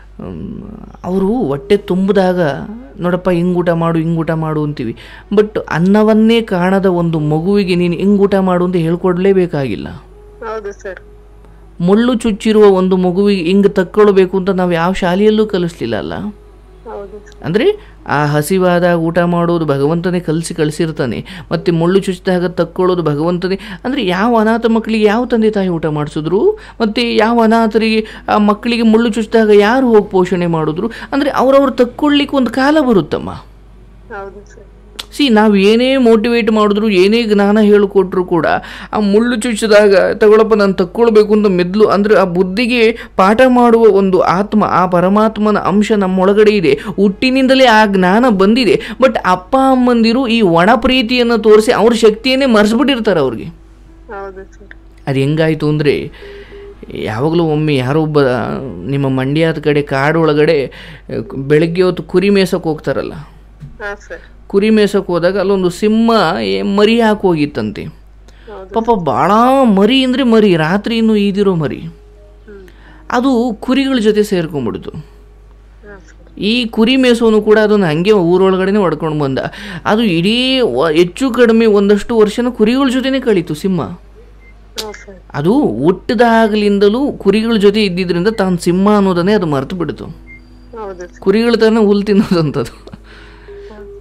ಅವರು ಹೊಟ್ಟೆ ತುಂಬಿದಾಗ ನೋಡಪ್ಪ ಹಿಂಗೆ ಊಟ ಮಾಡು ಹಿಂಗೆ ಊಟ ಮಾಡು ಅಂತೀವಿ ಬಟ್ ಅನ್ನವನ್ನೇ ಕಾಣದ ಒಂದು ಮಗುವಿಗೆ ನೀನು ಹಿಂಗೆ ಊಟ ಮಾಡು ಅಂತ ಹೇಳ್ಕೊಡ್ಲೇಬೇಕಾಗಿಲ್ಲ ಹೌದು ಸರ್ ಮುಳ್ಳು ಚುಚ್ಚಿರುವ ಒಂದು ಮಗುವಿಗೆ ಹಿಂಗೆ ತಕ್ಕೊಳ್ಬೇಕು ಅಂತ ನಾವು ಯಾವ ಶಾಲೆಯಲ್ಲೂ ಕಲಿಸ್ಲಿಲ್ಲ ಅಲ್ಲ ಹೌದು ಸರ್ ಅಂದರೆ ಆ ಹಸಿವಾದಾಗ ಊಟ ಮಾಡೋದು ಭಗವಂತನೇ ಕಲಿಸಿ ಕಳಿಸಿರ್ತಾನೆ ಮತ್ತು ಮುಳ್ಳು ಚುಚ್ಚಿದಾಗ ತಕ್ಕೊಳ್ಳೋದು ಭಗವಂತನೇ ಅಂದರೆ ಯಾವ ಅನಾಥ ಮಕ್ಕಳಿಗೆ ಯಾವ ತಂದೆ ತಾಯಿ ಊಟ ಮಾಡಿಸಿದ್ರು ಮತ್ತು ಯಾವ ಅನಾಥರಿಗೆ ಆ ಮಕ್ಕಳಿಗೆ ಮುಳ್ಳು ಚುಚ್ಚಿದಾಗ ಯಾರು ಹೋಗಿ ಪೋಷಣೆ ಮಾಡಿದ್ರು ಅಂದರೆ ಅವ್ರವ್ರು ತಕ್ಕೊಳ್ಳಿಕ್ಕೆ ಒಂದು ಕಾಲ ಬರುತ್ತಮ್ಮ ಹೌದು ಸರ್ ಸಿ ನಾವು ಏನೇ ಮೋಟಿವೇಟ್ ಮಾಡಿದ್ರು ಏನೇ ಜ್ಞಾನ ಹೇಳಿಕೊಟ್ರು ಕೂಡ ಆ ಮುಳ್ಳು ಚುಚ್ಚಿದಾಗ ತಗೊಳಪ್ಪ ನಾನು ತಕ್ಕೊಳ್ಬೇಕು ಅಂತ ಮೆದ್ಲು ಅಂದರೆ ಆ ಬುದ್ಧಿಗೆ ಪಾಠ ಮಾಡುವ ಒಂದು ಆತ್ಮ ಆ ಪರಮಾತ್ಮನ ಅಂಶ ನಮ್ಮೊಳಗಡೆ ಇದೆ ಹುಟ್ಟಿನಿಂದಲೇ ಆ ಜ್ಞಾನ ಬಂದಿದೆ ಬಟ್ ಅಪ್ಪ ಅಮ್ಮಂದಿರು ಈ ಒಣ ಪ್ರೀತಿಯನ್ನು ತೋರಿಸಿ ಅವ್ರ ಶಕ್ತಿಯನ್ನೇ ಮರೆಸ್ಬಿಟ್ಟಿರ್ತಾರೆ ಅವ್ರಿಗೆ ಹೌದು ಸರ್ ಅದು ಹೆಂಗಾಯಿತು ಅಂದರೆ ಯಾವಾಗಲೂ ಒಮ್ಮೆ ಯಾರೋ ಒಬ್ಬ ನಿಮ್ಮ ಮಂಡ್ಯದ ಕಡೆ ಕಾಡು ಒಳಗಡೆ ಬೆಳಗ್ಗೆ ಹೊತ್ತು ಕುರಿ ಮೇಸಕ್ಕೆ ಹೋಗ್ತಾರಲ್ಲ ಹಾ ಸರ್ ಕುರಿ ಮೇಸಕ್ಕೆ ಹೋದಾಗ ಅಲ್ಲೊಂದು ಸಿಂಹ ಏ- ಮರಿ ಹಾಕಿ ಹೋಗಿತ್ತಂತೆ ಹೌದು ಪಾಪ ಭಾಳ ಮರಿ ಅಂದರೆ ಮರಿ ರಾತ್ರಿ ಇನ್ನೂ ಈದಿರೋ ಮರಿ ಹ್ಮ್ ಅದು ಕುರಿಗಳ ಜೊತೆ ಸೇರ್ಕೊಂಡ್ಬಿಡ್ತು ಹಾ ಸರ್ ಈ ಕುರಿ ಮೇಸೋನು ಕೂಡ ಅದನ್ನು ಹಾಗೆ ಊರೊಳಗಡೆನೆ ಹೊಡ್ಕೊಂಡು ಬಂದ ಅದು ಇಡೀ ವ- ಹೆಚ್ಚು ಕಡಿಮೆ ಒಂದಷ್ಟು ವರ್ಷನ ಕುರಿಗಳ ಜೊತೆನೇ ಕಳೀತು ಸಿಂಹ ಹಾ ಸರ್ ಅದು ಹುಟ್ಟಿದಾಗಲಿಂದಲೂ ಕುರಿಗಳ ಜೊತೆ ಇದ್ದಿದ್ರಿಂದ ತಾನು ಸಿಂಹ ಅನ್ನೋದನ್ನೇ ಅದು ಮರೆತು ಬಿಡ್ತು ಹೌದು ಸರ್ ಕುರಿಗಳ ಥರನೇ ಹುಲ್ ತಿನ್ನೋದಂಥದ್ದು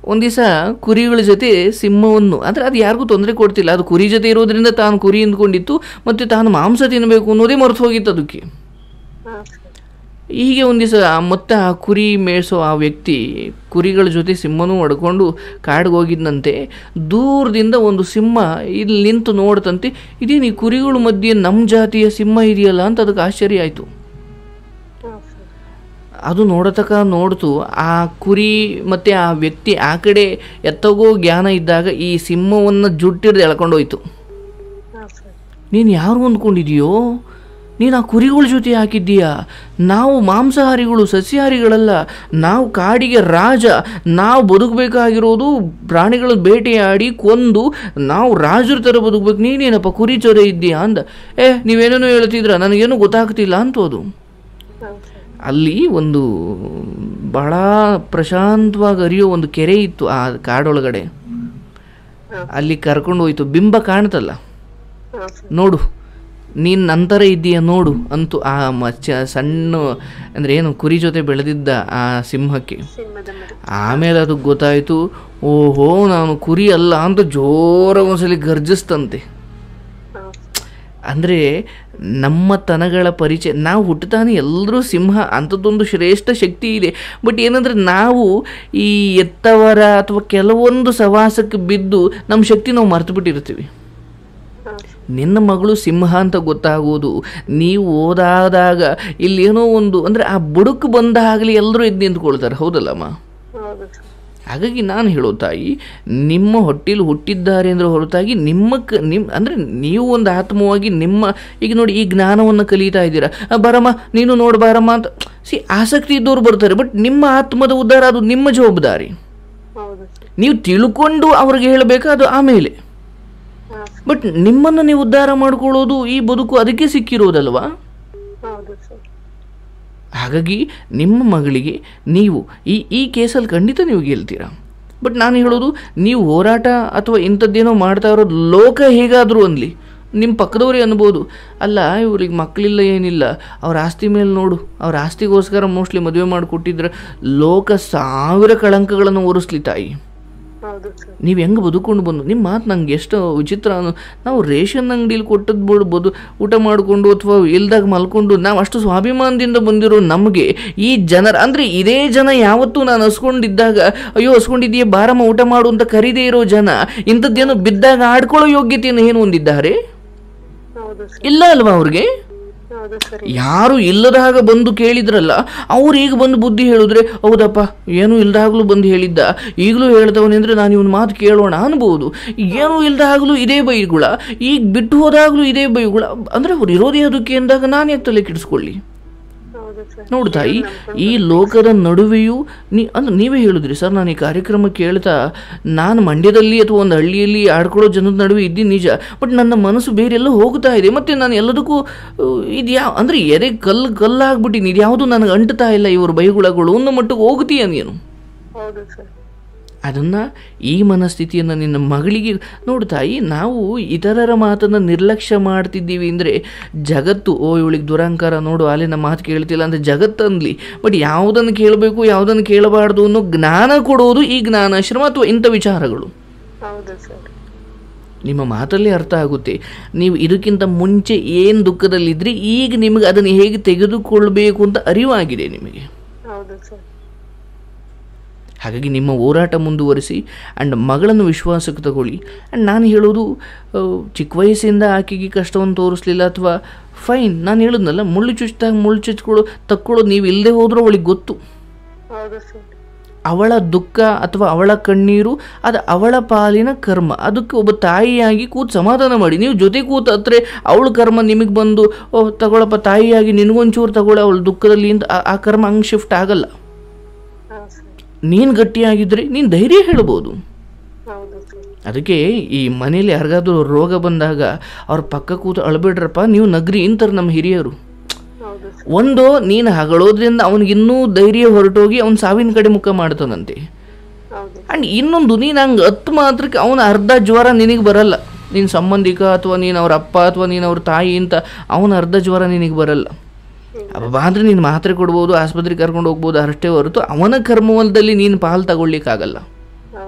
ಒಂದು ದಿವಸ ಕುರಿಗಳ ಜೊತೆ ಸಿಂಹವನ್ನು ಅಂದರೆ ಅದು ಯಾರಿಗೂ ತೊಂದರೆ ಕೊಡ್ತಿಲ್ಲ ಅದು ಕುರಿ ಜೊತೆ ಇರೋದ್ರಿಂದ ತಾನು ಕುರಿ ಅಂದ್ಕೊಂಡಿತ್ತು ಮತ್ತು ತಾನು ಮಾಂಸ ತಿನ್ನಬೇಕು ಅನ್ನೋದೇ ಮರೆತು ಹೋಗಿತ್ತು ಅದಕ್ಕೆ ಹಾ ಸರ್ ಹೀಗೆ ಒಂದು ದಿವಸ ಮತ್ತೆ ಆ ಕುರಿ ಮೇಯಿಸೋ ಆ ವ್ಯಕ್ತಿ ಕುರಿಗಳ ಜೊತೆ ಸಿಂಹನೂ ಹೊಡ್ಕೊಂಡು ಕಾಡಿಗೆ ಹೋಗಿದ್ದಂತೆ ದೂರದಿಂದ ಒಂದು ಸಿಂಹ ಇಲ್ಲಿ ನಿಂತು ನೋಡ್ತಂತೆ ಇದೇನು ಈ ಕುರಿಗಳ ಮಧ್ಯೆ ನಮ್ಮ ಜಾತಿಯ ಸಿಂಹ ಇದೆಯಲ್ಲ ಅಂತ ಅದಕ್ಕೆ ಆಶ್ಚರ್ಯ ಆಯಿತು ಹಾ ಸರ್ ಅದು ನೋಡತಕ್ಕ ನೋಡ್ತು ಆ ಕುರಿ ಮತ್ತು ಆ ವ್ಯಕ್ತಿ ಆ ಕಡೆ ಎತ್ತಗೋ ಜ್ಞಾನ ಇದ್ದಾಗ ಈ ಸಿಂಹವನ್ನು ಜುಟ್ಟಿಡ್ದು ಎಳ್ಕೊಂಡೋಯ್ತು ಹಾ ಸರ್ ನೀನು ಯಾರು ಅಂದ್ಕೊಂಡಿದೀಯೋ ನೀನು ಆ ಕುರಿಗಳ ಜೊತೆ ಹಾಕಿದ್ದೀಯಾ ನಾವು ಮಾಂಸಾಹಾರಿಗಳು ಸಸ್ಯಾಹಾರಿಗಳಲ್ಲ ನಾವು ಕಾಡಿಗೆ ರಾಜ ನಾವು ಬದುಕಬೇಕಾಗಿರೋದು ಪ್ರಾಣಿಗಳ ಬೇಟೆಯಾಡಿ ಕೊಂದು ನಾವು ರಾಜರ ಥರ ಬದುಕಬೇಕು ನೀನೇನಪ್ಪ ಕುರಿ ಚೊರೆ ಇದ್ದೀಯಾ ಅಂದ ಏ ನೀವೇನೇನೋ ಹೇಳ್ತಿದ್ರ ನನಗೇನು ಗೊತ್ತಾಗ್ತಿಲ್ಲ ಅಂತೋದು ಹಾ ಸರ್ ಅಲ್ಲಿ ಒಂದು ಬಹಳ ಪ್ರಶಾಂತವಾಗಿ ಹರಿಯೋ ಒಂದು ಕೆರೆ ಇತ್ತು ಆ ಕಾಡೊಳಗಡೆ ಅಲ್ಲಿ ಕರ್ಕೊಂಡು ಹೋಯ್ತು ಬಿಂಬ ಕಾಣ್ತಲ್ಲ ಹಾ ಸರ್ ನೋಡು ನೀನು ನಂತರ ಇದ್ದೀಯ ನೋಡು ಅಂತೂ ಆ ಮಚ್ಚ ಸಣ್ಣ ಅಂದರೆ ಏನು ಕುರಿ ಜೊತೆ ಬೆಳೆದಿದ್ದ ಆ ಸಿಂಹಕ್ಕೆ ಸಿಂಹದ ಮರಿ ಆಮೇಲೆ ಅದಕ್ಕೆ ಗೊತ್ತಾಯಿತು ಓಹೋ ನಾನು ಕುರಿ ಅಲ್ಲ ಅಂತ ಜೋರಾಗಿ ಒಂದ್ಸಲಿ ಗರ್ಜಿಸ್ತಂತೆ ಹಾ ಅಂದರೆ ನಮ್ಮ ತನಗಳ ಪರಿಚಯ ನಾವು ಹುಟ್ಟುತ್ತಾನೆ ಎಲ್ಲರೂ ಸಿಂಹ ಅಂಥದ್ದೊಂದು ಶ್ರೇಷ್ಠ ಶಕ್ತಿ ಇದೆ ಬಟ್ ಏನಂದರೆ ನಾವು ಈ ಎತ್ತವರ ಅಥವಾ ಕೆಲವೊಂದು ಸವಾಸಕ್ಕೆ ಬಿದ್ದು ನಮ್ಮ ಶಕ್ತಿ ನಾವು ಮರೆತು ಬಿಟ್ಟಿರ್ತೀವಿ ಹಾ ನಿನ್ನ ಮಗಳು ಸಿಂಹ ಅಂತ ಗೊತ್ತಾಗೋದು ನೀವು ಓದಾದಾಗ ಇಲ್ಲೇನೋ ಒಂದು ಅಂದರೆ ಆ ಬುಡುಕು ಬಂದಾಗಲಿ ಎಲ್ಲರೂ ಎದ್ದು ನಿಂತ್ಕೊಳ್ತಾರೆ ಹೌದಲ್ಲಮ್ಮ ಹೌದು ಸರ್ ಹಾಗಾಗಿ ನಾನು ಹೇಳೋ ತಾಯಿ ನಿಮ್ಮ ಹೊಟ್ಟೆಲಿ ಹುಟ್ಟಿದ್ದಾರೆ ಅಂದರೆ ಹೊರತಾಗಿ ನಿಮ್ಮ ಕ ನಿಮ್ಮ ಅಂದರೆ ನೀವು ಒಂದು ಆತ್ಮವಾಗಿ ನಿಮ್ಮ ಈಗ ನೋಡಿ ಈ ಜ್ಞಾನವನ್ನು ಕಲಿತಾ ಇದ್ದೀರಾ ಆ, ಬರಮ್ಮ ನೀನು ನೋಡು ಬಾರಮ್ಮ ಅಂತ ಸಿ ಆಸಕ್ತಿ ಇದ್ದವ್ರು ಬರ್ತಾರೆ ಬಟ್ ನಿಮ್ಮ ಆತ್ಮದ ಉದ್ಧಾರ ಅದು ನಿಮ್ಮ ಜವಾಬ್ದಾರಿ ಹೌದು ಸರ್ ನೀವು ತಿಳ್ಕೊಂಡು ಅವ್ರಿಗೆ ಹೇಳಬೇಕು ಅದು ಆಮೇಲೆ ಹಾ ಬಟ್ ನಿಮ್ಮನ್ನು ನೀವು ಉದ್ಧಾರ ಮಾಡ್ಕೊಳ್ಳೋದು ಈ ಬದುಕು ಅದಕ್ಕೆ ಸಿಕ್ಕಿರೋದಲ್ವಾ ಹೌದು ಸರ್ ಹಾಗಾಗಿ ನಿಮ್ಮ ಮಗಳಿಗೆ ನೀವು ಈ ಈ ಕೇಸಲ್ಲಿ ಖಂಡಿತ ನೀವು ಗೆಲ್ತೀರಾ ಬಟ್ ನಾನು ಹೇಳೋದು ನೀವು ಹೋರಾಟ ಅಥವಾ ಇಂಥದ್ದೇನೋ ಮಾಡ್ತಾ ಇರೋದು ಲೋಕ ಹೇಗಾದರೂ ಅನ್ಲಿ ನಿಮ್ಮ ಪಕ್ಕದವ್ರಿಗೆ ಅನ್ಬೋದು ಅಲ್ಲ ಇವ್ರಿಗೆ ಮಕ್ಕಳಿಲ್ಲ ಏನಿಲ್ಲ ಅವ್ರ ಆಸ್ತಿ ಮೇಲೆ ನೋಡು ಅವ್ರ ಆಸ್ತಿಗೋಸ್ಕರ ಮೋಸ್ಟ್ಲಿ ಮದುವೆ ಮಾಡಿಕೊಟ್ಟಿದ್ರೆ ಲೋಕ ಸಾವಿರ ಕಳಂಕಗಳನ್ನು ಒರೆಸ್ಲಿ ತಾಯಿ ಹೌದು ಸರ್ ನೀವು ಹೆಂಗೆ ಬದುಕೊಂಡು ಬಂದು ನಿಮ್ಮ ಮಾತು ನಂಗೆ ಎಷ್ಟು ವಿಚಿತ್ರ ಅನ್ನು ನಾವು ರೇಷನ್ ಅಂಗಡಿಲಿ ಕೊಟ್ಟದ್ದು ಬಿಡು ಬದು ಊಟ ಮಾಡಿಕೊಂಡು ಅಥವಾ ಇಲ್ದಾಗ ಮಲ್ಕೊಂಡು ನಾವು ಅಷ್ಟು ಸ್ವಾಭಿಮಾನದಿಂದ ಬಂದಿರೋ ನಮಗೆ ಈ ಜನರ ಅಂದರೆ ಇದೇ ಜನ ಯಾವತ್ತೂ ನಾನು ಹಸ್ಕೊಂಡಿದ್ದಾಗ ಅಯ್ಯೋ ಹಸ್ಕೊಂಡಿದ್ದೀಯ ಬಾರಮ್ಮ ಊಟ ಮಾಡು ಅಂತ ಕರೀದೇ ಇರೋ ಜನ ಇಂಥದ್ದೇನೋ ಬಿದ್ದಾಗ ಆಡ್ಕೊಳ್ಳೋ ಯೋಗ್ಯತೆಯನ್ನು ಏನು ಹೊಂದಿದ್ದಾರೆ ಹೌದು ಸರ್ ಇಲ್ಲ ಅಲ್ವಾ ಅವ್ರಿಗೆ ಹೌದು ಸರ್ ಯಾರು ಇಲ್ಲದ ಹಾಗೆ ಬಂದು ಕೇಳಿದ್ರಲ್ಲ ಅವ್ರು ಈಗ ಬಂದು ಬುದ್ಧಿ ಹೇಳಿದ್ರೆ ಹೌದಪ್ಪ ಏನೂ ಇಲ್ದಾಗಲೂ ಬಂದು ಹೇಳಿದ್ದ ಈಗಲೂ ಹೇಳ್ದವನೇ ಅಂದರೆ ನಾನು ಇವನ ಮಾತು ಕೇಳೋಣ ಅನ್ಬೋದು ಏನೂ ಇಲ್ದಾಗಲೂ ಇದೇ ಬೈಗುಳ ಈಗ ಬಿಟ್ಟು ಹೋದಾಗಲೂ ಇದೇ ಬೈಗುಳ ಅಂದರೆ ಅವ್ರು ಇರೋದೇ ಅದಕ್ಕೆ ಅಂದಾಗ ನಾನು ಯಾಕೆ ತಲೆ ಕೆಡಿಸ್ಕೊಳ್ಳಿ ಹೌದು ಸರ್ ನೋಡು ತಾಯಿ ಈ ಲೋಕದ ನಡುವೆಯೂ ನೀ ಅಂದ್ರೆ ನೀವೇ ಹೇಳಿದ್ರಿ ಸರ್ ನಾನು ಈ ಕಾರ್ಯಕ್ರಮ ಕೇಳ್ತಾ ನಾನು ಮಂಡ್ಯದಲ್ಲಿ ಅಥವಾ ಒಂದು ಹಳ್ಳಿಯಲ್ಲಿ ಆಡ್ಕೊಳ್ಳೋ ಜನದ ನಡುವೆ ಇದ್ದೀನಿ ನಿಜ ಬಟ್ ನನ್ನ ಮನಸ್ಸು ಬೇರೆಲ್ಲ ಹೋಗ್ತಾ ಇದೆ ಮತ್ತು ನಾನು ಎಲ್ಲದಕ್ಕೂ ಇದು ಯಾವ ಅಂದರೆ ಎದೆ ಕಲ್ಲು ಕಲ್ಲಾಗ್ಬಿಟ್ಟಿನಿ ಇದು ಯಾವುದು ನನಗೆ ಅಂಟ್ತಾ ಇಲ್ಲ ಇವ್ರ ಬೈಗುಳಗಳು ಅನ್ನೋ ಮಟ್ಟಿಗೆ ಹೋಗ್ತೀಯ ನೀನು ಹೌದು ಸರ್ ಅದನ್ನು ಈ ಮನಸ್ಥಿತಿಯನ್ನು ನಿನ್ನ ಮಗಳಿಗೆ ನೋಡು ತಾಯಿ ನಾವು ಇತರರ ಮಾತನ್ನು ನಿರ್ಲಕ್ಷ್ಯ ಮಾಡ್ತಿದ್ದೀವಿ ಅಂದರೆ ಜಗತ್ತು ಓ ಇವಳಿಗೆ ದುರಂಕಾರ ನೋಡು ಅಲ್ಲೇ ನಮ್ಮ ಮಾತು ಕೇಳ್ತಿಲ್ಲ ಅಂತ ಜಗತ್ತು ಅನ್ಲಿ ಬಟ್ ಯಾವುದನ್ನು ಕೇಳಬೇಕು ಯಾವುದನ್ನು ಕೇಳಬಾರ್ದು ಅನ್ನೋ ಜ್ಞಾನ ಕೊಡೋದು ಈ ಜ್ಞಾನಾಶ್ರಮ ಅಥವಾ ಇಂಥ ವಿಚಾರಗಳು ಹೌದು ಸರ್ ನಿಮ್ಮ ಮಾತಲ್ಲೇ ಅರ್ಥ ಆಗುತ್ತೆ ನೀವು ಇದಕ್ಕಿಂತ ಮುಂಚೆ ಏನು ದುಃಖದಲ್ಲಿದ್ದರೆ ಈಗ ನಿಮಗೆ ಅದನ್ನು ಹೇಗೆ ತೆಗೆದುಕೊಳ್ಬೇಕು ಅಂತ ಅರಿವಾಗಿದೆ ನಿಮಗೆ ಹೌದು ಸರ್ ಹಾಗಾಗಿ ನಿಮ್ಮ ಹೋರಾಟ ಮುಂದುವರಿಸಿ ಆ್ಯಂಡ್ ಮಗಳನ್ನು ವಿಶ್ವಾಸಕ್ಕೆ ತಗೊಳ್ಳಿ ಆ್ಯಂಡ್ ನಾನು ಹೇಳೋದು ಆ, ಚಿಕ್ಕ ವಯಸ್ಸಿಂದ ಆಕೆಗೆ ಕಷ್ಟವನ್ನು ತೋರಿಸ್ಲಿಲ್ಲ ಅಥವಾ ಫೈನ್ ನಾನು ಹೇಳಿದ್ನಲ್ಲ ಮುಳ್ಳು ಚುಚ್ಚಿದಾಗ ಮುಳ್ಳು ಚುಚ್ಕೊಳ್ಳೋ ತಕ್ಕೊಳ್ಳೋದು ನೀವು ಇಲ್ಲದೆ ಹೋದ್ರೂ ಅವಳಿಗೆ ಗೊತ್ತು ಹೌದು ಸರ್ ಅವಳ ದುಃಖ ಅಥವಾ ಅವಳ ಕಣ್ಣೀರು ಅದು ಅವಳ ಪಾಲಿನ ಕರ್ಮ ಅದಕ್ಕೆ ಒಬ್ಬ ತಾಯಿಯಾಗಿ ಕೂತು ಸಮಾಧಾನ ಮಾಡಿ ನೀವು ಜೊತೆ ಕೂತು ಹತ್ರ ಅವಳ ಕರ್ಮ ನಿಮಗೆ ಬಂದು ಓ ತಗೊಳಪ್ಪ ತಾಯಿಯಾಗಿ ನಿನಗೊಂಚೂರು ತಗೊಳ್ಳಿ ಅವಳ ದುಃಖದಲ್ಲಿ ಅಂತ ಆ- ಆ ಕರ್ಮ ಹಂಗೆ ಶಿಫ್ಟ್ ಆಗಲ್ಲ ಹಾ ಸರ್ ನೀನು ಗಟ್ಟಿಯಾಗಿದ್ದರೆ ನೀನು ಧೈರ್ಯ ಹೇಳ್ಬೋದು ಹೌದು ಸರ್ ಅದಕ್ಕೆ ಈ ಮನೇಲಿ ಯಾರಿಗಾದ್ರೂ ರೋಗ ಬಂದಾಗ ಅವ್ರ ಪಕ್ಕ ಕೂತು ಅಳ್ಬೇಡ್ರಪ್ಪ ನೀವು ನಗ್ರಿ ಇಂತಾರೆ ನಮ್ಮ ಹಿರಿಯರು ಹೌದು ಸರ್ ಒಂದು ನೀನು ಹಗಳೋದ್ರಿಂದ ಅವನಿಗಿನ್ನೂ ಧೈರ್ಯ ಹೊರಟೋಗಿ ಅವ್ನು ಸಾವಿನ ಕಡೆ ಮುಖ ಮಾಡ್ತಾನಂತೆ ಹೌದು ಆ್ಯಂಡ್ ಇನ್ನೊಂದು ನೀನು ಹಂಗೆ ಹತ್ತು ಮಾತ್ರಕ್ಕೆ ಅವನ ಅರ್ಧ ಜ್ವರ ನಿನಗೆ ಬರಲ್ಲ ನಿನ್ನ ಸಂಬಂಧಿಕ ಅಥವಾ ನೀನು ಅವ್ರ ಅಪ್ಪ ಅಥವಾ ನೀನು ಅವ್ರ ತಾಯಿ ಅಂತ ಅವನ ಅರ್ಧ ಜ್ವರ ನಿನಗೆ ಬರಲ್ಲ ಅಬ್ಬಾ ಅಂದರೆ ನೀನು ಮಾತ್ರೆ ಕೊಡ್ಬೋದು ಆಸ್ಪತ್ರೆಗೆ ಕರ್ಕೊಂಡು ಹೋಗ್ಬೋದು ಅಷ್ಟೇ ಹೊರತು ಅವನ ಕರ್ಮವಲದಲ್ಲಿ ನೀನು ಪಾಲು ತಗೊಳ್ಲಿಕ್ಕಾಗಲ್ಲ ಹೌದು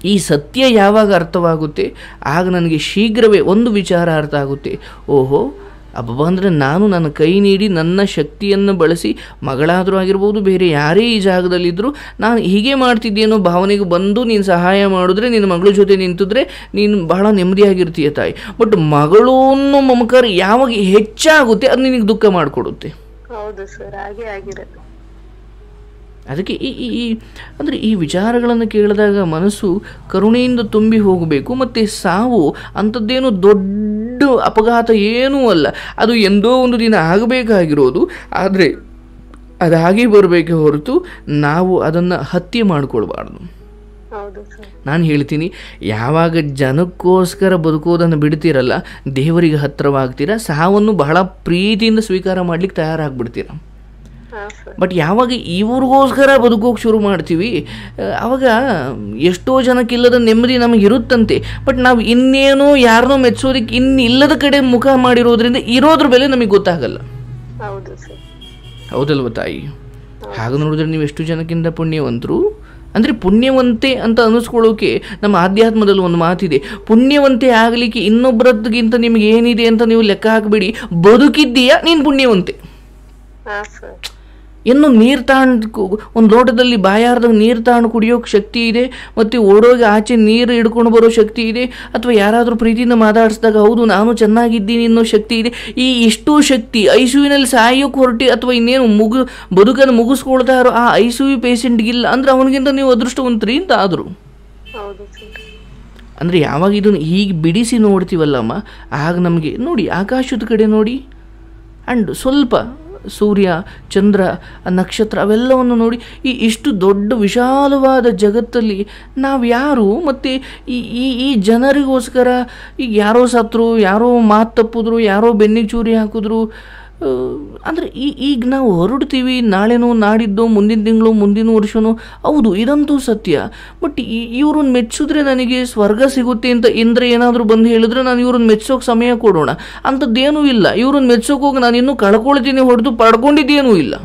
ಈ ಸತ್ಯ ಯಾವಾಗ ಅರ್ಥವಾಗುತ್ತೆ ಆಗ ನನಗೆ ಶೀಘ್ರವೇ ಒಂದು ವಿಚಾರ ಅರ್ಥ ಆಗುತ್ತೆ ಓಹೋ ಅಬ್ಬ ಅಂದರೆ ನಾನು ನನ್ನ ಕೈ ನೀಡಿ ನನ್ನ ಶಕ್ತಿಯನ್ನು ಬಳಸಿ ಮಗಳಾದರೂ ಆಗಿರ್ಬೋದು ಬೇರೆ ಯಾರೇ ಈ ಜಾಗದಲ್ಲಿದ್ದರೂ ನಾನು ಹೀಗೆ ಮಾಡ್ತಿದ್ದೇನೋ ಭಾವನೆಗೆ ಬಂದು ನೀನು ಸಹಾಯ ಮಾಡಿದ್ರೆ ನಿನ್ನ ಮಗಳ ಜೊತೆ ನಿಂತಿದ್ರೆ ನೀನು ಬಹಳ ನೆಮ್ಮದಿಯಾಗಿರ್ತೀಯ ತಾಯಿ ಬಟ್ ಮಗಳು ಅನ್ನೋ ಮಮಕಾರ ಯಾವಾಗ ಹೆಚ್ಚಾಗುತ್ತೆ ಅದು ನಿನಗೆ ದುಃಖ ಮಾಡಿಕೊಡುತ್ತೆ ಹೌದು ಸರ್ ಹಾಗೆ ಆಗಿರೋದು ಅದಕ್ಕೆ ಈ ಈ ಈ ಅಂದರೆ ಈ ವಿಚಾರಗಳನ್ನು ಕೇಳಿದಾಗ ಮನಸ್ಸು ಕರುಣೆಯಿಂದ ತುಂಬಿ ಹೋಗಬೇಕು ಮತ್ತು ಸಾವು ಅಂಥದ್ದೇನು ದೊಡ್ಡ ಅಪಘಾತ ಏನೂ ಅಲ್ಲ ಅದು ಎಂದೋ ಒಂದು ದಿನ ಆಗಬೇಕಾಗಿರೋದು ಆದರೆ ಅದಾಗಿ ಬರಬೇಕೆ ಹೊರತು ನಾವು ಅದನ್ನು ಹತ್ಯೆ ಮಾಡಿಕೊಳ್ಬಾರ್ದು ಹೌದು ಸರ್ ನಾನು ಹೇಳ್ತೀನಿ ಯಾವಾಗ ಜನಕ್ಕೋಸ್ಕರ ಬದುಕೋದನ್ನು ಬಿಡ್ತೀರಲ್ಲ ದೇವರಿಗೆ ಹತ್ತಿರವಾಗ್ತೀರಾ ಸಾವನ್ನು ಬಹಳ ಪ್ರೀತಿಯಿಂದ ಸ್ವೀಕಾರ ಮಾಡ್ಲಿಕ್ಕೆ ತಯಾರಾಗ್ಬಿಡ್ತೀರ ಹಾ ಸರ್ ಬಟ್ ಯಾವಾಗ ಇವ್ರಿಗೋಸ್ಕರ ಬದುಕೋಕೆ ಶುರು ಮಾಡ್ತೀವಿ ಆ, ಅವಾಗ ಎಷ್ಟೋ ಜನಕ್ಕಿಲ್ಲದ ನೆಮ್ಮದಿ ನಮಗೆ ಇರುತ್ತಂತೆ ಬಟ್ ನಾವು ಇನ್ನೇನೋ ಯಾರನ್ನೋ ಮೆಚ್ಚೋದಕ್ಕೆ ಇನ್ನಿಲ್ಲದ ಕಡೆ ಮುಖ ಮಾಡಿರೋದ್ರಿಂದ ಇರೋದ್ರ ಬೆಲೆ ನಮಗೆ ಗೊತ್ತಾಗಲ್ಲ ಹೌದು ಸರ್ ಹೌದಲ್ವ ತಾಯಿ ಹಾಗೆ ನೋಡಿದ್ರೆ ನೀವು ಎಷ್ಟು ಜನಕ್ಕಿಂತ ಪುಣ್ಯವಂತರು ಅಂದರೆ ಪುಣ್ಯವಂತೆ ಅಂತ ಅನ್ನಿಸ್ಕೊಳ್ಳೋಕೆ ನಮ್ಮ ಆಧ್ಯಾತ್ಮದಲ್ಲಿ ಒಂದು ಮಾತಿದೆ ಪುಣ್ಯವಂತೆ ಆಗಲಿಕ್ಕೆ ಇನ್ನೊಬ್ಬರದ್ಗಿಂತ ನಿಮಗೆ ಏನಿದೆ ಅಂತ ನೀವು ಲೆಕ್ಕ ಹಾಕಬೇಡಿ ಬದುಕಿದ್ದೀಯಾ ನೀನು ಪುಣ್ಯವಂತೆ ಹಾ ಸರ್ ಇನ್ನು ನೀರು ತಾಂಡು ಒಂದು ಲೋಟದಲ್ಲಿ ಬಾಯಾರ್ದಾಗ ನೀರು ತಾಂಡು ಕುಡಿಯೋಕೆ ಶಕ್ತಿ ಇದೆ ಮತ್ತು ಓಡೋಗಿ ಆಚೆ ನೀರು ಹಿಡ್ಕೊಂಡು ಬರೋ ಶಕ್ತಿ ಇದೆ ಅಥವಾ ಯಾರಾದರೂ ಪ್ರೀತಿಯಿಂದ ಮಾತಾಡಿಸಿದಾಗ ಹೌದು ನಾನು ಚೆನ್ನಾಗಿದ್ದೀನಿ ಅನ್ನೋ ಶಕ್ತಿ ಇದೆ ಈ ಇಷ್ಟೂ ಶಕ್ತಿ ಐ ಸಿ ಯುನಲ್ಲಿ ಸಾಯೋಕೆ ಹೊರಟಿ ಅಥವಾ ಇನ್ನೇನು ಮುಗು ಬದುಕನ್ನು ಮುಗಿಸ್ಕೊಳ್ತಾ ಇರೋ ಆ ಐ ಸಿ ಯು ಪೇಷಂಟ್ಗಿಲ್ಲ ಅಂದರೆ ಅವನಿಗಿಂತ ನೀವು ಅದೃಷ್ಟವಂತರಿ ಅಂತ ಆದರು ಹೌದು ಸರ್ ಅಂದರೆ ಯಾವಾಗ ಇದನ್ನು ಹೀಗೆ ಬಿಡಿಸಿ ನೋಡ್ತೀವಲ್ಲಮ್ಮ ಆಗ ನಮಗೆ ನೋಡಿ ಆಕಾಶದ ಕಡೆ ನೋಡಿ ಆ್ಯಂಡ್ ಸ್ವಲ್ಪ ಸೂರ್ಯ ಚಂದ್ರ ಆ ನಕ್ಷತ್ರ ಅವೆಲ್ಲವನ್ನು ನೋಡಿ ಈ ಇಷ್ಟು ದೊಡ್ಡ ವಿಶಾಲವಾದ ಜಗತ್ತಲ್ಲಿ ನಾವು ಯಾರು ಮತ್ತು ಈ ಈ ಈ ಜನರಿಗೋಸ್ಕರ ಈಗ ಯಾರೋ ಸತ್ರು ಯಾರೋ ಮಾತು ತಪ್ಪಿದ್ರು ಯಾರೋ ಬೆನ್ನಿಗೆ ಚೂರಿ ಹಾಕಿದ್ರು ಅಂದರೆ ಈ ಈಗ ನಾವು ಹೊರಡ್ತೀವಿ ನಾಳೆನೋ ನಾಡಿದ್ದೋ ಮುಂದಿನ ತಿಂಗಳು ಮುಂದಿನ ವರ್ಷನೋ ಹೌದು ಇದಂತೂ ಸತ್ಯ ಬಟ್ ಇವ್ರನ್ನ ಮೆಚ್ಚಿದ್ರೆ ನನಗೆ ಸ್ವರ್ಗ ಸಿಗುತ್ತೆ ಅಂತ ಇಂದ್ರ ಏನಾದರೂ ಬಂದು ಹೇಳಿದ್ರೆ ನಾನು ಇವ್ರನ್ನ ಮೆಚ್ಚೋಕೆ ಸಮಯ ಕೊಡೋಣ ಅಂಥದ್ದೇನೂ ಇಲ್ಲ ಇವ್ರನ್ನ ಮೆಚ್ಚೋಕೆ ಹೋಗಿ ನಾನು ಇನ್ನೂ ಕಳ್ಕೊಳ್ತೀನಿ ಹೊಡೆದು ಪಡ್ಕೊಂಡಿದ್ದೇನೂ ಇಲ್ಲ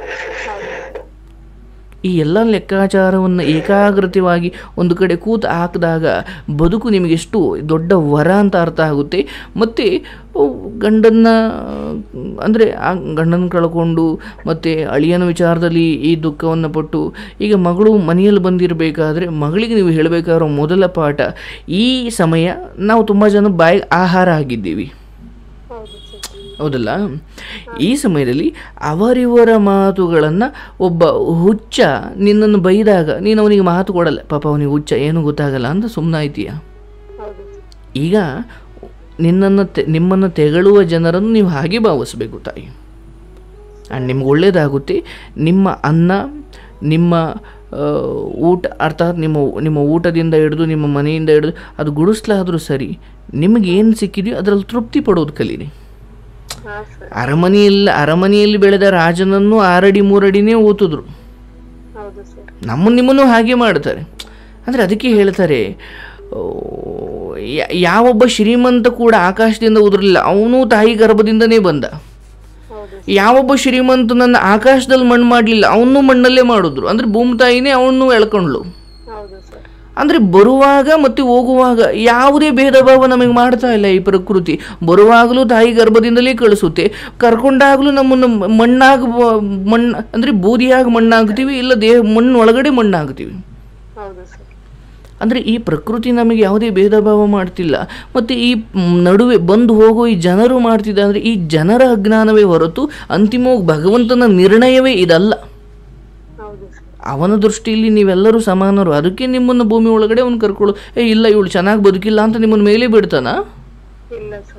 ಈ ಎಲ್ಲ ಲೆಕ್ಕಾಚಾರವನ್ನು ಏಕಾಗ್ರತೆಯಾಗಿ ಒಂದು ಕಡೆ ಕೂತು ಹಾಕಿದಾಗ ಬದುಕು ನಿಮಗೆಷ್ಟು ದೊಡ್ಡ ವರ ಅಂತ ಅರ್ಥ ಆಗುತ್ತೆ ಮತ್ತು ಗಂಡನ್ನು ಅಂದರೆ ಆ ಗಂಡನ ಕಳ್ಕೊಂಡು ಮತ್ತು ಅಳಿಯನ ವಿಚಾರದಲ್ಲಿ ಈ ದುಃಖವನ್ನು ಪಟ್ಟು ಈಗ ಮಗಳು ಮನೆಯಲ್ಲಿ ಬಂದಿರಬೇಕಾದ್ರೆ ಮಗಳಿಗೆ ನೀವು ಹೇಳಬೇಕಾಗಿರೋ ಮೊದಲ ಪಾಠ ಈ ಸಮಯ ನಾವು ತುಂಬ ಜನ ಬಾಯಿ ಆಹಾರ ಆಗಿದ್ದೀವಿ ಹೌದು ಸರ್ ಹೌದಲ್ಲ ಈ ಸಮಯದಲ್ಲಿ ಅವರಿವರ ಮಾತುಗಳನ್ನು ಒಬ್ಬ ಹುಚ್ಚ ನಿನ್ನನ್ನು ಬೈದಾಗ ನೀನು ಅವನಿಗೆ ಮಾತು ಕೊಡಲ್ಲ ಪಾಪ ಅವನಿಗೆ ಹುಚ್ಚ ಏನು ಗೊತ್ತಾಗಲ್ಲ ಅಂತ ಸುಮ್ಮನಾಯ್ತೀಯ ಹೌದು ಸರ್ ಈಗ ನಿನ್ನನ್ನು ತೆ ನಿಮ್ಮನ್ನು ತೆಗಳುವ ಜನರನ್ನು ನೀವು ಹಾಗೆ ಭಾವಿಸಬೇಕು ತಾಯಿ ಆ್ಯಂಡ್ ನಿಮ್ಗೆ ಒಳ್ಳೆಯದಾಗುತ್ತೆ ನಿಮ್ಮ ಅನ್ನ ನಿಮ್ಮ ಆ, ಊಟ ಅರ್ಥಾತ್ ನಿಮ್ಮ ನಿಮ್ಮ ಊಟದಿಂದ ಹಿಡಿದು ನಿಮ್ಮ ಮನೆಯಿಂದ ಹಿಡಿದು ಅದು ಗುಡಿಸ್ಲಾದರೂ ಸರಿ ನಿಮಗೆ ಏನು ಸಿಕ್ಕಿದೆಯೋ ಅದರಲ್ಲಿ ತೃಪ್ತಿ ಪಡೋದು ಕಲೀರಿ ಹಾ ಸರ್ ಅರಮನೆಯಲ್ಲಿ ಅರಮನೆಯಲ್ಲಿ ಬೆಳೆದ ರಾಜನನ್ನು ಆರಡಿ ಮೂರಡಿನೇ ಓತಿದ್ರು ಹೌದು ಸರ್ ನಮ್ಮ ನಿಮ್ಮನ್ನು ಹಾಗೆ ಮಾಡ್ತಾರೆ ಅಂದರೆ ಅದಕ್ಕೆ ಹೇಳ್ತಾರೆ ಆ, ಯಾ- ಯಾವೊಬ್ಬ ಶ್ರೀಮಂತ ಕೂಡ ಆಕಾಶದಿಂದ ಉದುರಲಿಲ್ಲ ಅವನು ತಾಯಿ ಗರ್ಭದಿಂದನೇ ಬಂದ ಹೌದು ಯಾವೊಬ್ಬ ಶ್ರೀಮಂತನನ್ನು ಆಕಾಶದಲ್ಲಿ ಮಣ್ಣು ಮಾಡಲಿಲ್ಲ ಅವನು ಮಣ್ಣಲ್ಲೇ ಮಾಡಿದ್ರು ಅಂದರೆ ಭೂಮಿ ತಾಯಿನೇ ಅವನು ಎಳ್ಕೊಂಡ್ಲು ಹೌದು ಸರ್ ಅಂದರೆ ಬರುವಾಗ ಮತ್ತು ಹೋಗುವಾಗ ಯಾವುದೇ ಭೇದ ಭಾವ ನಮಗೆ ಮಾಡ್ತಾ ಇಲ್ಲ ಈ ಪ್ರಕೃತಿ ಬರುವಾಗಲೂ ತಾಯಿ ಗರ್ಭದಿಂದಲೇ ಕಳಿಸುತ್ತೆ ಕರ್ಕೊಂಡಾಗಲೂ ನಮ್ಮನ್ನು ಮಣ್ಣಾಗ ಮಣ್ಣು ಅಂದರೆ ಬೂದಿಯಾಗಿ ಮಣ್ಣಾಗ್ತೀವಿ ಇಲ್ಲ ದೇಹ ಮಣ್ಣು ಒಳಗಡೆ ಮಣ್ಣಾಗ್ತೀವಿ ಹೌದು ಸರ್ ಅಂದರೆ ಈ ಪ್ರಕೃತಿ ನಮಗೆ ಯಾವುದೇ ಭೇದ ಭಾವ ಮಾಡ್ತಿಲ್ಲ ಮತ್ತು ಈ ಮ್, ನಡುವೆ ಬಂದು ಹೋಗೋ ಈ ಜನರು ಮಾಡ್ತಿದ್ದ ಅಂದರೆ ಈ ಜನರ ಅಜ್ಞಾನವೇ ಹೊರತು ಅಂತಿಮವಾಗಿ ಭಗವಂತನ ನಿರ್ಣಯವೇ ಇದಲ್ಲ ಹೌದು ಸರ್ ಅವನ ದೃಷ್ಟಿಯಲ್ಲಿ ನೀವೆಲ್ಲರೂ ಸಮಾನರು ಅದಕ್ಕೆ ನಿಮ್ಮನ್ನು ಭೂಮಿ ಒಳಗಡೆ ಅವ್ನು ಕರ್ಕೊಳ್ಳು ಏ ಇಲ್ಲ ಇವಳು ಚೆನ್ನಾಗಿ ಬದುಕಿಲ್ಲ ಅಂತ ನಿಮ್ಮನ್ನು ಮೇಲೆ ಬಿಡ್ತಾನ ಇಲ್ಲ ಸರ್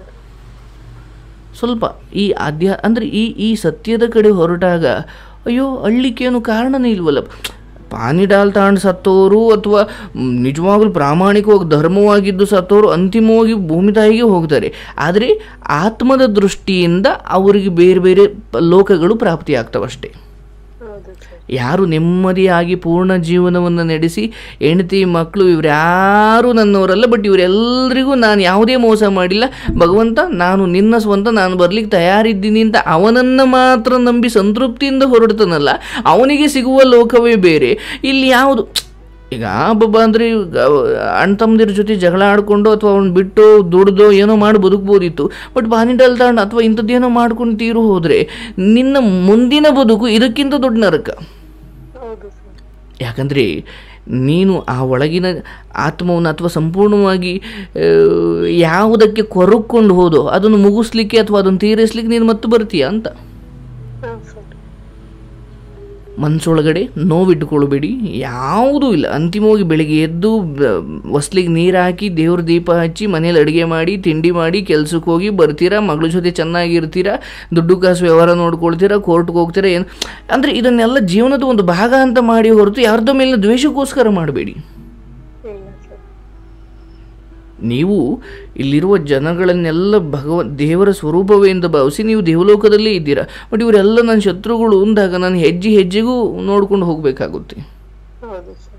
ಸ್ವಲ್ಪ ಈ ಆಧ್ಯ ಅಂದರೆ ಈ ಈ ಸತ್ಯದ ಕಡೆ ಹೊರಟಾಗ ಅಯ್ಯೋ ಅಳ್ಳಿಕ್ಕೇನು ಕಾರಣನೇ ಇಲ್ವಲ್ಲ ಪಾನಿ ಡಾಲ್ ತಾಂಡು ಸತ್ತೋರು ಅಥವಾ ಮ್, ನಿಜವಾಗ್ಲೂ ಪ್ರಾಮಾಣಿಕವಾಗಿ ಧರ್ಮವಾಗಿದ್ದು ಸತ್ತೋರು ಅಂತಿಮವಾಗಿ ಭೂಮಿ ತಾಯಿಗೆ ಹೋಗ್ತಾರೆ ಆದರೆ ಆತ್ಮದ ದೃಷ್ಟಿಯಿಂದ ಅವರಿಗೆ ಬೇರೆ ಬೇರೆ ಪ- ಲೋಕಗಳು ಪ್ರಾಪ್ತಿಯಾಗ್ತವಷ್ಟೇ ಹೌದು ಸರ್ ಯಾರು ನೆಮ್ಮದಿಯಾಗಿ ಪೂರ್ಣ ಜೀವನವನ್ನು ನಡೆಸಿ ಹೆಂಡತಿ ಮಕ್ಕಳು ಇವರ್ಯಾರು ನನ್ನವರಲ್ಲ ಬಟ್ ಇವರೆಲ್ಲರಿಗೂ ನಾನು ಯಾವುದೇ ಮೋಸ ಮಾಡಿಲ್ಲ ಭಗವಂತ ನಾನು ನಿನ್ನ ಸ್ವಂತ ನಾನು ಬರ್ಲಿಕ್ಕೆ ತಯಾರಿದ್ದೀನಿ ಅಂತ ಅವನನ್ನು ಮಾತ್ರ ನಂಬಿ ಸಂತೃಪ್ತಿಯಿಂದ ಹೊರಡ್ತಾನಲ್ಲ ಅವನಿಗೆ ಸಿಗುವ ಲೋಕವೇ ಬೇರೆ ಇಲ್ಲಿ ಯಾವುದು ಈಗ ಒಬ್ಬೊಬ್ಬ ಅಂದರೆ ಅಣ್ಣ ತಮ್ಮದಿರ ಜೊತೆ ಜಗಳ ಆಡಿಕೊಂಡು ಅಥವಾ ಅವ್ನು ಬಿಟ್ಟು ದುಡ್ದೋ ಏನೋ ಮಾಡಿ ಬದುಕ್ಬೋದಿತ್ತು ಬಟ್ ಬಾನಿಡಲ್ ತಾಂಡ ಅಥವಾ ಇಂಥದ್ದೇನೋ ಮಾಡ್ಕೊಂಡು ತೀರು ಹೋದರೆ ನಿನ್ನ ಮುಂದಿನ ಬದುಕು ಇದಕ್ಕಿಂತ ದೊಡ್ಡ ನರಕ ಹೌದು ಸರ್ ಯಾಕಂದರೆ ನೀನು ಆ ಒಳಗಿನ ಆತ್ಮವನ್ನು ಅಥವಾ ಸಂಪೂರ್ಣವಾಗಿ ಆ, ಯಾವುದಕ್ಕೆ ಕೊರಕೊಂಡು ಹೋದೋ ಅದನ್ನು ಮುಗಿಸ್ಲಿಕ್ಕೆ ಅಥವಾ ಅದನ್ನು ತೀರಿಸ್ಲಿಕ್ಕೆ ನೀನು ಮತ್ತೆ ಬರ್ತೀಯ ಅಂತ ಹಾ ಸರ್ ಮನಸ್ಸೊಳಗಡೆ ನೋವಿಟ್ಟುಕೊಳ್ಬೇಡಿ ಯಾವುದೂ ಇಲ್ಲ ಅಂತಿಮವಾಗಿ ಬೆಳಿಗ್ಗೆ ಎದ್ದು ಹೊಸ್ಲಿಗೆ ನೀರು ಹಾಕಿ ದೇವ್ರ ದೀಪ ಹಚ್ಚಿ ಮನೇಲಿ ಅಡುಗೆ ಮಾಡಿ ತಿಂಡಿ ಮಾಡಿ ಕೆಲ್ಸಕ್ಕೆ ಹೋಗಿ ಬರ್ತೀರಾ ಮಗಳ ಜೊತೆ ಚೆನ್ನಾಗಿರ್ತೀರಾ ದುಡ್ಡು ಕಾಸು ವ್ಯವಹಾರ ನೋಡ್ಕೊಳ್ತೀರಾ ಕೋರ್ಟ್ಗೆ ಹೋಗ್ತೀರಾ ಏನು ಅಂದರೆ ಇದನ್ನೆಲ್ಲ ಜೀವನದ ಒಂದು ಭಾಗ ಅಂತ ಮಾಡಿ ಹೊರತು ಯಾರ್ದೋ ಮೇಲಿನ ದ್ವೇಷಕ್ಕೋಸ್ಕರ ಮಾಡಬೇಡಿ ಇಲ್ಲ ಸರ್ ನೀವು ಇಲ್ಲಿರುವ ಜನಗಳನ್ನೆಲ್ಲ ಭಗವ ದೇವರ ಸ್ವರೂಪವೇ ಎಂದು ಭಾವಿಸಿ ನೀವು ದೇವಲೋಕದಲ್ಲೇ ಇದ್ದೀರಾ ಬಟ್ ಇವರೆಲ್ಲ ನನ್ನ ಶತ್ರುಗಳು ಅಂದಾಗ ನಾನು ಹೆಜ್ಜೆ ಹೆಜ್ಜೆಗೂ ನೋಡ್ಕೊಂಡು ಹೋಗಬೇಕಾಗುತ್ತೆ ಹೌದು ಸರ್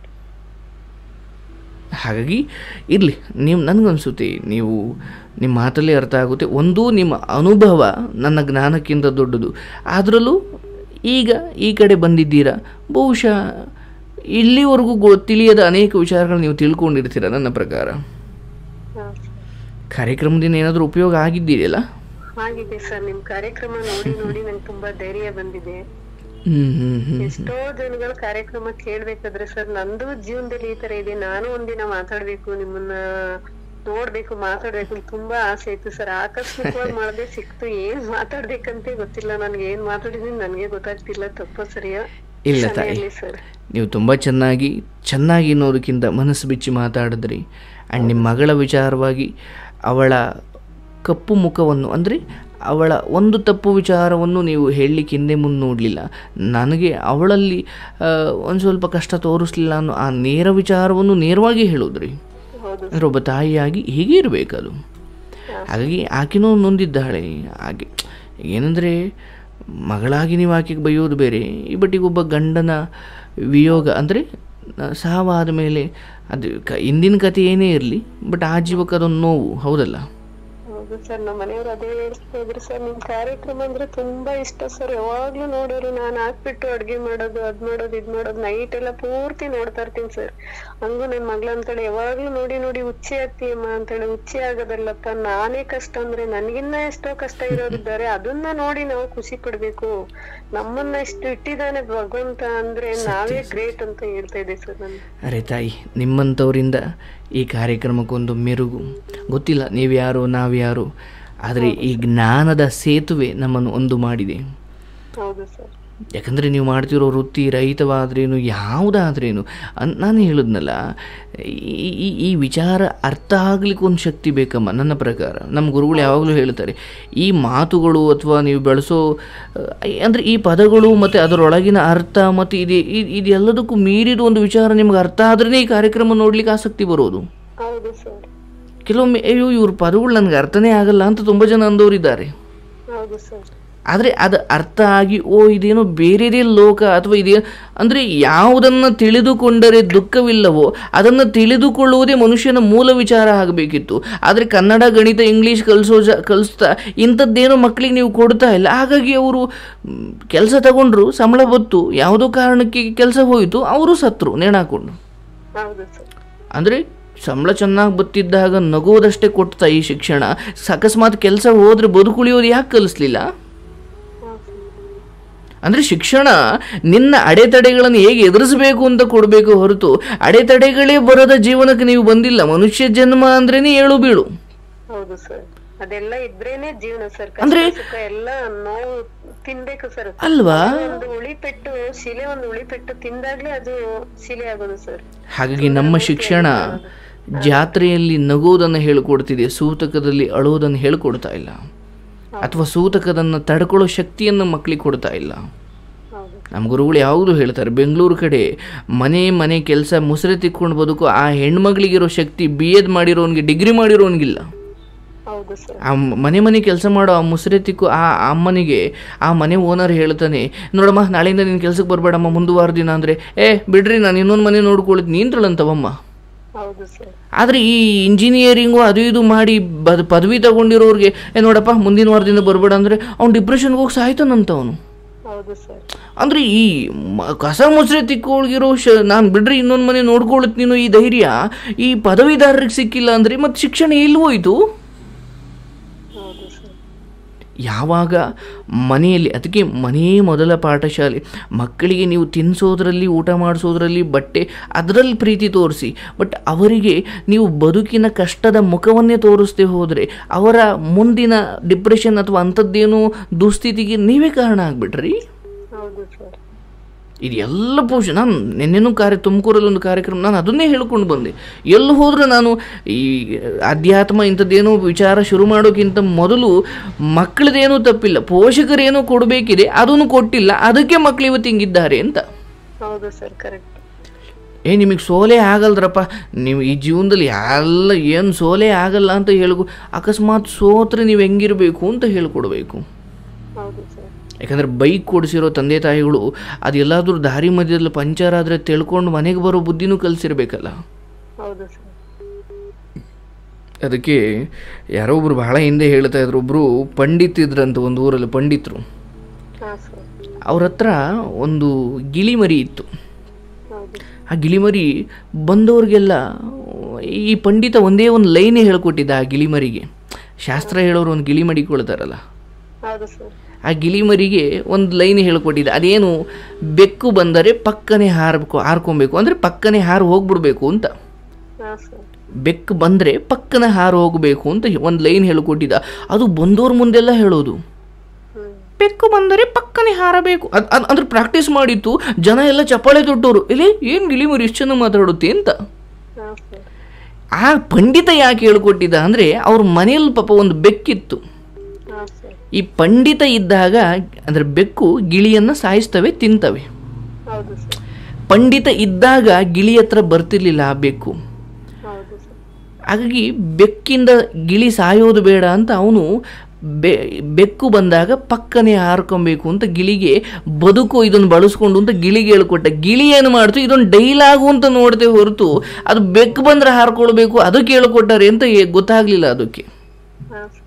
ಹಾಗಾಗಿ ಇರಲಿ ನೀವು ನನಗನ್ಸುತ್ತೆ ನೀವು ನಿಮ್ಮ ಮಾತಲ್ಲೇ ಅರ್ಥ ಆಗುತ್ತೆ ಒಂದು ನಿಮ್ಮ ಅನುಭವ ನನ್ನ ಜ್ಞಾನಕ್ಕಿಂತ ದೊಡ್ಡದು ಅದರಲ್ಲೂ ಈಗ ಈ ಕಡೆ ಬಂದಿದ್ದೀರಾ ಬಹುಶಃ ಇಲ್ಲಿವರೆಗೂ ಗೊ ತಿಳಿಯದ ಅನೇಕ ವಿಚಾರಗಳು ನೀವು ತಿಳ್ಕೊಂಡಿರ್ತೀರ ನನ್ನ ಪ್ರಕಾರ ಹಾ ಸರ್ ಕಾರ್ಯಕ್ರಮದಿಂದ ಏನಾದರೂ ಉಪಯೋಗ ಆಗಿದ್ದೀರಲ್ಲ ಆಗಿದೆ ಸರ್ ನಿಮ್ ಕಾರ್ಯಕ್ರಮ ನೋಡಿ ನೋಡಿ ನಂಗೆ ತುಂಬಾ ಧೈರ್ಯ ಬಂದಿದೆ ಹ್ಞೂ ಹ್ಞೂ ಹ್ಞೂ ಎಷ್ಟೋ ಜನಗಳ ಕಾರ್ಯಕ್ರಮ ಕೇಳ್ಬೇಕಾದ್ರೆ ಸರ್ ನಂದು ಜೀವನದಲ್ಲಿ ಈ ತರ ಇದೆ ನಾನು ಒಂದಿನ ಮಾತಾಡ್ಬೇಕು ನಿಮ್ಮನ್ನ ನೋಡ್ಬೇಕು ಮಾತಾಡ್ಬೇಕು ಅಂತ ತುಂಬಾ ಆಸೆ ಇತ್ತು ಸರ್ ಆಕಸ್ಮಿಕವಾಗಿ ಮಾಡದೆ ಸಿಕ್ತು ಏನ್ ಮಾತಾಡ್ಬೇಕಂತ ಗೊತ್ತಿಲ್ಲ ನನ್ಗೆ ಏನ್ ಮಾತಾಡಿದೀನಿ ನನ್ಗೆ ಗೊತ್ತಾಗ್ತಿಲ್ಲ ತಪ್ಪ ಸರಿಯಾ ಇಲ್ಲ ತಾಯಿ ಕ್ಷಮೆಯಾಗ್ಲಿ ಸರ್ ನೀವು ತುಂಬ ಚೆನ್ನಾಗಿ ಚೆನ್ನಾಗಿ ಅನ್ನೋದಕ್ಕಿಂತ ಮನಸ್ಸು ಬಿಚ್ಚಿ ಮಾತಾಡಿದ್ರಿ ಆ್ಯಂಡ್ ನಿಮ್ಮ ಮಗಳ ವಿಚಾರವಾಗಿ ಅವಳ ಕಪ್ಪು ಮುಖವನ್ನು ಅಂದರೆ ಅವಳ ಒಂದು ತಪ್ಪು ವಿಚಾರವನ್ನು ನೀವು ಹೇಳಲಿಕ್ಕೆ ಹಿಂದೆ ಮುಂದೆ ನೋಡಲಿಲ್ಲ ನನಗೆ ಅವಳಲ್ಲಿ ಒಂದು ಸ್ವಲ್ಪ ಕಷ್ಟ ತೋರಿಸ್ಲಿಲ್ಲ ಅನ್ನೋ ಆ ನೇರ ವಿಚಾರವನ್ನು ನೇರವಾಗಿ ಹೇಳೋದ್ರಿ ಹೌದು ಅಂದರೆ ಒಬ್ಬ ತಾಯಿಯಾಗಿ ಹೀಗೆ ಇರಬೇಕದು ಹಾಗಾಗಿ ಆಕೆನೂ ನೊಂದಿದ್ದಾಳೆ ಹಾಗೆ ಏನಂದರೆ ಮಗಳಾಗಿ ನೀವು ಆಕೆಗೆ ಬೈಯೋದು ಬೇರೆ ಬಟ್ ಈಗ ಒಬ್ಬ ಗಂಡನ ವಿಯೋಗ ಅಂದರೆ ಸಾವಾದ ಮೇಲೆ ಅದು ಕ ಹಿಂದಿನ ಕತೆ ಏನೇ ಇರಲಿ ಬಟ್ ಆ ಜೀವಕ್ಕೆ ಅದೊಂದು ನೋವು ಹೌದಲ್ಲ ಹೌದು ಸರ್ ನಮ್ಮ ಮನೆಯವ್ರು ಅದೇ ಹೇಳ್ತಾ ಇದ್ರು ಸರ್ ನಿಮ್ ಕಾರ್ಯಕ್ರಮ ಅಂದ್ರೆ ತುಂಬಾ ಇಷ್ಟ ಸರ್ ಯಾವಾಗ್ಲೂ ನೋಡೋರು ನಾನ್ ಹಾಕ್ಬಿಟ್ಟು ಅಡ್ಗೆ ಮಾಡೋದು ಅದ್ ಮಾಡೋದು ಇದ್ ಮಾಡೋದು ನೈಟ್ ಎಲ್ಲ ಪೂರ್ತಿ ನೋಡ್ತಾ ಇರ್ತೀನಿ ಸರ್ ಹಂಗು ನನ್ ಮಗ್ಳ ಅಂತಾಳೆ ಯಾವಾಗ್ಲೂ ನೋಡಿ ನೋಡಿ ಹುಚ್ಚಿ ಆಗ್ತೀಯಮ್ಮ ಅಂತಾಳೆ ಹುಚ್ಚಿ ಆಗೋದಲ್ಲಪ್ಪ ನಾನೇ ಕಷ್ಟ ಅಂದ್ರೆ ನನ್ಗಿನ್ನ ಎಷ್ಟೋ ಕಷ್ಟ ಇರೋರಿದ್ದಾರೆ ಅದನ್ನ ನೋಡಿ ನಾವು ಖುಷಿ ಪಡ್ಬೇಕು ನಮ್ಮನ್ನ ಇಷ್ಟು ಇಟ್ಟಿದ್ದಾನೆ ಭಗವಂತ ಅಂದ್ರೆ ನಾವೇ ಗ್ರೇಟ್ ಅಂತ ಹೇಳ್ತಾ ಇದ್ದೆ ಸರ್ ನಾನು ಅರೆ ತಾಯಿ ನಿಮ್ಮಂಥವರಿಂದ ಈ ಕಾರ್ಯಕ್ರಮಕ್ಕೊಂದು ಮೆರುಗು ಗೊತ್ತಿಲ್ಲ ನೀವು ಯಾರು ನಾವು ಯಾರು ಆದರೆ ಈ ಜ್ಞಾನದ ಸೇತುವೆ ನಮ್ಮನ್ನು ಒಂದು ಮಾಡಿದೆ ಹೌದು ಸರ್ ಯಾಕಂದರೆ ನೀವು ಮಾಡ್ತಿರೋ ವೃತ್ತಿ ರಹಿತವಾದ್ರೇನು ಯಾವುದಾದ್ರೇನು ಅನ್ ನಾನು ಹೇಳಿದ್ನಲ್ಲ ಈ ಈ ಈ ವಿಚಾರ ಅರ್ಥ ಆಗ್ಲಿಕ್ಕೆ ಒಂದು ಶಕ್ತಿ ಬೇಕಮ್ಮ ನನ್ನ ಪ್ರಕಾರ ನಮ್ಮ ಗುರುಗಳು ಯಾವಾಗಲೂ ಹೇಳ್ತಾರೆ ಈ ಮಾತುಗಳು ಅಥವಾ ನೀವು ಬೆಳೆಸೋ ಅಂದರೆ ಈ ಪದಗಳು ಮತ್ತು ಅದರೊಳಗಿನ ಅರ್ಥ ಮತ್ತು ಇದು ಇದ್- ಇದೆಲ್ಲದಕ್ಕೂ ಮೀರಿದ ಒಂದು ವಿಚಾರ ನಿಮ್ಗೆ ಅರ್ಥ ಆದ್ರೇ ಈ ಕಾರ್ಯಕ್ರಮ ನೋಡ್ಲಿಕ್ಕೆ ಆಸಕ್ತಿ ಬರೋದು ಹೌದು ಸರ್ ಕೆಲವೊಮ್ಮೆ ಅಯ್ಯೋ ಇವ್ರ ಪದಗಳು ನನಗೆ ಅರ್ಥನೇ ಆಗಲ್ಲ ಅಂತ ತುಂಬ ಜನ ಅಂದವರಿದ್ದಾರೆ ಹೌದು ಸರ್ ಆದರೆ ಅದು ಅರ್ಥ ಆಗಿ ಓ ಇದೇನೋ ಬೇರೆದೇ ಲೋಕ ಅಥವಾ ಇದೇ ಅಂದರೆ ಯಾವುದನ್ನು ತಿಳಿದುಕೊಂಡರೆ ದುಃಖವಿಲ್ಲವೋ ಅದನ್ನು ತಿಳಿದುಕೊಳ್ಳುವುದೇ ಮನುಷ್ಯನ ಮೂಲ ವಿಚಾರ ಆಗಬೇಕಿತ್ತು ಆದರೆ ಕನ್ನಡ ಗಣಿತ ಇಂಗ್ಲೀಷ್ ಕಲಿಸೋ ಜ ಕಲಿಸ್ತಾ ಇಂಥದ್ದೇನೋ ಮಕ್ಕಳಿಗೆ ನೀವು ಕೊಡ್ತಾ ಇಲ್ಲ ಹಾಗಾಗಿ ಅವರು ಕೆಲಸ ತಗೊಂಡ್ರು ಸಂಬಳ ಬತ್ತು ಯಾವುದೋ ಕಾರಣಕ್ಕೆ ಕೆಲಸ ಹೋಯಿತು ಅವರು ಸತ್ರು ನೇಣಾಕೊಂಡು ಹೌದು ಸರ್ ಅಂದರೆ ಸಂಬಳ ಚೆನ್ನಾಗಿ ಬತ್ತಿದ್ದಾಗ ನಗೋದಷ್ಟೇ ಕೊಡ್ತಾ ಈ ಶಿಕ್ಷಣ ಅಕಸ್ಮಾತ್ ಕೆಲಸ ಹೋದರೆ ಬದುಕುಳಿಯೋದು ಯಾಕೆ ಕಲಿಸ್ಲಿಲ್ಲ ಅಂದರೆ ಶಿಕ್ಷಣ ನಿನ್ನ ಅಡೆತಡೆಗಳನ್ನು ಹೇಗೆ ಎದುರಿಸಬೇಕು ಅಂತ ಕೊಡಬೇಕು ಹೊರತು ಅಡೆತಡೆಗಳೇ ಬರದ ಜೀವನಕ್ಕೆ ನೀವು ಬಂದಿಲ್ಲ ಮನುಷ್ಯ ಜನ್ಮ ಅಂದ್ರೇನೆ ಏಳು ಬೀಳು ಹೌದು ಸರ್ ಅದೆಲ್ಲ ಇದ್ರೇನೆ ಜೀವನ ಸರ್ ಅಂದ್ರೆ- ಕಷ್ಟ ಸುಖ ಎಲ್ಲ ನೋವು ತಿನ್ಬೇಕು ಸರ್ ಅಲ್ವಾ ಒಂದು ಉಳಿಪೆಟ್ಟು ಶಿಲೆ ಒಂದು ಉಳಿಪೆಟ್ಟು ತಿಂದಾಗ್ಲೇ ಅದು ಶಿಲೆ ಆಗೋದು ಸರ್ ಹಾಗಾಗಿ ನಮ್ಮ ಶಿಕ್ಷಣ ಜಾತ್ರೆಯಲ್ಲಿ ನಗೋದನ್ನು ಹೇಳಿಕೊಡ್ತಿದೆ ಸೂತಕದಲ್ಲಿ ಅಳೋದನ್ನು ಹೇಳಿಕೊಡ್ತಾ ಇಲ್ಲ ಅಥವಾ ಸೂತಕದನ್ನು ತಡ್ಕೊಳ್ಳೋ ಶಕ್ತಿಯನ್ನು ಮಕ್ಕಳಿಗೆ ಕೊಡ್ತಾ ಇಲ್ಲ ಹೌದು ನಮ್ಮ ಗುರುಗಳು ಯಾವಾಗಲೂ ಹೇಳ್ತಾರೆ ಬೆಂಗಳೂರು ಕಡೆ ಮನೆ ಮನೆ ಕೆಲಸ ಮುಸುರೆ ತಿಕ್ಕೊಂಡು ಬದುಕು ಆ ಹೆಣ್ಮಗಳಿಗಿರೋ ಶಕ್ತಿ ಬಿ ಎದ್ ಮಾಡಿರೋನ್ಗೆ ಡಿಗ್ರಿ ಮಾಡಿರೋನ್ಗಿಲ್ಲ ಹೌದು ಸರ್ ಆ ಮ- ಮನೆ ಮನೆ ಕೆಲಸ ಮಾಡೋ ಆ ಮುಸುರೆ ತಿಕ್ಕು ಆ ಅಮ್ಮನಿಗೆ ಆ ಮನೆ ಓನರ್ ಹೇಳ್ತಾನೆ ನೋಡಮ್ಮ ನಾಳೆಯಿಂದ ನಿನ್ನ ಕೆಲಸಕ್ಕೆ ಬರಬೇಡಮ್ಮ ಮುಂದುವಾರ ದಿನ ಅಂದರೆ ಏ ಬಿಡ್ರಿ ನಾನು ಇನ್ನೊಂದು ಮನೆ ನೋಡ್ಕೊಳ್ಳೋದು ನಿಂತ್ರಳಂತವಮ್ಮ ಹೌದು ಸರ್ ಆದರೆ ಈ ಇಂಜಿನಿಯರಿಂಗು ಅದು ಇದು ಮಾಡಿ ಬದ್ ಪದವಿ ತಗೊಂಡಿರೋರಿಗೆ ಏ ನೋಡಪ್ಪ ಮುಂದಿನ ವಾರದಿಂದ ಬರಬೇಡ ಅಂದರೆ ಅವ್ನು ಡಿಪ್ರೆಷನ್ಗೆ ಹೋಗಿ ಸಾಯ್ತಾನಂತ ಅವನು ಹೌದು ಸರ್ ಅಂದರೆ ಈ ಮ- ಕಸ ಮುಸ್ರೆ ತಿಕ್ಕೊಳ್ಗಿರೋ ಶ ನಾನು ಬಿಡ್ರಿ ಇನ್ನೊಂದು ಮನೆ ನೋಡ್ಕೊಳತ್ ನೀನು ಈ ಧೈರ್ಯ ಈ ಪದವೀಧರರಿಗೆ ಸಿಕ್ಕಿಲ್ಲ ಅಂದರೆ ಮತ್ತು ಶಿಕ್ಷಣ ಎಲ್ಲಿ ಹೋಯ್ತು ಹೌದು ಸರ್ ಯಾವಾಗ ಮನೆಯಲ್ಲಿ ಅದಕ್ಕೆ ಮನೆಯೇ ಮೊದಲ ಪಾಠಶಾಲೆ ಮಕ್ಕಳಿಗೆ ನೀವು ತಿನ್ನಿಸೋದ್ರಲ್ಲಿ ಊಟ ಮಾಡಿಸೋದ್ರಲ್ಲಿ ಬಟ್ಟೆ ಅದರಲ್ಲಿ ಪ್ರೀತಿ ತೋರಿಸಿ ಬಟ್ ಅವರಿಗೆ ನೀವು ಬದುಕಿನ ಕಷ್ಟದ ಮುಖವನ್ನೇ ತೋರಿಸ್ದೆ ಹೋದರೆ ಅವರ ಮುಂದಿನ ಡಿಪ್ರೆಷನ್ ಅಥವಾ ಅಂಥದ್ದೇನೋ ದುಸ್ಥಿತಿಗೆ ನೀವೇ ಕಾರಣ ಆಗಿಬಿಟ್ರಿ ಹೌದು ಸರ್ ಇದು ಎಲ್ಲ ಪೋಷ ನಾನು ನಿನ್ನೆನೂ ಕಾರ್ಯ ತುಮಕೂರಲ್ಲಿ ಒಂದು ಕಾರ್ಯಕ್ರಮ ನಾನು ಅದನ್ನೇ ಹೇಳ್ಕೊಂಡು ಬಂದೆ ಎಲ್ಲಿ ಹೋದರೂ ನಾನು ಈ ಅಧ್ಯಾತ್ಮ ಇಂಥದ್ದೇನೋ ವಿಚಾರ ಶುರು ಮಾಡೋಕ್ಕಿಂತ ಮೊದಲು ಮಕ್ಕಳದೇನೂ ತಪ್ಪಿಲ್ಲ ಪೋಷಕರೇನೋ ಕೊಡಬೇಕಿದೆ ಅದನ್ನು ಕೊಟ್ಟಿಲ್ಲ ಅದಕ್ಕೆ ಮಕ್ಕಳು ಇವತ್ತು ಹಿಂಗಿದ್ದಾರೆ ಅಂತ ಹೌದು ಸರ್ ಕರೆಕ್ಟ್ ಏ ನಿಮಗೆ ಸೋಲೆ ಆಗಲ್ದ್ರಪ್ಪ ನೀವು ಈ ಜೀವನದಲ್ಲಿ ಎಲ್ಲ ಏನು ಸೋಲೆ ಆಗಲ್ಲ ಅಂತ ಹೇಳ್ಕೊ ಅಕಸ್ಮಾತ್ ಸೋತ್ರೆ ನೀವು ಹೆಂಗಿರಬೇಕು ಅಂತ ಹೇಳ್ಕೊಡ್ಬೇಕು ಹೌದು ಸರ್ ಯಾಕಂದರೆ ಬೈಕ್ ಕೊಡಿಸಿರೋ ತಂದೆ ತಾಯಿಗಳು ಅದೆಲ್ಲಾದ್ರೂ ದಾರಿ ಮಧ್ಯದಲ್ಲಿ ಪಂಚರ್ ಆದರೆ ತಿಳ್ಕೊಂಡು ಮನೆಗೆ ಬರೋ ಬುದ್ಧಿನೂ ಕಲಿಸಿರ್ಬೇಕಲ್ಲ ಹೌದು ಸರ್ ಅದಕ್ಕೆ ಯಾರೋ ಒಬ್ರು ಬಹಳ ಹಿಂದೆ ಹೇಳ್ತಾ ಇದ್ರು ಒಬ್ಬರು ಪಂಡಿತ್ ಇದ್ರಂತ ಒಂದು ಊರಲ್ಲಿ ಪಂಡಿತರು ಹಾ ಸರ್ ಅವ್ರ ಹತ್ರ ಒಂದು ಗಿಳಿಮರಿ ಇತ್ತು ಹೌದು ಆ ಗಿಳಿಮರಿ ಬಂದವ್ರಿಗೆಲ್ಲ ಈ ಪಂಡಿತ ಒಂದೇ ಒಂದು ಲೈನೇ ಹೇಳ್ಕೊಟ್ಟಿದ್ದ ಆ ಗಿಳಿಮರಿಗೆ ಶಾಸ್ತ್ರ ಹೇಳೋರು ಒಂದು ಗಿಳಿ ಮಡಿಕೊಳ್ತಾರಲ್ಲ ಹೌದು ಸರ್ ಆ ಗಿಳಿಮರಿಗೆ ಒಂದು ಲೈನ್ ಹೇಳ್ಕೊಟ್ಟಿದ್ದೆ ಅದೇನು ಬೆಕ್ಕು ಬಂದರೆ ಪಕ್ಕನೆ ಹಾರಬೇಕು ಹಾರ್ಕೊಬೇಕು ಅಂದರೆ ಪಕ್ಕನೆ ಹಾರು ಹೋಗ್ಬಿಡ್ಬೇಕು ಅಂತ ಹಾ ಸರ್ ಬೆಕ್ಕು ಬಂದರೆ ಪಕ್ಕನ ಹಾರು ಹೋಗಬೇಕು ಅಂತ ಒಂದು ಲೈನ್ ಹೇಳ್ಕೊಟ್ಟಿದ್ದ ಅದು ಬಂದವ್ರ ಮುಂದೆಲ್ಲ ಹೇಳೋದು ಹ್ಮ್ ಬೆಕ್ಕು ಬಂದರೆ ಪಕ್ಕನೆ ಹಾರಬೇಕು ಅದು ಅದು ಅಂದ್ರೆ ಪ್ರಾಕ್ಟೀಸ್ ಮಾಡಿತ್ತು ಜನ ಎಲ್ಲ ಚಪ್ಪಾಳೆ ತೊಟ್ಟವರು ಇಲ್ಲಿ ಏನು ಗಿಳಿಮರಿ ಇಷ್ಟು ಚೆನ್ನಾಗಿ ಮಾತಾಡುತ್ತೆ ಅಂತ ಹಾ ಸರ್ ಆ ಪಂಡಿತ ಯಾಕೆ ಹೇಳ್ಕೊಟ್ಟಿದ್ದ ಅಂದರೆ ಅವ್ರ ಮನೆಯಲ್ಲಿ ಪಾಪ ಒಂದು ಬೆಕ್ಕಿತ್ತು ಹಾ ಸರ್ ಈ ಪಂಡಿತ ಇದ್ದಾಗ ಅಂದರೆ ಬೆಕ್ಕು ಗಿಳಿಯನ್ನು ಸಾಯಿಸ್ತವೆ ತಿಂತವೆ ಹೌದು ಸರ್ ಪಂಡಿತ ಇದ್ದಾಗ ಗಿಳಿ ಹತ್ರ ಬರ್ತಿರ್ಲಿಲ್ಲ ಆ ಬೆಕ್ಕು ಹೌದು ಸರ್ ಹಾಗಾಗಿ ಬೆಕ್ಕಿಂದ ಗಿಳಿ ಸಾಯೋದು ಬೇಡ ಅಂತ ಅವನು ಬೆ ಬೆಕ್ಕು ಬಂದಾಗ ಪಕ್ಕನೆ ಹಾರ್ಕೊಬೇಕು ಅಂತ ಗಿಳಿಗೆ ಬದುಕು ಇದನ್ನು ಬಳಸ್ಕೊಂಡು ಅಂತ ಗಿಳಿಗೆ ಹೇಳ್ಕೊಟ್ಟ ಗಿಳಿ ಏನು ಮಾಡ್ತು ಇದೊಂದು ಡೈಲಾಗು ಅಂತ ನೋಡದೆ ಹೊರತು ಅದು ಬೆಕ್ಕು ಬಂದರೆ ಹಾರ್ಕೊಳ್ಬೇಕು ಅದಕ್ಕೆ ಹೇಳ್ಕೊಟ್ಟಾರೆ ಅಂತ ಏ- ಗೊತ್ತಾಗ್ಲಿಲ್ಲ ಅದಕ್ಕೆ ಹಾ ಸರ್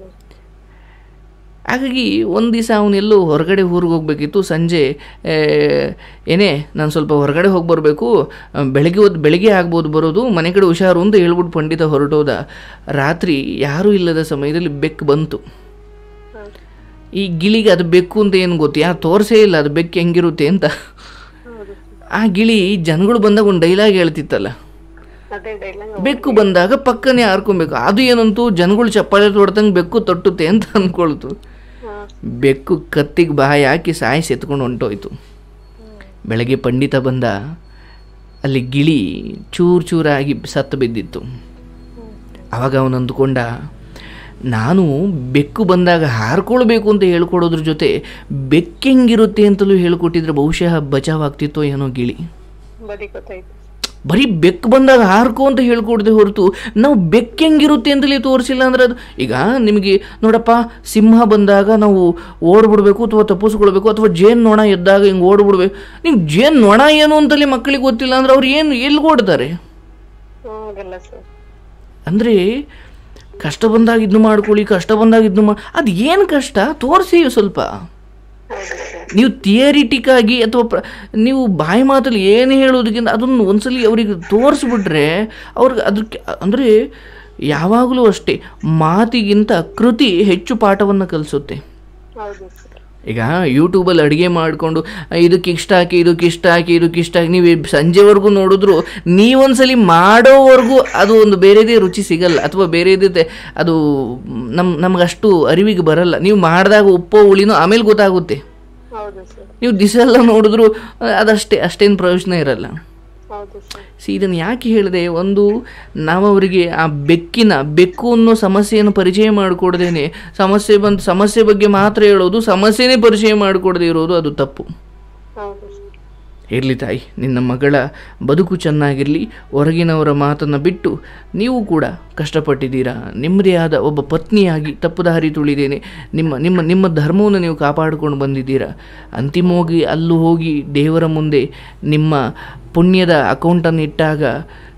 ಹಾಗಾಗಿ ಒಂದು ದಿವಸ ಅವನೆಲ್ಲೋ ಹೊರಗಡೆ ಊರಿಗೆ ಹೋಗಬೇಕಿತ್ತು ಸಂಜೆ ಆ, ಏನೇ ನಾನು ಸ್ವಲ್ಪ ಹೊರಗಡೆ ಹೋಗಿ ಬರಬೇಕು ಬೆಳಗ್ಗೆ ಹೊತ್ತು ಬೆಳಗ್ಗೆ ಆಗ್ಬೋದು ಬರೋದು ಮನೆ ಕಡೆ ಹುಷಾರು ಅಂತ ಹೇಳ್ಬಿಟ್ಟು ಪಂಡಿತ ಹೊರಟೋದ ರಾತ್ರಿ ಯಾರೂ ಇಲ್ಲದ ಸಮಯದಲ್ಲಿ ಬೆಕ್ಕು ಬಂತು ಹೌದು ಈ ಗಿಳಿಗೆ ಅದು ಬೆಕ್ಕು ಅಂತ ಏನು ಗೊತ್ತು ಯಾರು ತೋರಿಸೇ ಇಲ್ಲ ಅದು ಬೆಕ್ಕು ಹೆಂಗಿರುತ್ತೆ ಅಂತ ಹೌದು ಆ ಗಿಳಿ ಜನಗಳು ಬಂದಾಗ ಒಂದು ಡೈಲಾಗ್ ಹೇಳ್ತಿತ್ತಲ್ಲ ಅದೇ ಡೈಲಾಗ್ ಬೆಕ್ಕು ಬಂದಾಗ ಪಕ್ಕನೆ ಹಾರ್ಕೊಬೇಕು ಅದು ಏನಂತೂ ಜನಗಳು ಚಪ್ಪಾಳೆ ತೊಡ್ದಂಗೆ ಬೆಕ್ಕು ತಟ್ಟುತ್ತೆ ಅಂತ ಅಂದ್ಕೊಳ್ತು ಹಾ ಬೆಕ್ಕು ಕತ್ತಿಗೆ ಬಾಯಿ ಹಾಕಿ ಸಾಯಿಸಿ ಎತ್ಕೊಂಡು ಹೊಂಟೋಯ್ತು ಬೆಳಗ್ಗೆ ಪಂಡಿತ ಬಂದ ಅಲ್ಲಿ ಗಿಳಿ ಚೂರು ಚೂರಾಗಿ ಸತ್ತು ಬಿದ್ದಿತ್ತು ಆವಾಗ ಅವನು ಅಂದುಕೊಂಡ ನಾನು ಬೆಕ್ಕು ಬಂದಾಗ ಹಾರ್ಕೊಳ್ಬೇಕು ಅಂತ ಹೇಳ್ಕೊಡೋದ್ರ ಜೊತೆ ಬೆಕ್ಕೆಂಗಿರುತ್ತೆ ಅಂತಲೂ ಹೇಳ್ಕೊಟ್ಟಿದ್ರೆ ಬಹುಶಃ ಬಚಾವಾಗ್ತಿತ್ತೋ ಏನೋ ಗಿಳಿ ಬದಿ ಗೊತ್ತಾಯ್ತು ಬರೀ ಬೆಕ್ಕು ಬಂದಾಗ ಹಾರ್ಕೋ ಅಂತ ಹೇಳ್ಕೊಡ್ದೆ ಹೊರತು ನಾವು ಬೆಕ್ಕೆಂಗಿರುತ್ತೆ ಅಂತಲೇ ತೋರಿಸಿಲ್ಲ ಅಂದ್ರೆ ಅದು ಈಗ ನಿಮಗೆ ನೋಡಪ್ಪ ಸಿಂಹ ಬಂದಾಗ ನಾವು ಓಡ್ಬಿಡ್ಬೇಕು ಅಥವಾ ತಪ್ಪಿಸ್ಕೊಳ್ಬೇಕು ಅಥವಾ ಜೇನು ನೊಣ ಎದ್ದಾಗ ಹಿಂಗೆ ಓಡ್ಬಿಡ್ಬೇಕು ನಿಮ್ಗೆ ಜೇನು ನೊಣ ಏನು ಅಂತಲೇ ಮಕ್ಕಳಿಗೆ ಗೊತ್ತಿಲ್ಲ ಅಂದ್ರೆ ಅವ್ರು ಏನು ಎಲ್ಲಿ ಓಡ್ತಾರೆ ಹೋಗಲ್ಲ ಸರ್ ಅಂದರೆ ಕಷ್ಟ ಬಂದಾಗ ಇದನ್ನು ಮಾಡ್ಕೊಳ್ಳಿ ಕಷ್ಟ ಬಂದಾಗ ಇದನ್ನು ಮಾಡಿ ಅದು ಏನು ಕಷ್ಟ ತೋರಿಸಿ ಸ್ವಲ್ಪ ಹೌದು ಸರ್ ನೀವು ಥಿಯರಿಟಿಕ್ಕಾಗಿ ಅಥವಾ ಪ್ರ ನೀವು ಬಾಯಿ ಮಾತಲ್ಲಿ ಏನು ಹೇಳೋದಕ್ಕಿಂತ ಅದನ್ನು ಒಂದ್ಸಲಿ ಅವರಿಗೆ ತೋರಿಸ್ಬಿಟ್ರೆ ಅವ್ರಿಗೆ ಅದಕ್ಕೆ ಅಂದರೆ ಯಾವಾಗಲೂ ಅಷ್ಟೇ ಮಾತಿಗಿಂತ ಕೃತಿ ಹೆಚ್ಚು ಪಾಠವನ್ನು ಕಲಿಸುತ್ತೆ ಹೌದು ಸರ್ ಈಗ ಯೂಟ್ಯೂಬಲ್ಲಿ ಅಡುಗೆ ಮಾಡಿಕೊಂಡು ಇದಕ್ಕೆ ಇಷ್ಟ ಹಾಕಿ ಇದಕ್ಕೆ ಇಷ್ಟ ಹಾಕಿ ಇದಕ್ಕೆ ಇಷ್ಟ ಹಾಕಿ ನೀವು ಸಂಜೆವರೆಗೂ ನೋಡಿದ್ರು ನೀವೊಂದ್ಸಲಿ ಮಾಡೋವರೆಗೂ ಅದು ಒಂದು ಬೇರೆದೇ ರುಚಿ ಸಿಗಲ್ಲ ಅಥವಾ ಬೇರೆದೇ ಅದು ನಮ್ಮ ನಮಗಷ್ಟು ಅರಿವಿಗೆ ಬರಲ್ಲ ನೀವು ಮಾಡಿದಾಗ ಉಪ್ಪೋ ಹುಳಿನೋ ಆಮೇಲೆ ಗೊತ್ತಾಗುತ್ತೆ ಹೌದು ಸರ್ ನೀವು ದಿಸೆಲ್ಲ ನೋಡಿದ್ರು ಅದಷ್ಟೇ ಅಷ್ಟೇನು ಪ್ರಯೋಜನ ಇರಲ್ಲ ಹೌದು ಸರ್ ಸಿ ಇದನ್ನು ಯಾಕೆ ಹೇಳಿದೆ ಒಂದು ನಾವು ಅವರಿಗೆ ಆ ಬೆಕ್ಕಿನ ಬೆಕ್ಕು ಅನ್ನೋ ಸಮಸ್ಯೆಯನ್ನು ಪರಿಚಯ ಮಾಡಿಕೊಡ್ದೇನೆ ಸಮಸ್ಯೆ ಬಂದು ಸಮಸ್ಯೆ ಬಗ್ಗೆ ಮಾತ್ರ ಹೇಳೋದು ಸಮಸ್ಯೆನೇ ಪರಿಚಯ ಮಾಡಿಕೊಡದೆ ಇರೋದು ಅದು ತಪ್ಪು ಹೌದು ಸರ್ ಇರಲಿ ತಾಯಿ ನಿನ್ನ ಮಗಳ ಬದುಕು ಚೆನ್ನಾಗಿರಲಿ ಹೊರಗಿನವರ ಮಾತನ್ನು ಬಿಟ್ಟು ನೀವು ಕೂಡ ಕಷ್ಟಪಟ್ಟಿದ್ದೀರಾ ನಿಮ್ಮದೇ ಆದ ಒಬ್ಬ ಪತ್ನಿಯಾಗಿ ತಪ್ಪು ದಾರಿ ತುಳಿದೇನೆ ನಿಮ್ಮ ನಿಮ್ಮ ನಿಮ್ಮ ಧರ್ಮವನ್ನು ನೀವು ಕಾಪಾಡಿಕೊಂಡು ಬಂದಿದ್ದೀರಾ ಅಂತಿಮವಾಗಿ ಅಲ್ಲೂ ಹೋಗಿ ದೇವರ ಮುಂದೆ ನಿಮ್ಮ ಪುಣ್ಯದ ಅಕೌಂಟನ್ನು ಇಟ್ಟಾಗ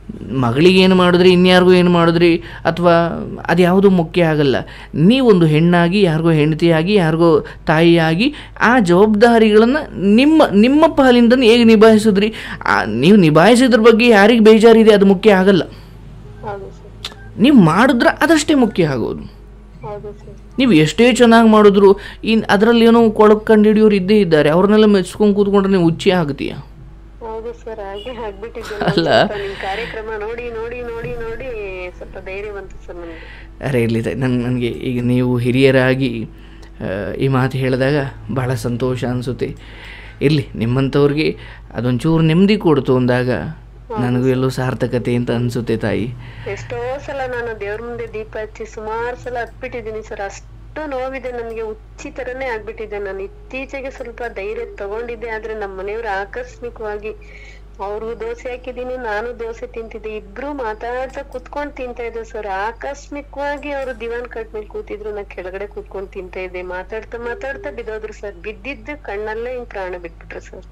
ಮಗಳಿಗೆ ಏನು ಮಾಡಿದ್ರಿ ಇನ್ಯಾರಿಗೂ ಏನು ಮಾಡಿದ್ರಿ ಅಥವಾ ಅದು ಯಾವುದೂ ಮುಖ್ಯ ಆಗಲ್ಲ ನೀವೊಂದು ಹೆಣ್ಣಾಗಿ ಯಾರಿಗೋ ಹೆಂಡತಿಯಾಗಿ ಯಾರಿಗೋ ತಾಯಿಯಾಗಿ ಆ ಜವಾಬ್ದಾರಿಗಳನ್ನು ನಿಮ್ಮ ನಿಮ್ಮ ಪಾಲಿಂದ ಹೇಗೆ ನಿಭಾಯಿಸಿದ್ರಿ ಆ, ನೀವು ನಿಭಾಯಿಸಿದ್ರ ಬಗ್ಗೆ ಯಾರಿಗೆ ಬೇಜಾರಿದೆ ಅದು ಮುಖ್ಯ ಆಗಲ್ಲ ಹೌದು ಸರ್ ನೀವು ಮಾಡಿದ್ರೆ ಅದಷ್ಟೇ ಮುಖ್ಯ ಆಗೋದು ಹೌದು ಸರ್ ನೀವು ಎಷ್ಟೇ ಚೆನ್ನಾಗಿ ಮಾಡಿದ್ರು ಇನ್ನು ಅದರಲ್ಲಿ ಏನೋ ಕೊಳಕು ಕಂಡುಹಿಡಿಯೋರು ಇದ್ದೇ ಇದ್ದಾರೆ ಅವ್ರನ್ನೆಲ್ಲ ಮೆಚ್ಕೊಂಡು ಕೂತ್ಕೊಂಡ್ರೆ ನೀವು ಹುಚ್ಚಿ ಆಗ್ತೀಯ ಹೌದು ಸರ್ ಹಾಗೆ ಆಗ್ಬಿಟ್ಟಿದೆ ಅಲ್ಲ. ನಿಮ್ ಕಾರ್ಯಕ್ರಮ ನೋಡಿ ನೋಡಿ ನೋಡಿ ನೋಡಿ ಸ್ವಲ್ಪ ಧೈರ್ಯ ಬಂತು ಸರ್ ನಮ್ಗೆ ಅರೆ ಇರಲಿ ನನ್ ನನಗೆ ಈಗ ನೀವು ಹಿರಿಯರಾಗಿ ಆ, ಈ ಮಾತು ಹೇಳಿದಾಗ ಭಾಳ ಸಂತೋಷ ಅನಿಸುತ್ತೆ ಇರಲಿ ನಿಮ್ಮಂಥವ್ರಿಗೆ ಅದೊಂಚೂರು ನೆಮ್ಮದಿ ಕೊಡ್ತು ಅಂದಾಗ ನನಗೂ ಎಲ್ಲೋ ಸಾರ್ಥಕತೆ ಅಂತ ಅನಿಸುತ್ತೆ ತಾಯಿ ಎಷ್ಟೋ ಸಲ ನಾನು ದೇವ್ರ ಮುಂದೆ ದೀಪ ಹಚ್ಚಿ ಸುಮಾರು ಸಲ ಹತ್ಬಿಟ್ಟಿದೀನಿ ಸರ್ ಅಷ್ಟು ನೋವಿದೆ ನನಗೆ ಹುಚ್ಚಿ ತರನೇ ಆಗ್ಬಿಟ್ಟಿದೆ ನಾನು ಇತ್ತೀಚೆಗೆ ಸ್ವಲ್ಪ ಧೈರ್ಯ ತಗೊಂಡಿದ್ದೆ ಆದ್ರೆ ನಮ್ಮ ಮನೆಯವರು ಆಕಸ್ಮಿಕವಾಗಿ ಅವ್ರಿಗೂ ದೋಸೆ ಹಾಕಿದೀನಿ ನಾನು ದೋಸೆ ತಿಂತಿದ್ದೆ ಇಬ್ರು ಮಾತಾಡ್ತಾ ಕುತ್ಕೊಂಡ್ ತಿಂತಾ ಇದ್ದೆ ಸರ್ ಆಕಸ್ಮಿಕವಾಗಿ ಅವರು ದಿವಾನ್ ಕಟ್ ಮೇಲೆ ಕೂತಿದ್ರು ನಾ ಕೆಳಗಡೆ ಕೂತ್ಕೊಂಡ್ ತಿಂತಾ ಇದ್ದೆ ಮಾತಾಡ್ತಾ ಮಾತಾಡ್ತಾ ಬಿದ್ದೋದ್ರು ಸರ್ ಬಿದ್ದಿದ್ದು ಕಣ್ಣಲ್ಲೇ ಹಿಂಗ್ ಪ್ರಾಣ ಬಿಟ್ಬಿಟ್ರು ಸರ್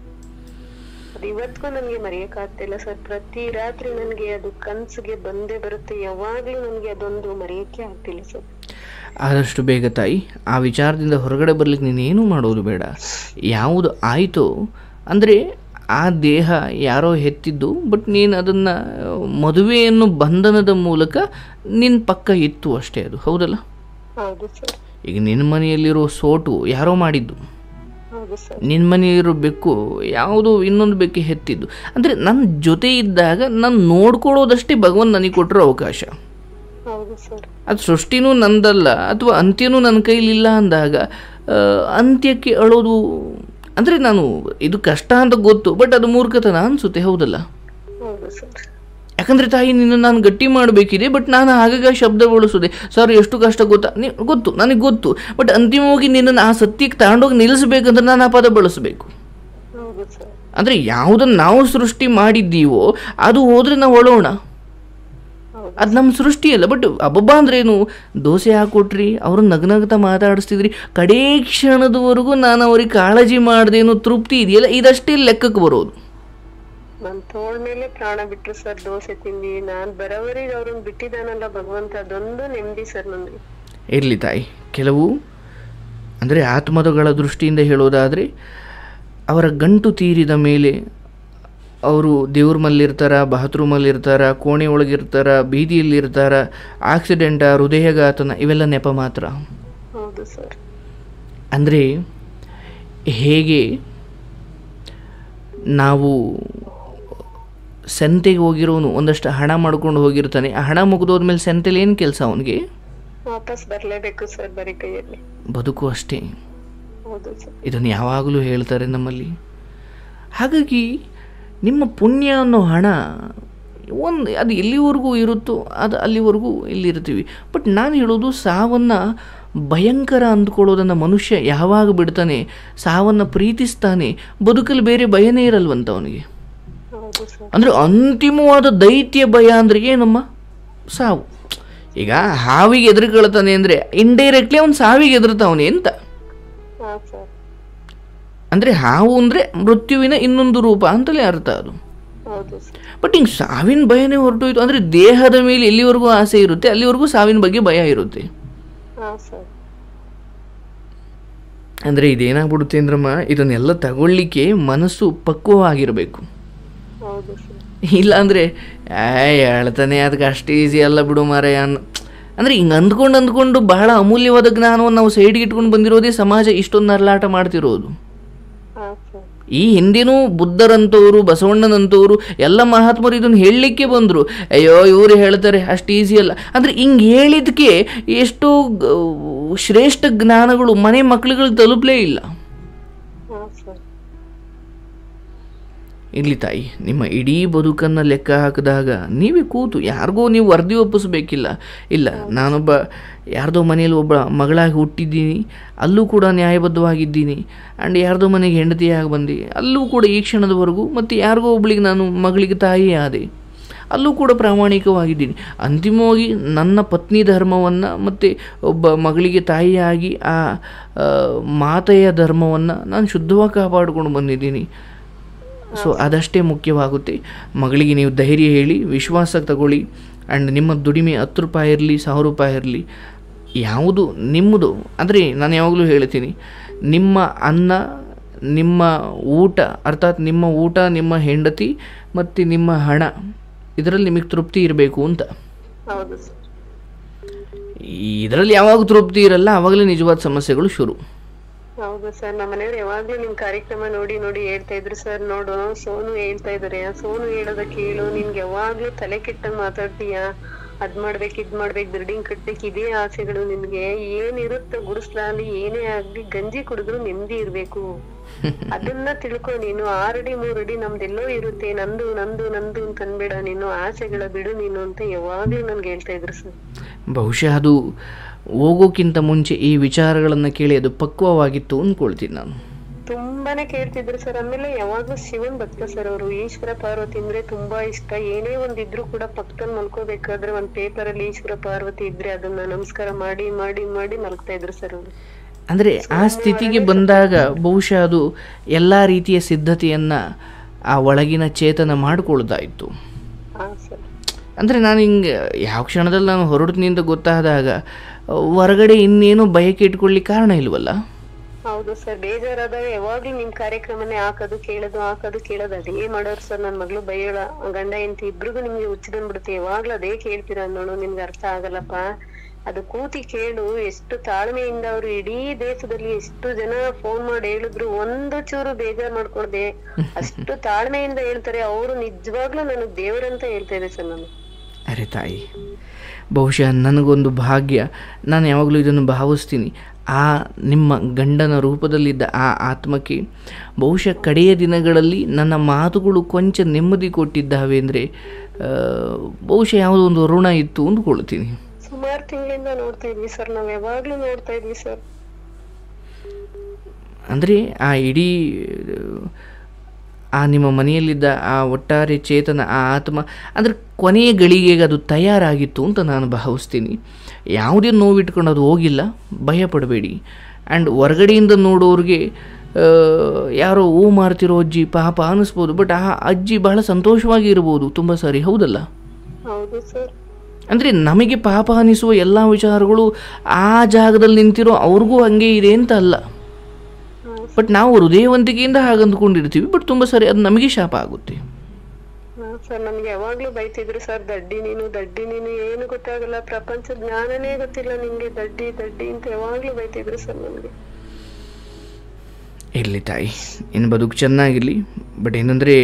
ಅದು ಇವತ್ತಿಗೂ ನನ್ಗೆ ಮರೆಯಕ್ ಆಗ್ತಿಲ್ಲ ಸರ್ ಪ್ರತಿ ರಾತ್ರಿ ನನ್ಗೆ ಅದು ಕನ್ಸಿಗೆ ಬಂದೇ ಬರುತ್ತೆ ಯಾವಾಗ್ಲೂ ನನ್ಗೆ ಅದೊಂದು ಮರೆಯಕ್ಕೆ ಆಗ್ತಿಲ್ಲ ಸರ್ ಆದಷ್ಟು ಬೇಗ ತಾಯಿ ಆ ವಿಚಾರದಿಂದ ಹೊರಗಡೆ ಬರ್ಲಿಕ್ಕೆ ನೀನೇನು ಮಾಡೋದು ಬೇಡ ಯಾವುದು ಆಯಿತೋ ಅಂದರೆ ಆ ದೇಹ ಯಾರೋ ಹೆತ್ತಿದ್ದು ಬಟ್ ನೀನು ಅದನ್ನು ಮದುವೆಯನ್ನು ಬಂಧನದ ಮೂಲಕ ನಿನ್ನ ಪಕ್ಕ ಇತ್ತು ಅಷ್ಟೇ ಅದು ಹೌದಲ್ಲ ಹೌದು ಸರ್ ಈಗ ನಿನ್ನ ಮನೆಯಲ್ಲಿರೋ ಸೋಟು ಯಾರೋ ಮಾಡಿದ್ದು ಹೌದು ಸರ್ ನಿನ್ನ ಮನೆಯಲ್ಲಿರೋ ಬೆಕ್ಕು ಯಾವುದೋ ಇನ್ನೊಂದು ಬೆಕ್ಕೆ ಹೆತ್ತಿದ್ದು ಅಂದರೆ ನನ್ನ ಜೊತೆ ಇದ್ದಾಗ ನಾನು ನೋಡ್ಕೊಳ್ಳೋದಷ್ಟೇ ಭಗವಂತ ನನಗೆ ಕೊಟ್ಟಿರೋ ಅವಕಾಶ ಹೌದು ಸರ್ ಅದು ಸೃಷ್ಟಿನೂ ನಂದಲ್ಲ ಅಥವಾ ಅಂತ್ಯನೂ ನನ್ನ ಕೈಲಿಲ್ಲ ಅಂದಾಗ ಆ, ಅಂತ್ಯಕ್ಕೆ ಅಳೋದು ಅಂದರೆ ನಾನು ಇದು ಕಷ್ಟ ಅಂತ ಗೊತ್ತು ಬಟ್ ಅದು ಮೂರ್ಖತನ ಅನಿಸುತ್ತೆ ಹೌದಲ್ಲ ಹೌದು ಸರ್ ಯಾಕಂದರೆ ತಾಯಿ ನಿನ್ನ ನಾನು ಗಟ್ಟಿ ಮಾಡಬೇಕಿದೆ ಬಟ್ ನಾನು ಆಗಾಗ ಶಬ್ದ ಬಳಸೋದೆ ಸರ್ ಎಷ್ಟು ಕಷ್ಟ ಗೊತ್ತಾ ನೀ ಗೊತ್ತು ನನಗೆ ಗೊತ್ತು ಬಟ್ ಅಂತಿಮವಾಗಿ ನಿನ್ನನ್ನು ಆ ಸತ್ಯಕ್ಕೆ ತಗೊಂಡೋಗಿ ನಿಲ್ಲಿಸ್ಬೇಕಂದ್ರೆ ನಾನು ಆ ಪದ ಬಳಸಬೇಕು ಹೌದು ಸರ್ ಅಂದರೆ ಯಾವುದನ್ನು ನಾವು ಸೃಷ್ಟಿ ಮಾಡಿದ್ದೀವೋ ಅದು ಹೋದರೆ ನಾವು ಅಳೋಣ ಹೌದು ಅದು ನಮ್ಮ ಸೃಷ್ಟಿ ಅಲ್ಲ ಬಟ್ ಅಬ್ಬಬ್ಬ ಅಂದ್ರೇನು ದೋಸೆ ಹಾಕೊಟ್ರಿ ಅವ್ರನ್ನ ನಗನಗ್ತಾ ಮಾತಾಡಿಸ್ತಿದ್ರಿ ಕಡೇ ಕ್ಷಣದವರೆಗೂ ನಾನು ಅವ್ರಿಗೆ ಕಾಳಜಿ ಮಾಡ್ದೇನೋ ತೃಪ್ತಿ ಇದೆಯಲ್ಲ ಇದಷ್ಟೇ ಲೆಕ್ಕಕ್ಕೆ ಬರೋದು ನನ್ ತೋಳ್ ಮೇಲೆ ಪ್ರಾಣ ಬಿಟ್ರು ಸರ್ ದೋಸೆ ತಿಂದಿ ನಾನ್ ಬರೋವರಿಗೆ ಅವ್ರನ್ನ ಬಿಟ್ಟಿದಾನಲ್ಲ ಭಗವಂತ ಅದೊಂದು ನೆಮ್ಮದಿ ಸರ್ ನನ್ಗೆ ಇರಲಿ ತಾಯಿ ಕೆಲವು ಅಂದರೆ ಆತ್ಮದಗಳ ದೃಷ್ಟಿಯಿಂದ ಹೇಳೋದಾದರೆ ಅವರ ಗಂಟು ತೀರಿದ ಮೇಲೆ ಅವರು ದೇವ್ರ ಮಲ್ಲಿರ್ತಾರ ಬಾತ್ರೂಮಲ್ಲಿರ್ತಾರ ಕೋಣೆ ಒಳಗಿರ್ತಾರ ಬೀದಿಯಲ್ಲಿರ್ತಾರ ಆಕ್ಸಿಡೆಂಟ ಹೃದಯಘಾತನ ಇವೆಲ್ಲ ನೆಪ ಮಾತ್ರ ಹೌದು ಸರ್ ಅಂದರೆ ಹೇಗೆ ನಾವು ಸಂತೆಗೆ ಹೋಗಿರೋನು ಒಂದಷ್ಟು ಹಣ ಮಾಡ್ಕೊಂಡು ಹೋಗಿರ್ತಾನೆ ಆ ಹಣ ಮುಗಿದೋದ್ಮೇಲೆ ಸಂತೆಲಿ ಏನು ಕೆಲಸ ಅವನಿಗೆ ವಾಪಸ್ ಬರ್ಲೇಬೇಕು ಸರ್ ಬರೀ ಕೈಯಲ್ಲಿ ಬದುಕು ಅಷ್ಟೇ ಹೌದು ಸರ್ ಇದನ್ನು ಯಾವಾಗಲೂ ಹೇಳ್ತಾರೆ ನಮ್ಮಲ್ಲಿ ಹಾಗಾಗಿ ನಿಮ್ಮ ಪುಣ್ಯ ಅನ್ನೋ ಹಣ ಒಂದು ಅದು ಎಲ್ಲಿವರೆಗೂ ಇರುತ್ತೋ ಅದು ಅಲ್ಲಿವರೆಗೂ ಇಲ್ಲಿರ್ತೀವಿ ಬಟ್ ನಾನು ಹೇಳೋದು ಸಾವನ್ನು ಭಯಂಕರ ಅಂದ್ಕೊಳ್ಳೋದನ್ನು ಮನುಷ್ಯ ಯಾವಾಗ ಬಿಡ್ತಾನೆ ಸಾವನ್ನು ಪ್ರೀತಿಸ್ತಾನೆ ಬದುಕಲ್ಲಿ ಬೇರೆ ಭಯನೇ ಇರಲ್ವಂತ ಅವನಿಗೆ ಹೌದು ಸರ್ ಅಂದರೆ ಅಂತಿಮವಾದ ದೈತ್ಯ ಭಯ ಅಂದರೆ ಏನಮ್ಮ ಸಾವು ಈಗ ಹಾವಿಗೆ ಎದುರುಕೊಳ್ತಾನೆ ಅಂದರೆ ಇಂಡೈರೆಕ್ಟ್ಲಿ ಅವ್ನು ಸಾವಿಗೆ ಎದುರ್ತಾವನೆ ಅಂತ ಹಾ ಸರ್ ಅಂದರೆ ಹಾವು ಅಂದರೆ ಮೃತ್ಯುವಿನ ಇನ್ನೊಂದು ರೂಪ ಅಂತಲೇ ಅರ್ಥ ಅದು ಹೌದು ಸರ್ ಬಟ್ ಹಿಂಗೆ ಸಾವಿನ ಭಯನೇ ಹೊರಟೋಯ್ತು ಅಂದರೆ ದೇಹದ ಮೇಲೆ ಎಲ್ಲಿವರೆಗೂ ಆಸೆ ಇರುತ್ತೆ ಅಲ್ಲಿವರೆಗೂ ಸಾವಿನ ಬಗ್ಗೆ ಭಯ ಇರುತ್ತೆ ಹಾ ಸರ್ ಅಂದರೆ ಇದೇನಾಗ್ಬಿಡುತ್ತೆ ಅಂದ್ರಮ್ಮ ಇದನ್ನೆಲ್ಲ ತಗೊಳ್ಳಿಕ್ಕೆ ಮನಸ್ಸು ಪಕ್ವವಾಗಿರಬೇಕು ಹೌದು ಸರ್ ಇಲ್ಲಾಂದರೆ ಏ ಹೇಳ್ತಾನೆ ಅದಕ್ಕೆ ಅಷ್ಟು ಈಸಿ ಅಲ್ಲ ಬಿಡು ಮಾರಾಯ ಅನ್ನ ಅಂದರೆ ಹಿಂಗೆ ಅಂದ್ಕೊಂಡು ಅಂದ್ಕೊಂಡು ಬಹಳ ಅಮೂಲ್ಯವಾದ ಜ್ಞಾನವನ್ನು ನಾವು ಸೈಡ್ಗೆ ಇಟ್ಕೊಂಡು ಬಂದಿರೋದೇ ಸಮಾಜ ಇಷ್ಟೊಂದು ನರಳಾಟ ಮಾಡ್ತಿರೋದು ಹಾ ಸರ್ ಈ ಹಿಂದಿನೂ ಬುದ್ಧರಂಥವ್ರು ಬಸವಣ್ಣನಂಥವ್ರು ಎಲ್ಲ ಮಹಾತ್ಮರು ಇದನ್ನು ಹೇಳಲಿಕ್ಕೆ ಬಂದರು ಅಯ್ಯೋ ಇವರು ಹೇಳ್ತಾರೆ ಅಷ್ಟು ಈಸಿ ಅಲ್ಲ ಅಂದರೆ ಹಿಂಗೆ ಹೇಳಿದ್ದಕ್ಕೆ ಎಷ್ಟೋ ಗ- ಶ್ರೇಷ್ಠ ಜ್ಞಾನಗಳು ಮನೆ ಮಕ್ಳುಗಳಿಗೆ ತಲುಪಲೇ ಇಲ್ಲ ಹಾ ಸರ್ ಇರಲಿ ತಾಯಿ ನಿಮ್ಮ ಇಡೀ ಬದುಕನ್ನು ಲೆಕ್ಕ ಹಾಕಿದಾಗ ನೀವೇ ಕೂತು ಯಾರಿಗೋ ನೀವು ವರದಿ ಒಪ್ಪಿಸ್ಬೇಕಿಲ್ಲ ಇಲ್ಲ ನಾನೊಬ್ಬ ಯಾರ್ದೋ ಮನೇಲಿ ಒಬ್ಬ ಮಗಳಾಗಿ ಹುಟ್ಟಿದ್ದೀನಿ ಅಲ್ಲೂ ಕೂಡ ನ್ಯಾಯಬದ್ಧವಾಗಿದ್ದೀನಿ ಆ್ಯಂಡ್ ಯಾರ್ದೋ ಮನೆಗೆ ಹೆಂಡತಿಯಾಗಿ ಬಂದು ಅಲ್ಲೂ ಕೂಡ ಈ ಕ್ಷಣದವರೆಗೂ ಮತ್ತು ಯಾರಿಗೋ ಒಬ್ಳಿಗೆ ನಾನು ಮಗಳಿಗೆ ತಾಯಿ ಆದೆ ಅಲ್ಲೂ ಕೂಡ ಪ್ರಾಮಾಣಿಕವಾಗಿದ್ದೀನಿ ಅಂತಿಮವಾಗಿ ನನ್ನ ಪತ್ನಿ ಧರ್ಮವನ್ನು ಮತ್ತು ಒಬ್ಬ ಮಗಳಿಗೆ ತಾಯಿಯಾಗಿ ಆ ಆ, ಮಾತೆಯ ಧರ್ಮವನ್ನು ನಾನು ಶುದ್ಧವಾಗಿ ಕಾಪಾಡಿಕೊಂಡು ಬಂದಿದ್ದೀನಿ ಸೊ ಅದಷ್ಟೇ ಮುಖ್ಯವಾಗುತ್ತೆ ಮಗಳಿಗೆ ನೀವು ಧೈರ್ಯ ಹೇಳಿ ವಿಶ್ವಾಸ ತಗೊಳ್ಳಿ ಆ್ಯಂಡ್ ನಿಮ್ಮ ದುಡಿಮೆ ಹತ್ತು ರೂಪಾಯಿ ಇರಲಿ ಸಾವಿರ ರೂಪಾಯಿ ಇರಲಿ ಯಾವುದು ನಿಮ್ಮದು ಅಂದರೆ ನಾನು ಯಾವಾಗಲೂ ಹೇಳ್ತೀನಿ ನಿಮ್ಮ ಅನ್ನ ನಿಮ್ಮ ಊಟ ಅರ್ಥಾತ್ ನಿಮ್ಮ ಊಟ ನಿಮ್ಮ ಹೆಂಡತಿ ಮತ್ತು ನಿಮ್ಮ ಹಣ ಇದರಲ್ಲಿ ನಿಮಗೆ ತೃಪ್ತಿ ಇರಬೇಕು ಅಂತ ಹೌದು ಸರ್ ಇದರಲ್ಲಿ ಯಾವಾಗ ತೃಪ್ತಿ ಇರಲ್ಲ ಆವಾಗಲೇ ನಿಜವಾದ ಸಮಸ್ಯೆಗಳು ಶುರು ಹೌದು ಸರ್ ನಮ್ಮ ಮನೆಯವ್ರು ಯಾವಾಗ್ಲೂ ನಿಮ್ ಕಾರ್ಯಕ್ರಮ ನೋಡಿ ನೋಡಿ ಹೇಳ್ತಾ ಇದ್ರು ಸರ್ ನೋಡು ಸೋನು ಹೇಳ್ತಾ ಇದಾರೆ ಸೋನು ಹೇಳೋದ ಕೇಳು ನಿನ್ಗೆ ಯಾವಾಗ್ಲೂ ತಲೆ ಕೆಟ್ಟಂಗ್ ಮಾತಾಡ್ತೀಯ ಅದ್ ಮಾಡ್ಬೇಕು ಇದ್ ಮಾಡ್ಬೇಕು ಬಿಲ್ಡಿಂಗ್ ಕಟ್ಬೇಕು ಇದೇ ಆಸೆಗಳು ನಿನ್ಗೆ ಏನಿರುತ್ತೋ ಗುಡಿಸ್ಲಾಲಿ ಏನೇ ಆಗ್ಲಿ ಗಂಜಿ ಕುಡಿದ್ರು ನೆಮ್ಮದಿ ಇರ್ಬೇಕು ಅದನ್ನ ತಿಳ್ಕೊ ನೀನು ಆರಡಿ ಮೂರಡಿ ನಮ್ದೆಲ್ಲೋ ಇರುತ್ತೆ ನಂದು ನಂದು ನಂದು ಅಂತ ಅನ್ಬೇಡ ನೀನು ಆಸೆಗಳ ಬಿಡು ನೀನು ಅಂತ ಯಾವಾಗ್ಲೂ ನನ್ಗೆ ಹೇಳ್ತಾ ಇದ್ರು ಸರ್ ಬಹುಶಃ ಅದು ಹೋಗೋಕ್ಕಿಂತ ಮುಂಚೆ ಈ ವಿಚಾರಗಳನ್ನು ಕೇಳಿ ಅದು ಪಕ್ವವಾಗಿತ್ತು ಅಂದ್ಕೊಳ್ತೀನಿ ನಾನು ತುಂಬಾನೇ ಕೇಳ್ತಿದ್ರು ಸರ್ ಆಮೇಲೆ ಯಾವಾಗ್ಲೂ ಶಿವನ್ ಭಕ್ತ ಸರ್ ಅವರು ಈಶ್ವರ ಪಾರ್ವತಿ ಅಂದ್ರೆ ತುಂಬಾ ಇಷ್ಟ ಏನೇ ಒಂದ್ ಇದ್ರು ಕೂಡ ಪಕ್ಕದಲ್ಲಿ ಮಲ್ಕೋಬೇಕಾದ್ರೆ ಒಂದ್ ಪೇಪರ್ ಅಲ್ಲಿ ಈಶ್ವರ ಪಾರ್ವತಿ ಇದ್ರೆ ಅದನ್ನ ನಮಸ್ಕಾರ ಮಾಡಿ ಮಾಡಿ ಮಾಡಿ ಮಲ್ಕ್ತಾ ಇದ್ರು ಸರ್ ಅವರು ಅಂದರೆ ಆ ಸ್ಥಿತಿಗೆ ಬಂದಾಗ ಬಹುಶಃ ಅದು ಎಲ್ಲ ರೀತಿಯ ಸಿದ್ಧತೆಯನ್ನು ಆ ಒಳಗಿನ ಚೇತನ ಮಾಡಿಕೊಳ್ತಾಯಿತ್ತು ಹಾ ಸರ್ ಅಂದರೆ ನಾನು ಹಿಂಗೆ ಯಾವ ಕ್ಷಣದಲ್ಲಿ ನಾನು ಹೊರಡ್ತೀನಿ ಅಂತ ಗೊತ್ತಾದಾಗ ಹೊರಗಡೆ ಇನ್ನೇನು ಬಯಕೆ ಇಟ್ಕೊಳ್ಳಿಕ್ಕೆ ಕಾರಣ ಇಲ್ವಲ್ಲ ಹೌದು ಸರ್ ಬೇಜಾರಾದಾಗ ಯಾವಾಗ್ಲೂ ನಿಮ್ ಕಾರ್ಯಕ್ರಮನೇ ಹಾಕೋದು ಕೇಳೋದು ಹಾಕೋದು ಕೇಳೋದು ಅದೇ ಮಾಡೋರು ಸರ್ ನನ್ ಮಗಳು ಬೈಯೋಳ ಗಂಡ ಹೆಂಡತಿ ಇಬ್ರಿಗೂ ನಿಮ್ಗೆ ಹುಚ್ಚ ಬಂದ್ಬಿಡುತ್ತೆ ಯಾವಾಗ್ಲೂ ಅದೇ ಕೇಳ್ತೀರಾ ನೋಡು ನಿಮ್ಗೆ ಅರ್ಥ ಆಗಲ್ಲಪ್ಪ ಅದು ಕೂತಿ ಕೇಳು ಎಷ್ಟು ತಾಳ್ಮೆಯಿಂದ ಅವ್ರು ಇಡೀ ದೇಶದಲ್ಲಿ ಎಷ್ಟು ಜನ ಫೋನ್ ಮಾಡಿ ಹೇಳಿದ್ರು ಒಂದು ಚೂರು ಬೇಜಾರ್ ಮಾಡ್ಕೊಳ್ದೆ ಅಷ್ಟು ತಾಳ್ಮೆಯಿಂದ ಹೇಳ್ತಾರೆ ಅವರು ನಿಜವಾಗ್ಲೂ ನನಗ್ ದೇವರಂತ ಹೇಳ್ತಾ ಇದೆ ಸರ್ ನಾನು ಅರೆ ತಾಯಿ ಬಹುಶಃ ನನಗೊಂದು ಭಾಗ್ಯ ನಾನು ಯಾವಾಗಲೂ ಇದನ್ನು ಭಾವಿಸ್ತೀನಿ ಆ ನಿಮ್ಮ ಗಂಡನ ರೂಪದಲ್ಲಿದ್ದ ಆ ಆತ್ಮಕ್ಕೆ ಬಹುಶಃ ಕಡೆಯ ದಿನಗಳಲ್ಲಿ ನನ್ನ ಮಾತುಗಳು ಕೊಂಚ ನೆಮ್ಮದಿ ಕೊಟ್ಟಿದ್ದಾವೆ ಅಂದರೆ ಬಹುಶಃ ಯಾವುದೋ ಒಂದು ಋಣ ಇತ್ತು ಅಂದ್ಕೊಳ್ತೀನಿ ಸುಮಾರು ತಿಂಗಳಿಂದ ನೋಡ್ತಾ ಇದ್ವಿ ಸರ್ ನಾವ್ ಯಾವಾಗ್ಲೂ ನೋಡ್ತಾ ಇದ್ವಿ ಸರ್ ಅಂದರೆ ಆ ಇಡೀ ಆ ನಿಮ್ಮ ಮನೆಯಲ್ಲಿದ್ದ ಆ ಒಟ್ಟಾರೆ ಚೇತನ ಆ ಆತ್ಮ ಅಂದರೆ ಕೊನೆಯ ಗಳಿಗೆಗೆ ಅದು ತಯಾರಾಗಿತ್ತು ಅಂತ ನಾನು ಭಾವಿಸ್ತೀನಿ ಯಾವುದೇ ನೋವಿಟ್ಕೊಂಡು ಅದು ಹೋಗಿಲ್ಲ ಭಯ ಪಡಬೇಡಿ ಆ್ಯಂಡ್ ಹೊರಗಡೆಯಿಂದ ನೋಡೋರಿಗೆ ಆ, ಯಾರೋ ಹೂ ಮಾರ್ತಿರೋ ಅಜ್ಜಿ ಪಾಪ ಅನ್ನಿಸ್ಬೋದು ಬಟ್ ಆ ಅಜ್ಜಿ ಬಹಳ ಸಂತೋಷವಾಗಿ ಇರ್ಬೋದು ತುಂಬ ಸರಿ ಹೌದಲ್ಲ ಹೌದು ಸರ್ ಅಂದರೆ ನಮಗೆ ಪಾಪ ಅನಿಸುವ ಎಲ್ಲ ವಿಚಾರಗಳು ಆ ಜಾಗದಲ್ಲಿ ನಿಂತಿರೋ ಅವ್ರಿಗೂ ಹಂಗೆ ಇದೆ ಅಂತ ಅಲ್ಲ ಬಟ್ ನಾವು ಹೃದಯವಂತಿಕೆಯಿಂದ ಹಾಗೆ ಅಂದ್ಕೊಂಡಿರ್ತೀವಿ ಬಟ್ ತುಂಬ ಸರಿ ಅದು ನಮಗೆ ಶಾಪ ಆಗುತ್ತೆ ಹಾ ಸರ್ ನಮ್ಗೆ ಯಾವಾಗ್ಲೂ ಬೈತಿದ್ರು ಸರ್ ದಡ್ಡಿ ನೀನು ದಡ್ಡಿ ನೀನು ಏನು ಗೊತ್ತಾಗಲ್ಲ ಪ್ರಪಂಚ ಜ್ಞಾನನೇ ಗೊತ್ತಿಲ್ಲ ನಿಂಗೆ ದಡ್ಡಿ ದಡ್ಡಿ ಅಂತ ಯಾವಾಗ್ಲೂ ಬೈತಿದ್ರು ಸರ್ ನಮ್ಗೆ ಇರಲಿ ತಾಯಿ ಇನ್ನು ಬದುಕು ಚೆನ್ನಾಗಿರಲಿ ಬಟ್ ಏನಂದರೆ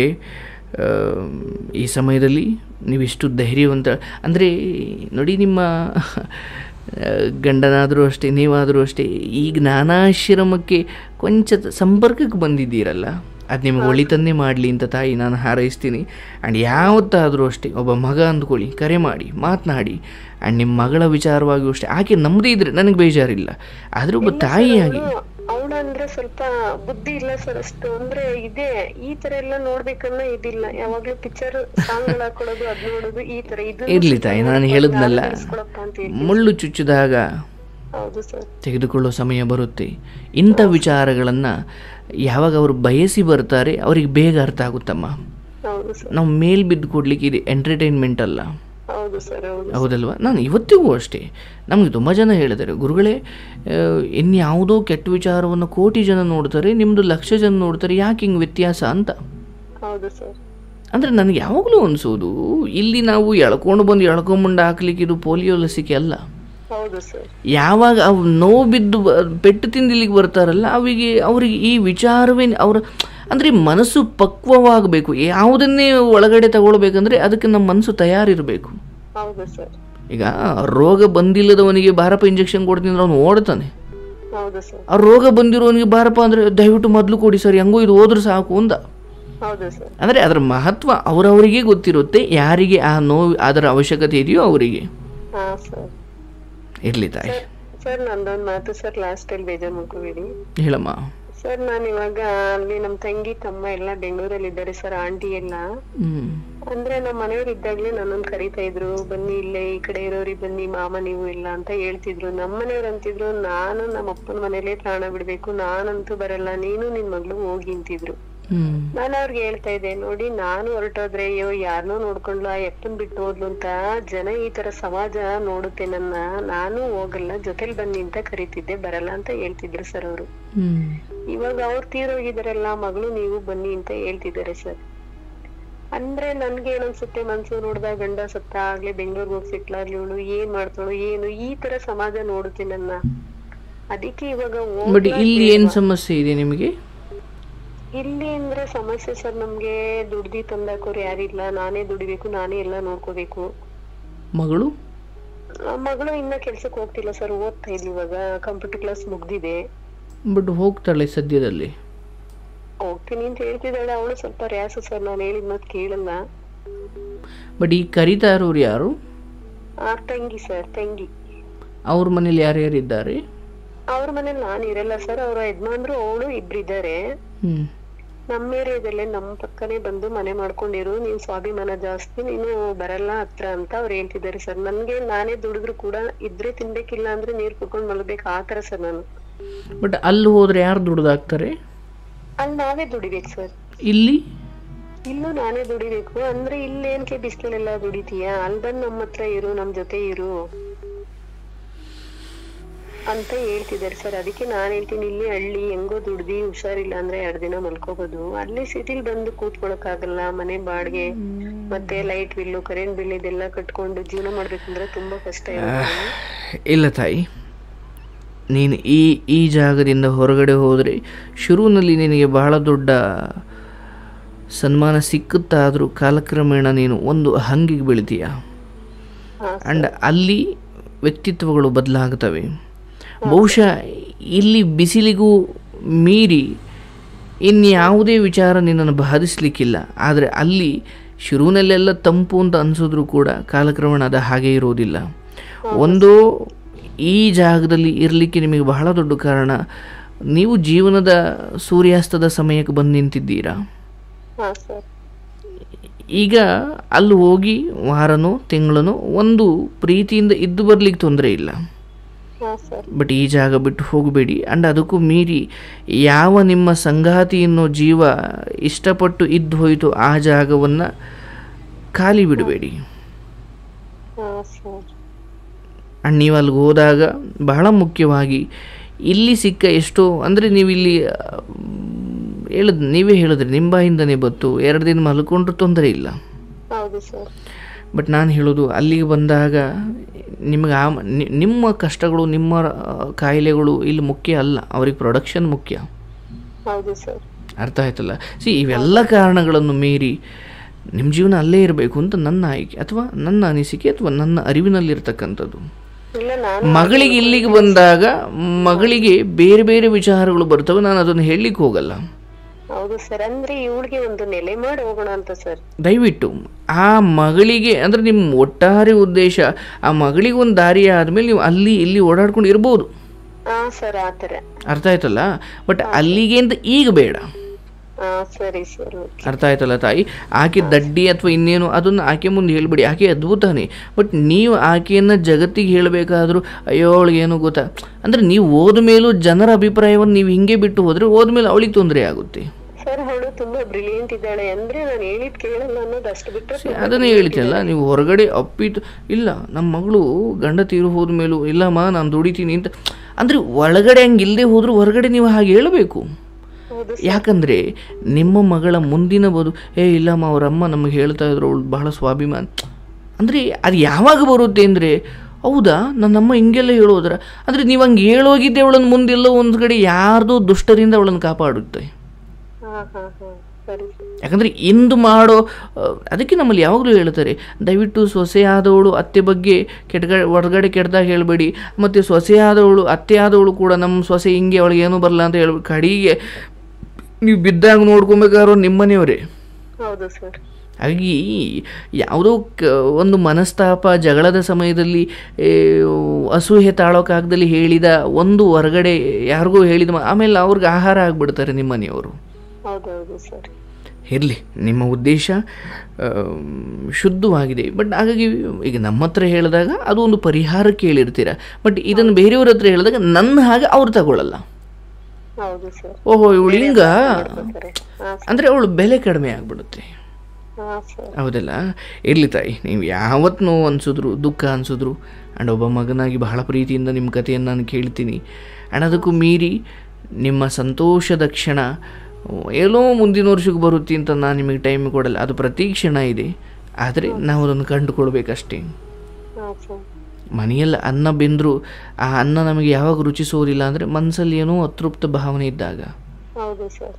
ಈ ಸಮಯದಲ್ಲಿ ನೀವಿಷ್ಟು ಧೈರ್ಯವಂತ ಅಂದರೆ ನೋಡಿ ನಿಮ್ಮ ಆ, ಗಂಡನಾದರೂ ಅಷ್ಟೇ ನೀವಾದರೂ ಅಷ್ಟೇ ಈ ಜ್ಞಾನಾಶ್ರಮಕ್ಕೆ ಕೊಂಚ ಸಂಪರ್ಕಕ್ಕೆ ಬಂದಿದ್ದೀರಲ್ಲ ಅದು ನಿಮಗೆ ಒಳಿತನ್ನೇ ಮಾಡಲಿ ಅಂತ ತಾಯಿ ನಾನು ಹಾರೈಸ್ತೀನಿ ಆ್ಯಂಡ್ ಯಾವತ್ತಾದರೂ ಅಷ್ಟೇ ಒಬ್ಬ ಮಗ ಅಂದ್ಕೊಳ್ಳಿ ಕರೆ ಮಾಡಿ ಮಾತನಾಡಿ ಆ್ಯಂಡ್ ನಿಮ್ಮ ಮಗಳ ವಿಚಾರವಾಗಿಯೂ ಅಷ್ಟೇ ಆಕೆ ನಮ್ಮದೇ ಇದ್ದರೆ ನನಗೆ ಬೇಜಾರಿಲ್ಲ ಆದರೆ ಒಬ್ಬ ತಾಯಿಯಾಗಿ ಅವಳ ಅಂದ್ರೆ ಸ್ವಲ್ಪ ಬುದ್ಧಿ ಇಲ್ಲ ಸರ್ ಅಷ್ಟು ಅಂದ್ರೆ ಇದೆ ಈ ತರ ಎಲ್ಲ ನೋಡ್ಬೇಕನ್ನ ಇದಿಲ್ಲ ಯಾವಾಗ್ಲೂ ಪಿಕ್ಚರ್ ಸಾಂಗ್ ಗಳು ಹಾಕೊಳ್ಳೋದು ಅದ್ ನೋಡೋದು ಈ ತರ ಇದು ಇರಲಿ ತಾಯಿ ನಾನು ಹೇಳಿದ್ನಲ್ಲ ಅಂತ ಹೇಳಿ ಮುಳ್ಳು ಚುಚ್ಚಿದಾಗ ಹೌದು ಸರ್ ತೆಗೆದುಕೊಳ್ಳೋ ಸಮಯ ಬರುತ್ತೆ ಇಂಥ ವಿಚಾರಗಳನ್ನು ಯಾವಾಗ ಅವರು ಬಯಸಿ ಬರ್ತಾರೆ ಅವರಿಗೆ ಬೇಗ ಅರ್ಥ ಆಗುತ್ತಮ್ಮ ಹೌದು ಸರ್ ನಾವು ಮೇಲ್ ಬಿದ್ದು ಕೊಡ್ಲಿಕ್ಕೆ ಇದು ಎಂಟರ್ಟೈನ್ಮೆಂಟ್ ಅಲ್ಲ ಹೌದು ಸರ್ ಹೌದು ಹೌದಲ್ವಾ ನಾನು ಇವತ್ತಿಗೂ ಅಷ್ಟೇ ನಮಗೆ ತುಂಬ ಜನ ಹೇಳಿದ್ದಾರೆ ಗುರುಗಳೇ ಆ, ಇನ್ಯಾವುದೋ ಕೆಟ್ಟ ವಿಚಾರವನ್ನು ಕೋಟಿ ಜನ ನೋಡ್ತಾರೆ ನಿಮ್ಮದು ಲಕ್ಷ ಜನ ನೋಡ್ತಾರೆ ಯಾಕೆ ಹಿಂಗೆ ವ್ಯತ್ಯಾಸ ಅಂತ ಹೌದು ಸರ್ ಅಂದರೆ ನನಗೆ ಯಾವಾಗಲೂ ಅನಿಸೋದು ಇಲ್ಲಿ ನಾವು ಎಳ್ಕೊಂಡು ಬಂದು ಎಳ್ಕೊಂಬಂಡು ಹಾಕ್ಲಿಕ್ಕೆ ಇದು ಪೋಲಿಯೋ ಲಸಿಕೆ ಅಲ್ಲ ಹೌದು ಸರ್ ಯಾವಾಗ ಅವು ನೋವು ಬಿದ್ದು ಬ- ಪೆಟ್ಟು ತಿಂದು ಇಲ್ಲಿಗೆ ಬರ್ತಾರಲ್ಲ ಅವಿಗೆ ಅವರಿಗೆ ಈ ವಿಚಾರವೇ ಅವರ ಅಂದರೆ ಮನಸ್ಸು ಪಕ್ವವಾಗಬೇಕು ಯಾವುದನ್ನೇ ಒಳಗಡೆ ತಗೊಳ್ಬೇಕಂದ್ರೆ ಅದಕ್ಕೆ ನಮ್ಮ ಮನಸ್ಸು ತಯಾರಿರಬೇಕು ಹೌದು ಸರ್ ಈಗ ರೋಗ ಬಂದಿಲ್ಲದವನಿಗೆ ಬಾರಪ್ಪ ಇಂಜೆಕ್ಷನ್ ಕೊಡ್ತೀನಿ ಅಂದ್ರೆ ಅವನು ಓಡ್ತಾನೆ ಹೌದು ಸರ್ ಆ ರೋಗ ಬಂದಿರೋನಿಗೆ ಬಾರಪ್ಪ ಅಂದರೆ ದಯವಿಟ್ಟು ಮೊದಲು ಕೊಡಿ ಸರ್ ಹೆಂಗೋ ಇದು ಹೋದ್ರೆ ಸಾಕು ಅಂದ ಹೌದು ಸರ್ ಅಂದರೆ ಅದರ ಮಹತ್ವ ಅವರವರಿಗೆ ಗೊತ್ತಿರುತ್ತೆ ಯಾರಿಗೆ ಆ ನೋವು ಅದರ ಅವಶ್ಯಕತೆ ಇದೆಯೋ ಅವರಿಗೆ ಹಾ ಸರ್ ಇರಲಿ ತಾಯಿ ಸರ್ ನಂದೊಂದ್ ಮಾತು ಸರ್ ಲಾಸ್ಟ್ ಅಲ್ಲಿ ಬೇಜಾರ್ ಮಾಡ್ಕೋಬೇಡಿ ಹೇಳಮ್ಮ ಸರ್ ನಾನು ಇವಾಗ ಅಲ್ಲಿ ನಮ್ ತಂಗಿ ತಮ್ಮ ಎಲ್ಲ ಬೆಂಗಳೂರಲ್ಲಿ ಇದ್ದಾರೆ ಸರ್ ಆಂಟಿ ಎಲ್ಲ ಹ್ಞೂ ಅಂದ್ರೆ ನಮ್ಮ ಮನೆಯವ್ರು ಇದ್ದಾಗ್ಲೇ ನನ್ನನ್ ಕರಿತಾ ಇದ್ರು ಬನ್ನಿ ಇಲ್ಲೇ ಈ ಕಡೆ ಇರೋರಿಗೆ ಬನ್ನಿ ಮಾಮ ನೀವು ಇಲ್ಲ ಅಂತ ಹೇಳ್ತಿದ್ರು ನಮ್ಮ ಮನೆಯವ್ರು ಅಂತಿದ್ರು ನಾನು ನಮ್ಮ ಅಪ್ಪನ ಮನೇಲೇ ಪ್ರಾಣ ಬಿಡ್ಬೇಕು ನಾನಂತೂ ಬರಲ್ಲ ನೀನು ನಿನ್ ಮಗಳು ಹೋಗಿ ಅಂತಿದ್ರು ಹ್ಮ್ ನಾನು ಅವ್ರಿಗೆ ಹೇಳ್ತಾ ಇದ್ದೆ ನೋಡಿ ನಾನು ಹೊರಟೋದ್ರೆ ಅಯ್ಯೋ ಯಾರನ್ನೋ ನೋಡ್ಕೊಂಡ್ಲು ಆ ಎಪ್ಪನ್ ಬಿಟ್ಟು ಹೋದ್ಲು ಅಂತ ಜನ ಈ ತರ ಸಮಾಜ ನೋಡುತ್ತೆ ನನ್ನ ನಾನು ಹೋಗಲ್ಲ ಜೊತೆಲಿ ಬನ್ನಿ ಅಂತ ಕರಿತಿದ್ದೆ ಬರಲ್ಲ ಅಂತ ಹೇಳ್ತಿದ್ರು ಸರ್ ಅವರು ಹ್ಮ್ ಇವಾಗ ಅವ್ರು ತೀರೋಗಿದಾರಲ್ಲ ಮಗಳು ನೀವು ಬನ್ನಿ ಅಂತ ಹೇಳ್ತಿದ್ದಾರೆ ಸರ್ ಅಂದ್ರೆ ನನ್ಗೆ ಏನನ್ಸುತ್ತೆ ಮನ್ಸು ನೋಡ್ದ ಗಂಡ ಸತ್ತ ಆಗ್ಲೇ ಬೆಂಗಳೂರಿಗೆ ಹೋಗಿ ಸೆಟ್ಲ್ ಆಗ್ಲಿ ಇವಳು ಏನ್ ಮಾಡ್ತಾಳು ಏನು ಈ ತರ ಸಮಾಜ ನೋಡುತ್ತೆ ನನ್ನ ಅದಕ್ಕೆ ಇವಾಗ ಬಟ್ ಹೋಗ್ಲಾ ಇಲ್ಲಿ ಏನು ಸಮಸ್ಯೆ ಇದೆ ನಿಮಗೆ ಇಲ್ಲಿ ಅಂದ್ರೆ ಸಮಸ್ಯೆ ಸರ್ ನಮ್ಗೆ ದುಡ್ದಿ ತಂದಾಕೋರು ಯಾರಿಲ್ಲ ನಾನೇ ದುಡಿಬೇಕು ನಾನೇ ಎಲ್ಲ ನೋಡ್ಕೋಬೇಕು ಮಗಳು ಆ ಮಗಳು ಇನ್ನ ಕೆಲ್ಸಕ್ಕೆ ಹೋಗ್ತಿಲ್ಲ ಸರ್ ಓದ್ತಾ ಇದ್ಲು ಇವಾಗ ಕಂಪ್ಯೂಟರ್ ಕ್ಲಾಸ್ ಮುಗ್ದಿದೆ ಬಟ್ ಹೋಗ್ತಾಳೆ ಸದ್ಯದಲ್ಲಿ ಹೋಗ್ತೀನಿ ಅಂತ ಹೇಳ್ತಿದ್ದಾಳೆ ಅವಳು ಸ್ವಲ್ಪ ರ್ಯಾಸು ಸರ್ ನಾನು ಹೇಳಿದ್ ಮಾತು ಕೇಳಲ್ಲ ಬಟ್ ಈಗ ಕರಿತಾ ಇರೋರು ಯಾರು ಆ ತಂಗಿ ಸರ್ ತಂಗಿ ಅವ್ರ ಮನೇಲಿ ಯಾರ್ಯಾರಿದ್ದಾರೆ ಅವ್ರ ಮನೇಲಿ ನಾನು ಇರಲ್ಲ ಸರ್ ಅವ್ರ ಯಜಮಾನ್ರು ಅವಳು ಇಬ್ರಿದ್ದಾರೆ ಹ್ಮ್ ನಮ್ಮ ಏರಿಯಾದಲ್ಲೇ ನಮ್ ಪಕ್ಕನೇ ಬಂದು ಮನೆ ಮಾಡ್ಕೊಂಡಿರು ನೀನ್ ಸ್ವಾಭಿಮಾನ ಜಾಸ್ತಿ ನೀನು ಬರಲ್ಲ ಹತ್ರ ಅಂತ ಅವ್ರು ಹೇಳ್ತಿದ್ದಾರೆ ಸರ್ ನನ್ಗೆ ನಾನೇ ದುಡಿದ್ರು ಕೂಡ ಇದ್ರೆ ತಿನ್ಬೇಕಿಲ್ಲ ಅಂದ್ರೆ ನೀರ್ ಕುಡ್ಕೊಂಡ್ ಮಲಗ್ಬೇಕು ಆ ತರ ಸರ್ ನಾನು ಬಟ್ ಅಲ್ಲಿ ಹೋದ್ರೆ ಯಾರು ದುಡ್ದಾಕ್ತಾರೆ ಅಲ್ಲಿ ನಾವೇ ದುಡಿಬೇಕು ಸರ್ ಇಲ್ಲಿ ಇಲ್ಲೂ ನಾನೇ ದುಡಿಬೇಕು ಅಂದ್ರೆ ಇಲ್ಲೇನ್ಕೆ ಬಿಸ್ಲಲ್ಲೆಲ್ಲ ದುಡಿತೀಯಾ ಅಲ್ಲಿ ಬಂದ್ ನಮ್ಮ ಹತ್ರ ಇರು ನಮ್ ಜೊತೆ ಇರು ಅಂತ ಹೇಳ್ತಿದ್ದಾರೆ ಸರ್ ಅದಕ್ಕೆ ನಾನ್ ಹೇಳ್ತೀನಿ ಇಲ್ಲಿ ಹಳ್ಳಿ ಹೆಂಗೋ ದುಡ್ದಿ ಹುಷಾರಿಲ್ಲ ಅಂದ್ರೆ ಎರಡ್ ದಿನ ಮಲ್ಕೋಬಹುದು ಅಲ್ಲಿ ಸಿಟಿಲ್ ಬಂದು ಕೂತ್ಕೊಳಕ್ ಆಗಲ್ಲ ಮನೆ ಬಾಡ್ಗೆ ಮತ್ತೆ ಲೈಟ್ ಬಿಲ್ಲು ಕರೆಂಟ್ ಬಿಲ್ ಇದೆಲ್ಲ ಕಟ್ಕೊಂಡು ಜೀವನ ಮಾಡ್ಬೇಕಂದ್ರೆ ತುಂಬಾ ಕಷ್ಟ ಇರುತ್ತೆ ಇಲ್ಲ ತಾಯಿ ನೀನು ಈ ಈ ಜಾಗದಿಂದ ಹೊರಗಡೆ ಹೋದರೆ ಶುರುವಿನಲ್ಲಿ ನಿನಗೆ ಬಹಳ ದೊಡ್ಡ ಸನ್ಮಾನ ಸಿಕ್ಕುತ್ತಾದರೂ ಕಾಲಕ್ರಮೇಣ ನೀನು ಒಂದು ಹಂಗಿಗೆ ಬೀಳ್ತೀಯ ಹಾ ಆ್ಯಂಡ್ ಅಲ್ಲಿ ವ್ಯಕ್ತಿತ್ವಗಳು ಬದಲಾಗ್ತವೆ ಬಹುಶಃ ಇಲ್ಲಿ ಬಿಸಿಲಿಗೂ ಮೀರಿ ಇನ್ಯಾವುದೇ ವಿಚಾರ ನಿನ್ನನ್ನು ಬಾಧಿಸಲಿಕ್ಕಿಲ್ಲ ಆದರೆ ಅಲ್ಲಿ ಶುರುವಿನಲ್ಲೆಲ್ಲ ತಂಪು ಅಂತ ಅನಿಸಿದ್ರು ಕೂಡ ಕಾಲಕ್ರಮೇಣ ಅದು ಹಾಗೆ ಇರೋದಿಲ್ಲ ಒಂದು ಈ ಜಾಗದಲ್ಲಿ ಇರಲಿಕ್ಕೆ ನಿಮಗೆ ಬಹಳ ದೊಡ್ಡ ಕಾರಣ ನೀವು ಜೀವನದ ಸೂರ್ಯಾಸ್ತದ ಸಮಯಕ್ಕೆ ಬಂದು ನಿಂತಿದ್ದೀರಾ ಹಾ ಸರ್ ಈಗ ಅಲ್ಲಿ ಹೋಗಿ ವಾರನೋ ತಿಂಗಳನೋ ಒಂದು ಪ್ರೀತಿಯಿಂದ ಇದ್ದು ಬರ್ಲಿಕ್ಕೆ ತೊಂದರೆ ಇಲ್ಲ ಹಾ ಸರ್ ಬಟ್ ಈ ಜಾಗ ಬಿಟ್ಟು ಹೋಗಬೇಡಿ ಆ್ಯಂಡ್ ಅದಕ್ಕೂ ಮೀರಿ ಯಾವ ನಿಮ್ಮ ಸಂಗಾತಿ ಅನ್ನೋ ಜೀವ ಇಷ್ಟಪಟ್ಟು ಇದ್ದು ಹೋಯಿತು ಆ ಜಾಗವನ್ನು ಖಾಲಿ ಬಿಡಬೇಡಿ ಹಾ ಸರ್ ಆ್ಯಂಡ್ ನೀವು ಅಲ್ಲಿಗೆ ಹೋದಾಗ ಬಹಳ ಮುಖ್ಯವಾಗಿ ಇಲ್ಲಿ ಸಿಕ್ಕ ಎಷ್ಟೋ ಅಂದರೆ ನೀವು ಇಲ್ಲಿ ಹೇಳಿದ್ ನೀವೇ ಹೇಳಿದ್ರಿ ನಿಮ್ಮ ಬಾಯಿಂದನೇ ಬತ್ತು ಎರಡು ದಿನ ಮಲ್ಕೊಂಡ್ರೂ ತೊಂದರೆ ಇಲ್ಲ ಹೌದು ಸರ್ ಬಟ್ ನಾನು ಹೇಳೋದು ಅಲ್ಲಿಗೆ ಬಂದಾಗ ನಿಮಗೆ ಆ ನಿ- ನಿಮ್ಮ ಕಷ್ಟಗಳು ನಿಮ್ಮ ಆ, ಕಾಯಿಲೆಗಳು ಇಲ್ಲಿ ಮುಖ್ಯ ಅಲ್ಲ ಅವ್ರಿಗೆ ಪ್ರೊಡಕ್ಷನ್ ಮುಖ್ಯ ಹೌದು ಸರ್ ಅರ್ಥ ಆಯ್ತಲ್ಲ ಸಿ ಇವೆಲ್ಲ ಕಾರಣಗಳನ್ನು ಮೀರಿ ನಿಮ್ಮ ಜೀವನ ಅಲ್ಲೇ ಇರಬೇಕು ಅಂತ ನನ್ನ ಆಯ್ಕೆ ಅಥವಾ ನನ್ನ ಅನಿಸಿಕೆ ಅಥವಾ ನನ್ನ ಅರಿವಿನಲ್ಲಿರ್ತಕ್ಕಂಥದ್ದು ಇಲ್ಲ ನಾನು ಮಗಳಿಗೆ ಇಲ್ಲಿಗೆ ಬಂದಾಗ ಮಗಳಿಗೆ ಬೇರೆ ಬೇರೆ ವಿಚಾರಗಳು ಬರ್ತವೆ ನಾನು ಅದನ್ನು ಹೇಳಲಿಕ್ಕೆ ಹೋಗಲ್ಲ ಹೌದು ಸರ್ ಅಂದ್ರೆ ಇವಳಿಗೆ ಒಂದು ನೆಲೆ ಮಾಡಿ ಹೋಗೋಣ ಅಂತ ಸರ್ ದಯವಿಟ್ಟು ಆ ಮಗಳಿಗೆ ಅಂದರೆ ನಿಮ್ಮ ಒಟ್ಟಾರೆ ಉದ್ದೇಶ ಆ ಮಗಳಿಗೆ ಒಂದು ದಾರಿ ಆದಮೇಲೆ ನೀವು ಅಲ್ಲಿ ಇಲ್ಲಿ ಓಡಾಡ್ಕೊಂಡು ಇರ್ಬೋದು ಹಾ ಸರ್ ಆತರ ಅರ್ಥ ಆಯ್ತಲ್ಲ ಬಟ್ ಅಲ್ಲಿಗೆ ಅಂತ ಈಗ ಬೇಡ ಹಾ ಸರಿ ಸರ್ ಓಕೆ ಅರ್ಥ ಆಯ್ತಲ್ಲ ತಾಯಿ ಆಕೆ ದಡ್ಡಿ ಅಥವಾ ಇನ್ನೇನು ಅದನ್ನು ಆಕೆ ಮುಂದೆ ಹೇಳ್ಬಿಡಿ ಆಕೆ ಅದ್ಭುತನೇ ಬಟ್ ನೀವು ಆಕೆಯನ್ನು ಜಗತ್ತಿಗೆ ಹೇಳಬೇಕಾದ್ರೂ ಅಯ್ಯೋ ಅವಳಿಗೆ ಏನು ಗೊತ್ತಾ ಅಂದರೆ ನೀವು ಹೋದ ಮೇಲೂ ಜನರ ಅಭಿಪ್ರಾಯವನ್ನು ನೀವು ಹಿಂಗೆ ಬಿಟ್ಟು ಹೋದರೆ ಹೋದ್ಮೇಲೆ ಅವಳಿಗೆ ತೊಂದರೆ ಆಗುತ್ತೆ ಸರ್ ಅವಳು ತುಂಬಾ ಬ್ರಿಲಿಯಂಟ್ ಇದ್ದಾಳೆ ಅಂದ್ರೆ ನಾನು ಹೇಳಿದ್ ಕೇಳಲ್ಲ ಅನ್ನೋದು ಅಷ್ಟು ಬಿಟ್ಟರೆ ತುಂಬಾ ಅದನ್ನೇ ಹೇಳ್ತಿಯಲ್ಲ ನೀವು ಹೊರಗಡೆ ಅಪ್ಪಿತು ಇಲ್ಲ ನಮ್ಮ ಮಗಳು ಗಂಡ ತೀರು ಹೋದ ಮೇಲೂ ಇಲ್ಲಮ್ಮ ನಾನು ದುಡಿತೀನಿ ಅಂತ ಅಂದರೆ ಒಳಗಡೆ ಹಂಗೆ ಇಲ್ಲದೆ ಹೋದರೂ ಹೊರಗಡೆ ನೀವು ಹಾಗೆ ಹೇಳಬೇಕು ಹೌದು ಯಾಕಂದರೆ ನಿಮ್ಮ ಮಗಳ ಮುಂದಿನ ಬದು ಏ ಇಲ್ಲಮ್ಮ ಅವ್ರ ಅಮ್ಮ ನಮಗೆ ಹೇಳ್ತಾ ಇದ್ರು ಅವಳು ಬಹಳ ಸ್ವಾಭಿಮಾನ ಅಂದರೆ ಅದು ಯಾವಾಗ ಬರುತ್ತೆ ಅಂದರೆ ಹೌದಾ ನನ್ನಮ್ಮ ಹಿಂಗೆಲ್ಲ ಹೇಳೋದ್ರ ಅಂದರೆ ನೀವು ಹಂಗೆ ಹೇಳೋಗಿದ್ದೆ ಅವಳನ್ನು ಮುಂದೆಲ್ಲೋ ಒಂದು ಕಡೆ ಯಾರ್ದೋ ದುಷ್ಟರಿಂದ ಅವಳನ್ನು ಕಾಪಾಡುತ್ತೆ ಹಾ ಹಾ ಹಾ ಸರಿ ಸರ್ ಯಾಕಂದರೆ ಇಂದು ಮಾಡೋ ಆ, ಅದಕ್ಕೆ ನಮ್ಮಲ್ಲಿ ಯಾವಾಗಲೂ ಹೇಳ್ತಾರೆ ದಯವಿಟ್ಟು ಸೊಸೆಯಾದವಳು ಅತ್ತೆ ಬಗ್ಗೆ ಕೆಟ್ಗ ಹೊರಗಡೆ ಕೆಟ್ಟದಾಗ ಹೇಳಬೇಡಿ ಮತ್ತು ಸೊಸೆಯಾದವಳು ಅತ್ತೆ ಆದವಳು ಕೂಡ ನಮ್ಮ ಸೊಸೆ ಹಿಂಗೆ ಅವಳಿಗೆ ಏನೂ ಬರಲ್ಲ ಅಂತ ಹೇಳ್ಬೇಕು ಕಡೆಗೆ ನೀವು ಬಿದ್ದಾಗ ನೋಡ್ಕೊಬೇಕಾದ್ರು ನಿಮ್ಮನೆಯವರೇ ಹೌದು ಸರ್ ಹಾಗಾಗಿ ಯಾವುದೋ ಕ ಒಂದು ಮನಸ್ತಾಪ ಜಗಳದ ಸಮಯದಲ್ಲಿ ಏ, ಅಸೂಹೆ ತಾಳೋಕ್ಕಾಗದಲ್ಲಿ ಹೇಳಿದ ಒಂದು ಹೊರಗಡೆ ಯಾರಿಗೂ ಹೇಳಿದ ಮ- ಆಮೇಲೆ ಅವ್ರಿಗೆ ಆಹಾರ ಆಗಿಬಿಡ್ತಾರೆ ನಿಮ್ಮ ಮನೆಯವರು ಹೌದೌದು ಸರ್ ಇರಲಿ ನಿಮ್ಮ ಉದ್ದೇಶ ಆಮ್, ಶುದ್ಧವಾಗಿದೆ ಬಟ್ ಹಾಗಾಗಿ ಈಗ ನಮ್ಮ ಹತ್ರ ಹೇಳಿದಾಗ ಅದು ಒಂದು ಪರಿಹಾರ ಕೇಳಿರ್ತೀರ ಬಟ್ ಇದನ್ನು ಬೇರೆಯವ್ರ ಹತ್ರ ಹೇಳಿದಾಗ ನನ್ನ ಹಾಗೆ ಅವ್ರು ತಗೊಳ್ಳಲ್ಲ ಹೌದು ಸರ್ ಓಹೋ ಇವಳು ಹಿಂಗ ಮಾಡ್ಕೊತಾರೆ ಹಾ ಅಂದರೆ ಅವಳು ಬೆಲೆ ಕಡಿಮೆ ಆಗ್ಬಿಡುತ್ತೆ ಹಾ ಸರ್ ಹೌದಲ್ಲ ಇರಲಿ ತಾಯಿ ನೀವು ಯಾವತ್ತು ನೋವು ಅನಿಸಿದ್ರು ದುಃಖ ಅನಿಸಿದ್ರು ಆ್ಯಂಡ್ ಒಬ್ಬ ಮಗನಾಗಿ ಬಹಳ ಪ್ರೀತಿಯಿಂದ ನಿಮ್ಮ ಕಥೆಯನ್ನು ನಾನು ಕೇಳ್ತೀನಿ ಆ್ಯಂಡ್ ಅದಕ್ಕೂ ಮೀರಿ ನಿಮ್ಮ ಸಂತೋಷದ ಕ್ಷಣ ಎಲ್ಲೋ ಮುಂದಿನ ವರ್ಷಕ್ಕೆ ಬರುತ್ತೆ ಅಂತ ನಾನು ನಿಮಗೆ ಟೈಮ್ ಕೊಡಲ್ಲ ಅದು ಪ್ರತಿ ಕ್ಷಣ ಇದೆ ಆದರೆ ನಾವು ಅದನ್ನು ಕಂಡುಕೊಳ್ಬೇಕಷ್ಟೇ ಹಾ ಸರ್ ಮನೆಯಲ್ಲಿ ಅನ್ನ ಬೆಂದರೂ ಆ ಅನ್ನ ನಮಗೆ ಯಾವಾಗ ರುಚಿಸೋದಿಲ್ಲ ಅಂದರೆ ಮನಸ್ಸಲ್ಲಿ ಏನೋ ಅತೃಪ್ತ ಭಾವನೆ ಇದ್ದಾಗ ಹೌದು ಸರ್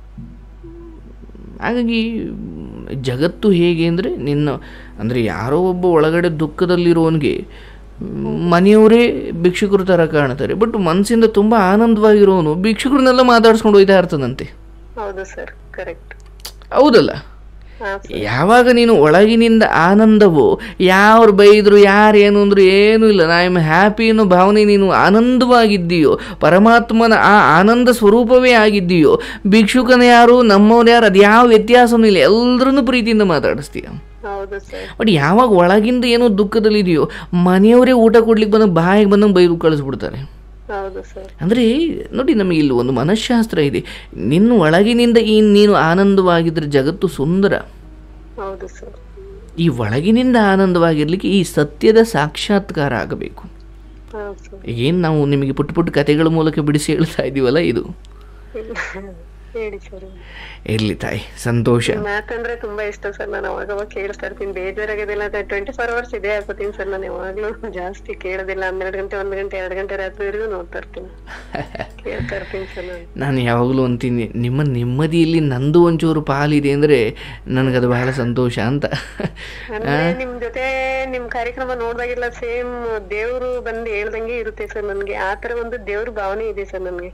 ಹಾಗಾಗಿ ಮ್, ಜಗತ್ತು ಹೇಗೆ ಅಂದರೆ ನಿನ್ನ ಅಂದರೆ ಯಾರೋ ಒಬ್ಬ ಒಳಗಡೆ ದುಃಖದಲ್ಲಿರೋನಿಗೆ ಮ್, ಮನೆಯವರೇ ಭಿಕ್ಷುಕರು ಥರ ಕಾಣ್ತಾರೆ ಬಟ್ ಮನಸ್ಸಿಂದ ತುಂಬ ಆನಂದವಾಗಿರೋನು ಭಿಕ್ಷುಕರನ್ನೆಲ್ಲ ಮಾತಾಡ್ಸ್ಕೊಂಡು ಹೋಯ್ತಾ ಇರ್ತಾನಂತೆ ಹೌದು ಸರ್ ಕರೆಕ್ಟ್ ಹೌದಲ್ಲ ಹಾ ಯಾವಾಗ ನೀನು ಒಳಗಿನಿಂದ ಆನಂದವು ಯಾರು ಬೈದ್ರು ಯಾರು ಏನು ಅಂದ್ರು ಏನೂ ಇಲ್ಲ ನಾ ಎಮ್ ಹ್ಯಾಪಿ ಅನ್ನೋ ಭಾವನೆ ನೀನು ಆನಂದವಾಗಿದ್ದೀಯೋ ಪರಮಾತ್ಮನ ಆ ಆನಂದ ಸ್ವರೂಪವೇ ಆಗಿದ್ದೀಯೋ ಭಿಕ್ಷುಕನ ಯಾರು ನಮ್ಮವ್ರು ಯಾರು ಅದು ಯಾವ ವ್ಯತ್ಯಾಸನೂ ಇಲ್ಲ ಎಲ್ಲರನ್ನೂ ಪ್ರೀತಿಯಿಂದ ಮಾತಾಡಿಸ್ತೀಯ ಹೌದು ಸರ್ ಬಟ್ ಯಾವಾಗ ಒಳಗಿಂದ ಏನೋ ದುಃಖದಲ್ಲಿದೆಯೋ ಮನೆಯವರೇ ಊಟ ಕೊಡ್ಲಿಕ್ಕೆ ಬಂದಾಗ ಬಾಯಿಗೆ ಬಂದಂಗೆ ಬೈದು ಕಳಿಸ್ಬಿಡ್ತಾರೆ ಹೌದು ಸರ್ ಅಂದರೆ ನೋಡಿ ನಮಗೆ ಇಲ್ಲಿ ಒಂದು ಮನಃಶಾಸ್ತ್ರ ಇದೆ ನಿನ್ನ ಒಳಗಿನಿಂದ ಈ ನೀನು ಆನಂದವಾಗಿದ್ದರೆ ಜಗತ್ತು ಸುಂದರ ಹೌದು ಸರ್ ಈ ಒಳಗಿನಿಂದ ಆನಂದವಾಗಿರ್ಲಿಕ್ಕೆ ಈ ಸತ್ಯದ ಸಾಕ್ಷಾತ್ಕಾರ ಆಗಬೇಕು ಹಾ ಸರ್ ಏನು ನಾವು ನಿಮಗೆ ಪುಟ್ಟ ಪುಟ್ಟ ಕಥೆಗಳ ಮೂಲಕ ಬಿಡಿಸಿ ಹೇಳ್ತಾ ಇದ್ದೀವಲ್ಲ ಇದು ಇಲ್ಲ ಹೇಳಿ ಸರ್ ಇರಲಿ ತಾಯಿ ಸಂತೋಷ ಮ್ಯಾಥ್ ಅಂದ್ರೆ ತುಂಬಾ ಇಷ್ಟ ಸರ್ ನಾನು ಅವಾಗ ಅವಾಗ ಕೇಳಿಸ್ತಾ ಇರ್ತೀನಿ ಬೇಜಾರಾಗೋದಿಲ್ಲ ಟ್ವೆಂಟಿ ಫೋರ್ ಅವರ್ಸ್ ಇದೇ ಹಾಕೋತೀನಿ ಸರ್ ನಾನು ಯಾವಾಗ್ಲೂ ಜಾಸ್ತಿ ಕೇಳೋದಿಲ್ಲ ಹನ್ನೆರಡು ಗಂಟೆ ಒಂದ್ ಗಂಟೆ ಎರಡು ಗಂಟೆ ರಾತ್ರಿವರೆಗೂ ನೋಡ್ತಾ ಇರ್ತೀನಿ ಕೇಳ್ತಾ ಇರ್ತೀನಿ ಸರ್ ನಾನು ನಾನು ಯಾವಾಗಲೂ ಅಂತೀನಿ ನಿಮ್ಮ ನೆಮ್ಮದಿಯಲ್ಲಿ ನಂದು ಒಂಚೂರು ಪಾಲಿದೆ ಅಂದರೆ ನನಗದು ಬಹಳ ಸಂತೋಷ ಅಂತ ಅಂದ್ರೆ ನಿಮ್ ಜೊತೆ ನಿಮ್ ಕಾರ್ಯಕ್ರಮ ನೋಡ್ದಾಗೆಲ್ಲ ಸೇಮ್ ದೇವ್ರು ಬಂದು ಹೇಳ್ದಂಗೆ ಇರುತ್ತೆ ಸರ್ ನನ್ಗೆ ಆತರ ಒಂದು ದೇವ್ರ ಭಾವನೆ ಇದೆ ಸರ್ ನನ್ಗೆ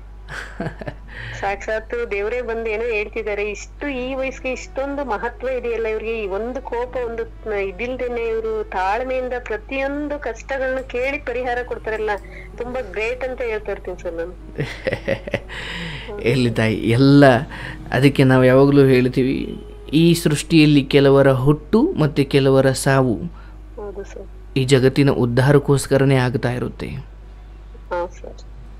ಸಾಕ್ಷಾತ್ ದೇವರೇ ಬಂದು ಏನೋ ಹೇಳ್ತಿದ್ದಾರೆ ಇಷ್ಟು ಈ ವಯಸ್ಸಿಗೆ ಇಷ್ಟೊಂದು ಮಹತ್ವ ಇದೆಯಲ್ಲ ಇವ್ರಿಗೆ ಈ ಒಂದು ಕೋಪ ಒಂದು ಇದಿಲ್ದೇನೆ ಇವರು ತಾಳ್ಮೆಯಿಂದ ಪ್ರತಿಯೊಂದು ಕಷ್ಟಗಳನ್ನ ಕೇಳಿ ಪರಿಹಾರ ಕೊಡ್ತಾರಲ್ಲ ತುಂಬಾ ಗ್ರೇಟ್ ಅಂತ ಹೇಳ್ತಾ ಇರ್ತೀನಿ ಸರ್ ನಾನು ಎಲ್ಲಿ ತಾಯಿ ಎಲ್ಲ ಅದಕ್ಕೆ ನಾವು ಯಾವಾಗಲೂ ಹೇಳ್ತೀವಿ ಈ ಸೃಷ್ಟಿಯಲ್ಲಿ ಕೆಲವರ ಹುಟ್ಟು ಮತ್ತು ಕೆಲವರ ಸಾವು ಹೌದು ಸರ್ ಈ ಜಗತ್ತಿನ ಉದ್ಧಾರಕ್ಕೋಸ್ಕರನೇ ಆಗ್ತಾ ಇರುತ್ತೆ ಹಾ ಸರ್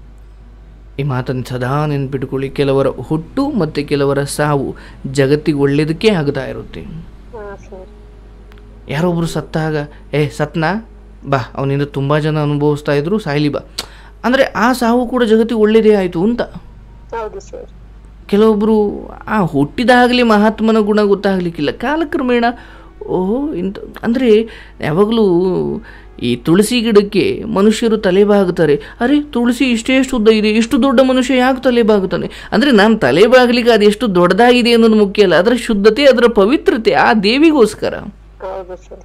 ಈ ಮಾತನ್ನು ಸದಾ ನೆನ್ಪಿಟ್ಕೊಳ್ಳಿ ಕೆಲವರ ಹುಟ್ಟು ಮತ್ತು ಕೆಲವರ ಸಾವು ಜಗತ್ತಿಗೆ ಒಳ್ಳೇದಕ್ಕೆ ಆಗ್ತಾ ಇರುತ್ತೆ ಹಾ ಸರ್ ಯಾರೊಬ್ಬರು ಸತ್ತಾಗ ಏ ಸತ್ನಾ ಬಾ ಅವನಿಂದ ತುಂಬ ಜನ ಅನುಭವಿಸ್ತಾ ಇದ್ರು ಸಾಯ್ಲಿ ಬಾ ಅಂದರೆ ಆ ಸಾವು ಕೂಡ ಜಗತ್ತಿಗೆ ಒಳ್ಳೇದೇ ಆಯಿತು ಅಂತ ಹೌದು ಸರ್ ಕೆಲವೊಬ್ಬರು ಆ ಹುಟ್ಟಿದಾಗಲಿ ಮಹಾತ್ಮನ ಗುಣ ಗೊತ್ತಾಗಲಿಕ್ಕಿಲ್ಲ ಕಾಲಕ್ರಮೇಣ ಓಹೋ ಇಂಥ ಅಂದರೆ ಯಾವಾಗಲೂ ಈ ತುಳಸಿ ಗಿಡಕ್ಕೆ ಮನುಷ್ಯರು ತಲೆಬಾಗುತ್ತಾರೆ ಅರೆ ತುಳಸಿ ಇಷ್ಟೇ ಎಷ್ಟು ಉದ್ದ ಇದೆ ಇಷ್ಟು ದೊಡ್ಡ ಮನುಷ್ಯ ಯಾಕೆ ತಲೆಬಾಗುತ್ತಾನೆ ಅಂದರೆ ನಾನು ತಲೆಬಾಗಲಿಕ್ಕೆ ಅದೆಷ್ಟು ದೊಡ್ಡದಾಗಿದೆ ಅನ್ನೋದು ಮುಖ್ಯ ಅಲ್ಲ ಅದರ ಶುದ್ಧತೆ ಅದರ ಪವಿತ್ರತೆ ಆ ದೇವಿಗೋಸ್ಕರ ಹೌದು ಸರ್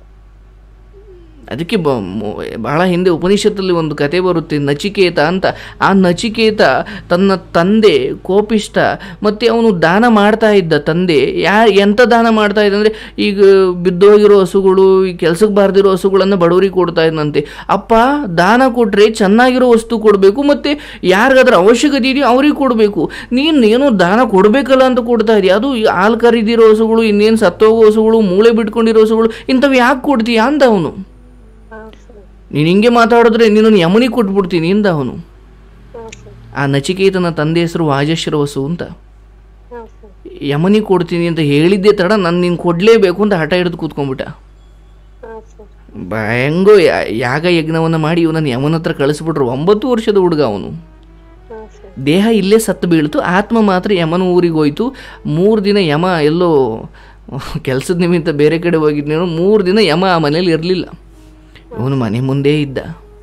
ಅದಕ್ಕೆ ಬ ಮೊ- ಬಹಳ ಹಿಂದೆ ಉಪನಿಷತ್ತಲ್ಲಿ ಒಂದು ಕತೆ ಬರುತ್ತೆ ನಚಿಕೇತ ಅಂತ ಆ ನಚಿಕೇತ ತನ್ನ ತಂದೆ ಕೋಪಿಷ್ಟ ಮತ್ತು ಅವನು ದಾನ ಮಾಡ್ತಾ ಇದ್ದ ತಂದೆ ಯಾ ಎಂಥ ದಾನ ಮಾಡ್ತಾ ಇದ್ದ ಅಂದರೆ ಈಗ ಬಿದ್ದೋಗಿರೋ ಹಸುಗಳು ಈ ಕೆಲ್ಸಕ್ಕೆ ಬಾರ್ದಿರೋ ಹಸುಗಳನ್ನು ಬಡವರಿಗೆ ಕೊಡ್ತಾ ಇದ್ದಂತೆ ಅಪ್ಪ ದಾನ ಕೊಟ್ಟರೆ ಚೆನ್ನಾಗಿರೋ ವಸ್ತು ಕೊಡಬೇಕು ಮತ್ತು ಯಾರಿಗಾದ್ರೂ ಅವಶ್ಯಕತೆ ಇದೆಯೋ ಅವ್ರಿಗೆ ಕೊಡಬೇಕು ನೀನು ಏನೋ ದಾನ ಕೊಡಬೇಕಲ್ಲ ಅಂತ ಕೊಡ್ತಾ ಇದೆಯಾ ಅದು ಈ ಹಾಲು ಕರಿದಿರೋ ಹಸುಗಳು ಇನ್ನೇನು ಸತ್ತೋಗೋ ಹಸುಗಳು ಮೂಳೆ ಬಿಟ್ಕೊಂಡಿರೋ ಹಸುಗಳು ಇಂಥವು ಯಾಕೆ ಕೊಡ್ತೀಯಾ ಅಂತ ಅವನು ಹಾ ಸರ್ ನೀನು ಹಿಂಗೆ ಮಾತಾಡಿದ್ರೆ ನಿನ್ನನ್ನು ಯಮನಿಗೆ ಕೊಟ್ಬಿಡ್ತೀನಿ ಇಂದ ಅವನು ಹಾ ಸರ್ ಆ ನಚಿಕೇತನ ತಂದೆ ಹೆಸರು ವಾಜಶ್ರವಸು ಅಂತ ಹಾ ಸರ್ ಯಮನಿಗೆ ಕೊಡ್ತೀನಿ ಅಂತ ಹೇಳಿದ್ದೆ ತಡ ನಾನು ನೀನು ಕೊಡಲೇಬೇಕು ಅಂತ ಹಠ ಹಿಡಿದು ಕೂತ್ಕೊಂಡ್ಬಿಟ್ಟ ಹಾ ಸರ್ ಬ- ಹೆಂಗೋ ಯಾ- ಯಾಗ ಯಜ್ಞವನ್ನು ಮಾಡಿ ಇವನನ್ನು ಯಮನ ಹತ್ರ ಕಳಿಸ್ಬಿಟ್ರು ಒಂಬತ್ತು ವರ್ಷದ ಹುಡುಗ ಅವನು ಹಾ ಸರ್ ದೇಹ ಇಲ್ಲೇ ಸತ್ತು ಬೀಳ್ತು ಆತ್ಮ ಮಾತ್ರ ಯಮನ ಊರಿಗೆ ಹೋಯ್ತು ಮೂರು ದಿನ ಯಮ ಎಲ್ಲೋ ಕೆಲಸದ ನಿಮಿತ್ತ ಬೇರೆ ಕಡೆ ಹೋಗಿದ್ನೇನೋ ಮೂರು ದಿನ ಯಮ ಆ ಮನೇಲಿ ಇರಲಿಲ್ಲ ಇವನು ಮನೆ ಮುಂದೆ ಇದ್ದ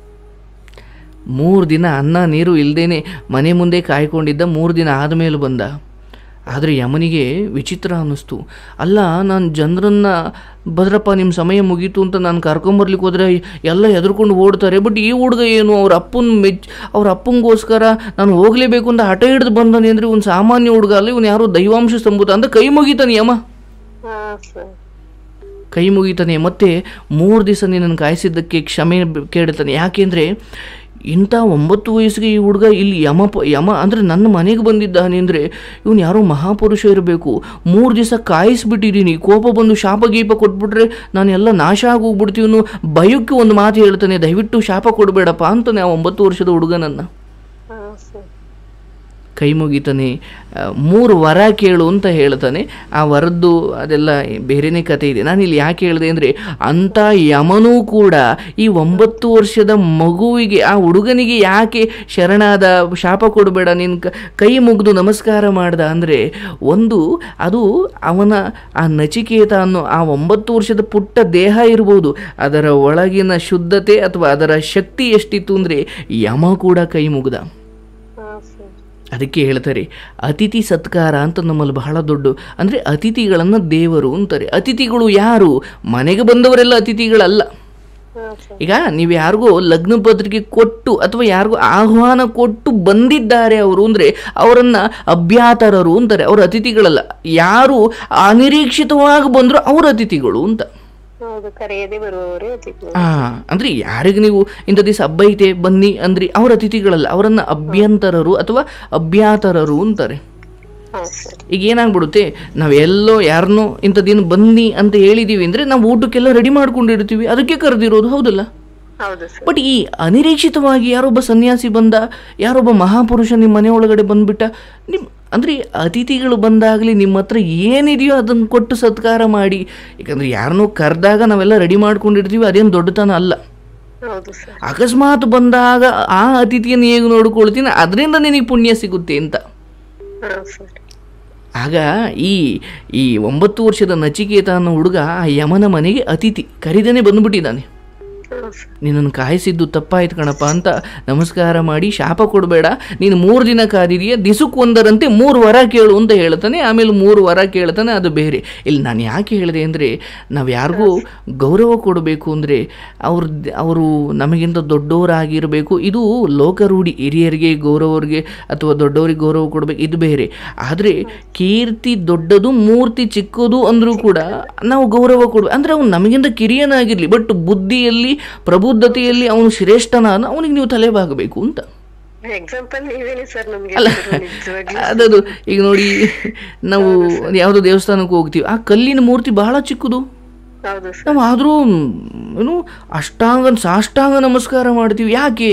ಮೂರು ದಿನ ಅನ್ನ ನೀರು ಇಲ್ಲದೇನೆ ಮನೆ ಮುಂದೆ ಕಾಯ್ಕೊಂಡಿದ್ದ ಮೂರು ದಿನ ಆದಮೇಲೆ ಬಂದ ಆದರೆ ಯಮನಿಗೆ ವಿಚಿತ್ರ ಅನ್ನಿಸ್ತು ಅಲ್ಲ ನಾನು ಜನರನ್ನು ಭದ್ರಪ್ಪ ನಿಮ್ಮ ಸಮಯ ಮುಗೀತು ಅಂತ ನಾನು ಕರ್ಕೊಂಬರ್ಲಿಕ್ಕೆ ಹೋದರೆ ಎಲ್ಲ ಹೆದರ್ಕೊಂಡು ಓಡ್ತಾರೆ ಬಟ್ ಈ ಹುಡುಗ ಏನು ಅವ್ರ ಅಪ್ಪನ ಮೆಚ್ ಅವ್ರ ಅಪ್ಪಂಗೋಸ್ಕರ ನಾನು ಹೋಗಲೇಬೇಕು ಅಂತ ಹಠ ಹಿಡಿದು ಬಂದಾನೆ ಅಂದರೆ ಒಂದು ಸಾಮಾನ್ಯ ಹುಡುಗ ಅಲ್ಲ ಇವನು ಯಾರೋ ದೈವಾಂಶ ಸಂಭೂತ ಅಂತ ಕೈ ಮುಗಿತಾನೆ ಯಮ ಹಾ ಸರ್ ಕೈ ಮುಗಿತಾನೆ ಮತ್ತೆ ಮೂರು ದಿವಸ ನಿನ್ನನ್ನು ಕಾಯಿಸಿದ್ದಕ್ಕೆ ಕ್ಷಮೆ ಬ- ಕೇಳ್ತಾನೆ ಯಾಕೆಂದರೆ ಇಂಥ ಒಂಬತ್ತು ವಯಸ್ಸಿಗೆ ಈ ಹುಡುಗ ಇಲ್ಲಿ ಯಮ ಪ ಯಮ ಅಂದರೆ ನನ್ನ ಮನೆಗೆ ಬಂದಿದ್ದಾನೆ ಅಂದರೆ ಇವನು ಯಾರೋ ಮಹಾಪುರುಷ ಇರಬೇಕು ಮೂರು ದಿವಸ ಕಾಯಿಸ್ಬಿಟ್ಟಿದ್ದೀನಿ ಕೋಪ ಬಂದು ಶಾಪ ಗೀಪ ಕೊಟ್ಬಿಟ್ರೆ ನಾನು ಎಲ್ಲ ನಾಶ ಆಗಿ ಹೋಗ್ಬಿಡ್ತೀವನು ಭಯಕ್ಕೆ ಒಂದು ಮಾತು ಹೇಳ್ತಾನೆ ದಯವಿಟ್ಟು ಶಾಪ ಕೊಡಬೇಡಪ್ಪ ಅಂತಾನೆ ಆ ಒಂಬತ್ತು ವರ್ಷದ ಹುಡುಗನನ್ನು ಹಾ ಸರ್ ಕೈ ಮುಗಿತಾನೆ ಆ, ಮೂರು ವರ ಕೇಳು ಅಂತ ಹೇಳ್ತಾನೆ ಆ ವರದ್ದು ಅದೆಲ್ಲ ಬೇರೆನೇ ಕತೆ ಇದೆ ನಾನು ಇಲ್ಲಿ ಯಾಕೆ ಹೇಳಿದೆ ಅಂದರೆ ಅಂಥ ಯಮನೂ ಕೂಡ ಈ ಒಂಬತ್ತು ವರ್ಷದ ಮಗುವಿಗೆ ಆ ಹುಡುಗನಿಗೆ ಯಾಕೆ ಶರಣಾದ ಶಾಪ ಕೊಡಬೇಡ ನಿನ್ನ ಕ- ಕೈ ಮುಗಿದು ನಮಸ್ಕಾರ ಮಾಡ್ದ ಅಂದರೆ ಒಂದು ಅದು ಅವನ ಆ ನಚಿಕೇತ ಅನ್ನೋ ಆ ಒಂಬತ್ತು ವರ್ಷದ ಪುಟ್ಟ ದೇಹ ಇರ್ಬೋದು ಅದರ ಒಳಗಿನ ಶುದ್ಧತೆ ಅಥವಾ ಅದರ ಶಕ್ತಿ ಎಷ್ಟಿತ್ತು ಅಂದರೆ ಯಮ ಕೂಡ ಕೈ ಮುಗ್ದ ಹಾ ಸರ್ ಅದಕ್ಕೆ ಹೇಳ್ತಾರೆ ಅತಿಥಿ ಸತ್ಕಾರ ಅಂತ ನಮ್ಮಲ್ಲಿ ಬಹಳ ದೊಡ್ಡ ಅಂದರೆ ಅತಿಥಿಗಳನ್ನು ದೇವರು ಅಂತಾರೆ ಅತಿಥಿಗಳು ಯಾರು ಮನೆಗೆ ಬಂದವರೆಲ್ಲ ಅತಿಥಿಗಳಲ್ಲ ಹಾ ಸರ್ ಈಗ ನೀವು ಯಾರಿಗೋ ಲಗ್ನ ಪತ್ರಿಕೆ ಕೊಟ್ಟು ಅಥವಾ ಯಾರಿಗೋ ಆಹ್ವಾನ ಕೊಟ್ಟು ಬಂದಿದ್ದಾರೆ ಅವರು ಅಂದರೆ ಅವರನ್ನು ಅಭ್ಯಾತರರು ಅಂತಾರೆ ಅವರು ಅತಿಥಿಗಳಲ್ಲ ಯಾರು ಅನಿರೀಕ್ಷಿತವಾಗಿ ಬಂದರೂ ಅವರು ಅತಿಥಿಗಳು ಅಂತ ಹೌದು ಕರೆಯದೆ ಬರುವವರೇ ಅತಿಥಿ ಆ ಅಂದ್ರೆ ಯಾರಿಗೆ ನೀವು ಇಂಥ ದಿವಸ ಹಬ್ಬ ಐತೆ ಬನ್ನಿ ಅಂದ್ರಿ ಅವ್ರ ಅತಿಥಿಗಳಲ್ಲ ಅವರನ್ನ ಅಭ್ಯಂತರರು ಅಥವಾ ಅಭ್ಯಾತರರು ಅಂತಾರೆ ಹಾ ಸರ್ ಈಗ ಏನಾಗ್ಬಿಡುತ್ತೆ ನಾವೆಲ್ಲೋ ಯಾರನ್ನೋ ಇಂಥ ದಿನ ಬನ್ನಿ ಅಂತ ಹೇಳಿದೀವಿ ಅಂದ್ರೆ ನಾವು ಊಟಕ್ಕೆಲ್ಲ ರೆಡಿ ಮಾಡ್ಕೊಂಡಿರ್ತೀವಿ ಅದಕ್ಕೆ ಕರೆದಿರೋದು ಹೌದಲ್ಲ ಹೌದು ಸರ್ ಬಟ್ ಈ ಅನಿರೀಕ್ಷಿತವಾಗಿ ಯಾರೊಬ್ಬ ಸನ್ಯಾಸಿ ಬಂದ ಯಾರೊಬ್ಬ ಮಹಾಪುರುಷ ನಿಮ್ಮ ಮನೆ ಒಳಗಡೆ ಬಂದ್ಬಿಟ್ಟ ನಿಮ್ಮ ಅಂದರೆ ಅತಿಥಿಗಳು ಬಂದಾಗಲಿ ನಿಮ್ಮ ಹತ್ರ ಏನಿದೆಯೋ ಅದನ್ನು ಕೊಟ್ಟು ಸತ್ಕಾರ ಮಾಡಿ ಯಾಕಂದರೆ ಯಾರನ್ನೋ ಕರೆದಾಗ ನಾವೆಲ್ಲ ರೆಡಿ ಮಾಡ್ಕೊಂಡಿರ್ತೀವಿ ಅದೇನು ದೊಡ್ಡತನ ಅಲ್ಲ ಹೌದು ಸರ್ ಅಕಸ್ಮಾತ್ ಬಂದಾಗ ಆ ಅತಿಥಿಯನ್ನು ಹೇಗೆ ನೋಡ್ಕೊಳ್ತೀನಿ ಅದರಿಂದ ನಿನಗೆ ಪುಣ್ಯ ಸಿಗುತ್ತೆ ಅಂತ ಹಾ ಸರ್ ಆಗ ಈ ಈ ಒಂಬತ್ತು ವರ್ಷದ ನಚಿಕೇತ ಅನ್ನೋ ಹುಡುಗ ಆ ಯಮನ ಮನೆಗೆ ಅತಿಥಿ ಕರಿದೇನೆ ಬಂದ್ಬಿಟ್ಟಿದ್ದಾನೆ ಹಾ ಸರ್ ನಿನ್ನನ್ನು ಕಾಯಿಸಿದ್ದು ತಪ್ಪಾಯ್ತು ಕಣಪ್ಪ ಅಂತ ನಮಸ್ಕಾರ ಮಾಡಿ ಶಾಪ ಕೊಡಬೇಡ ನೀನು ಮೂರು ದಿನ ಕಾದಿದೆಯಾ ದಿಸಕ್ಕೊಂದರಂತೆ ಮೂರು ವರ ಕೇಳು ಅಂತ ಹೇಳ್ತಾನೆ ಆಮೇಲೆ ಮೂರು ವರ ಕೇಳ್ತಾನೆ ಅದು ಬೇರೆ ಇಲ್ಲಿ ನಾನು ಯಾಕೆ ಹೇಳಿದೆ ಅಂದರೆ ನಾವು ಯಾರಿಗೂ ಗೌರವ ಕೊಡಬೇಕು ಅಂದರೆ ಅವ್ರ ಅವರು ನಮಗಿಂತ ದೊಡ್ಡವರಾಗಿರಬೇಕು ಇದು ಲೋಕರೂಢಿ ಹಿರಿಯರಿಗೆ ಗೌರವರಿಗೆ ಅಥವಾ ದೊಡ್ಡವರಿಗೆ ಗೌರವ ಕೊಡಬೇಕು ಇದು ಬೇರೆ ಆದರೆ ಕೀರ್ತಿ ದೊಡ್ಡದು ಮೂರ್ತಿ ಚಿಕ್ಕದು ಅಂದರೂ ಕೂಡ ನಾವು ಗೌರವ ಕೊಡ್ಬೇಕು ಅಂದರೆ ಅವನು ನಮಗಿಂತ ಕಿರಿಯನಾಗಿರಲಿ ಬಟ್ ಬುದ್ಧಿಯಲ್ಲಿ ಪ್ರಬುದ್ಧತೆಯಲ್ಲಿ ಅವನು ಶ್ರೇಷ್ಠನಾದ ಅವನಿಗೆ ನೀವು ತಲೆಬಾಗಬೇಕು ಅಂತ ಎಕ್ಸಾಂಪಲ್ ನೀವೇನೆ ಸರ್ ನಮ್ಗೆ ಅಲ್ಲ ನಿಜವಾಗ್ಲೂ ಅದದು ಈಗ ನೋಡಿ ನಾವು ಯಾವುದೋ ದೇವಸ್ಥಾನಕ್ಕೆ ಹೋಗ್ತೀವಿ ಆ ಕಲ್ಲಿನ ಮೂರ್ತಿ ಬಹಳ ಚಿಕ್ಕದು ಹೌದು ಸರ್ ನಾವು ಆದರೂ ಏನು ಅಷ್ಟಾಂಗ ಸಾಷ್ಟಾಂಗ ನಮಸ್ಕಾರ ಮಾಡ್ತೀವಿ ಯಾಕೆ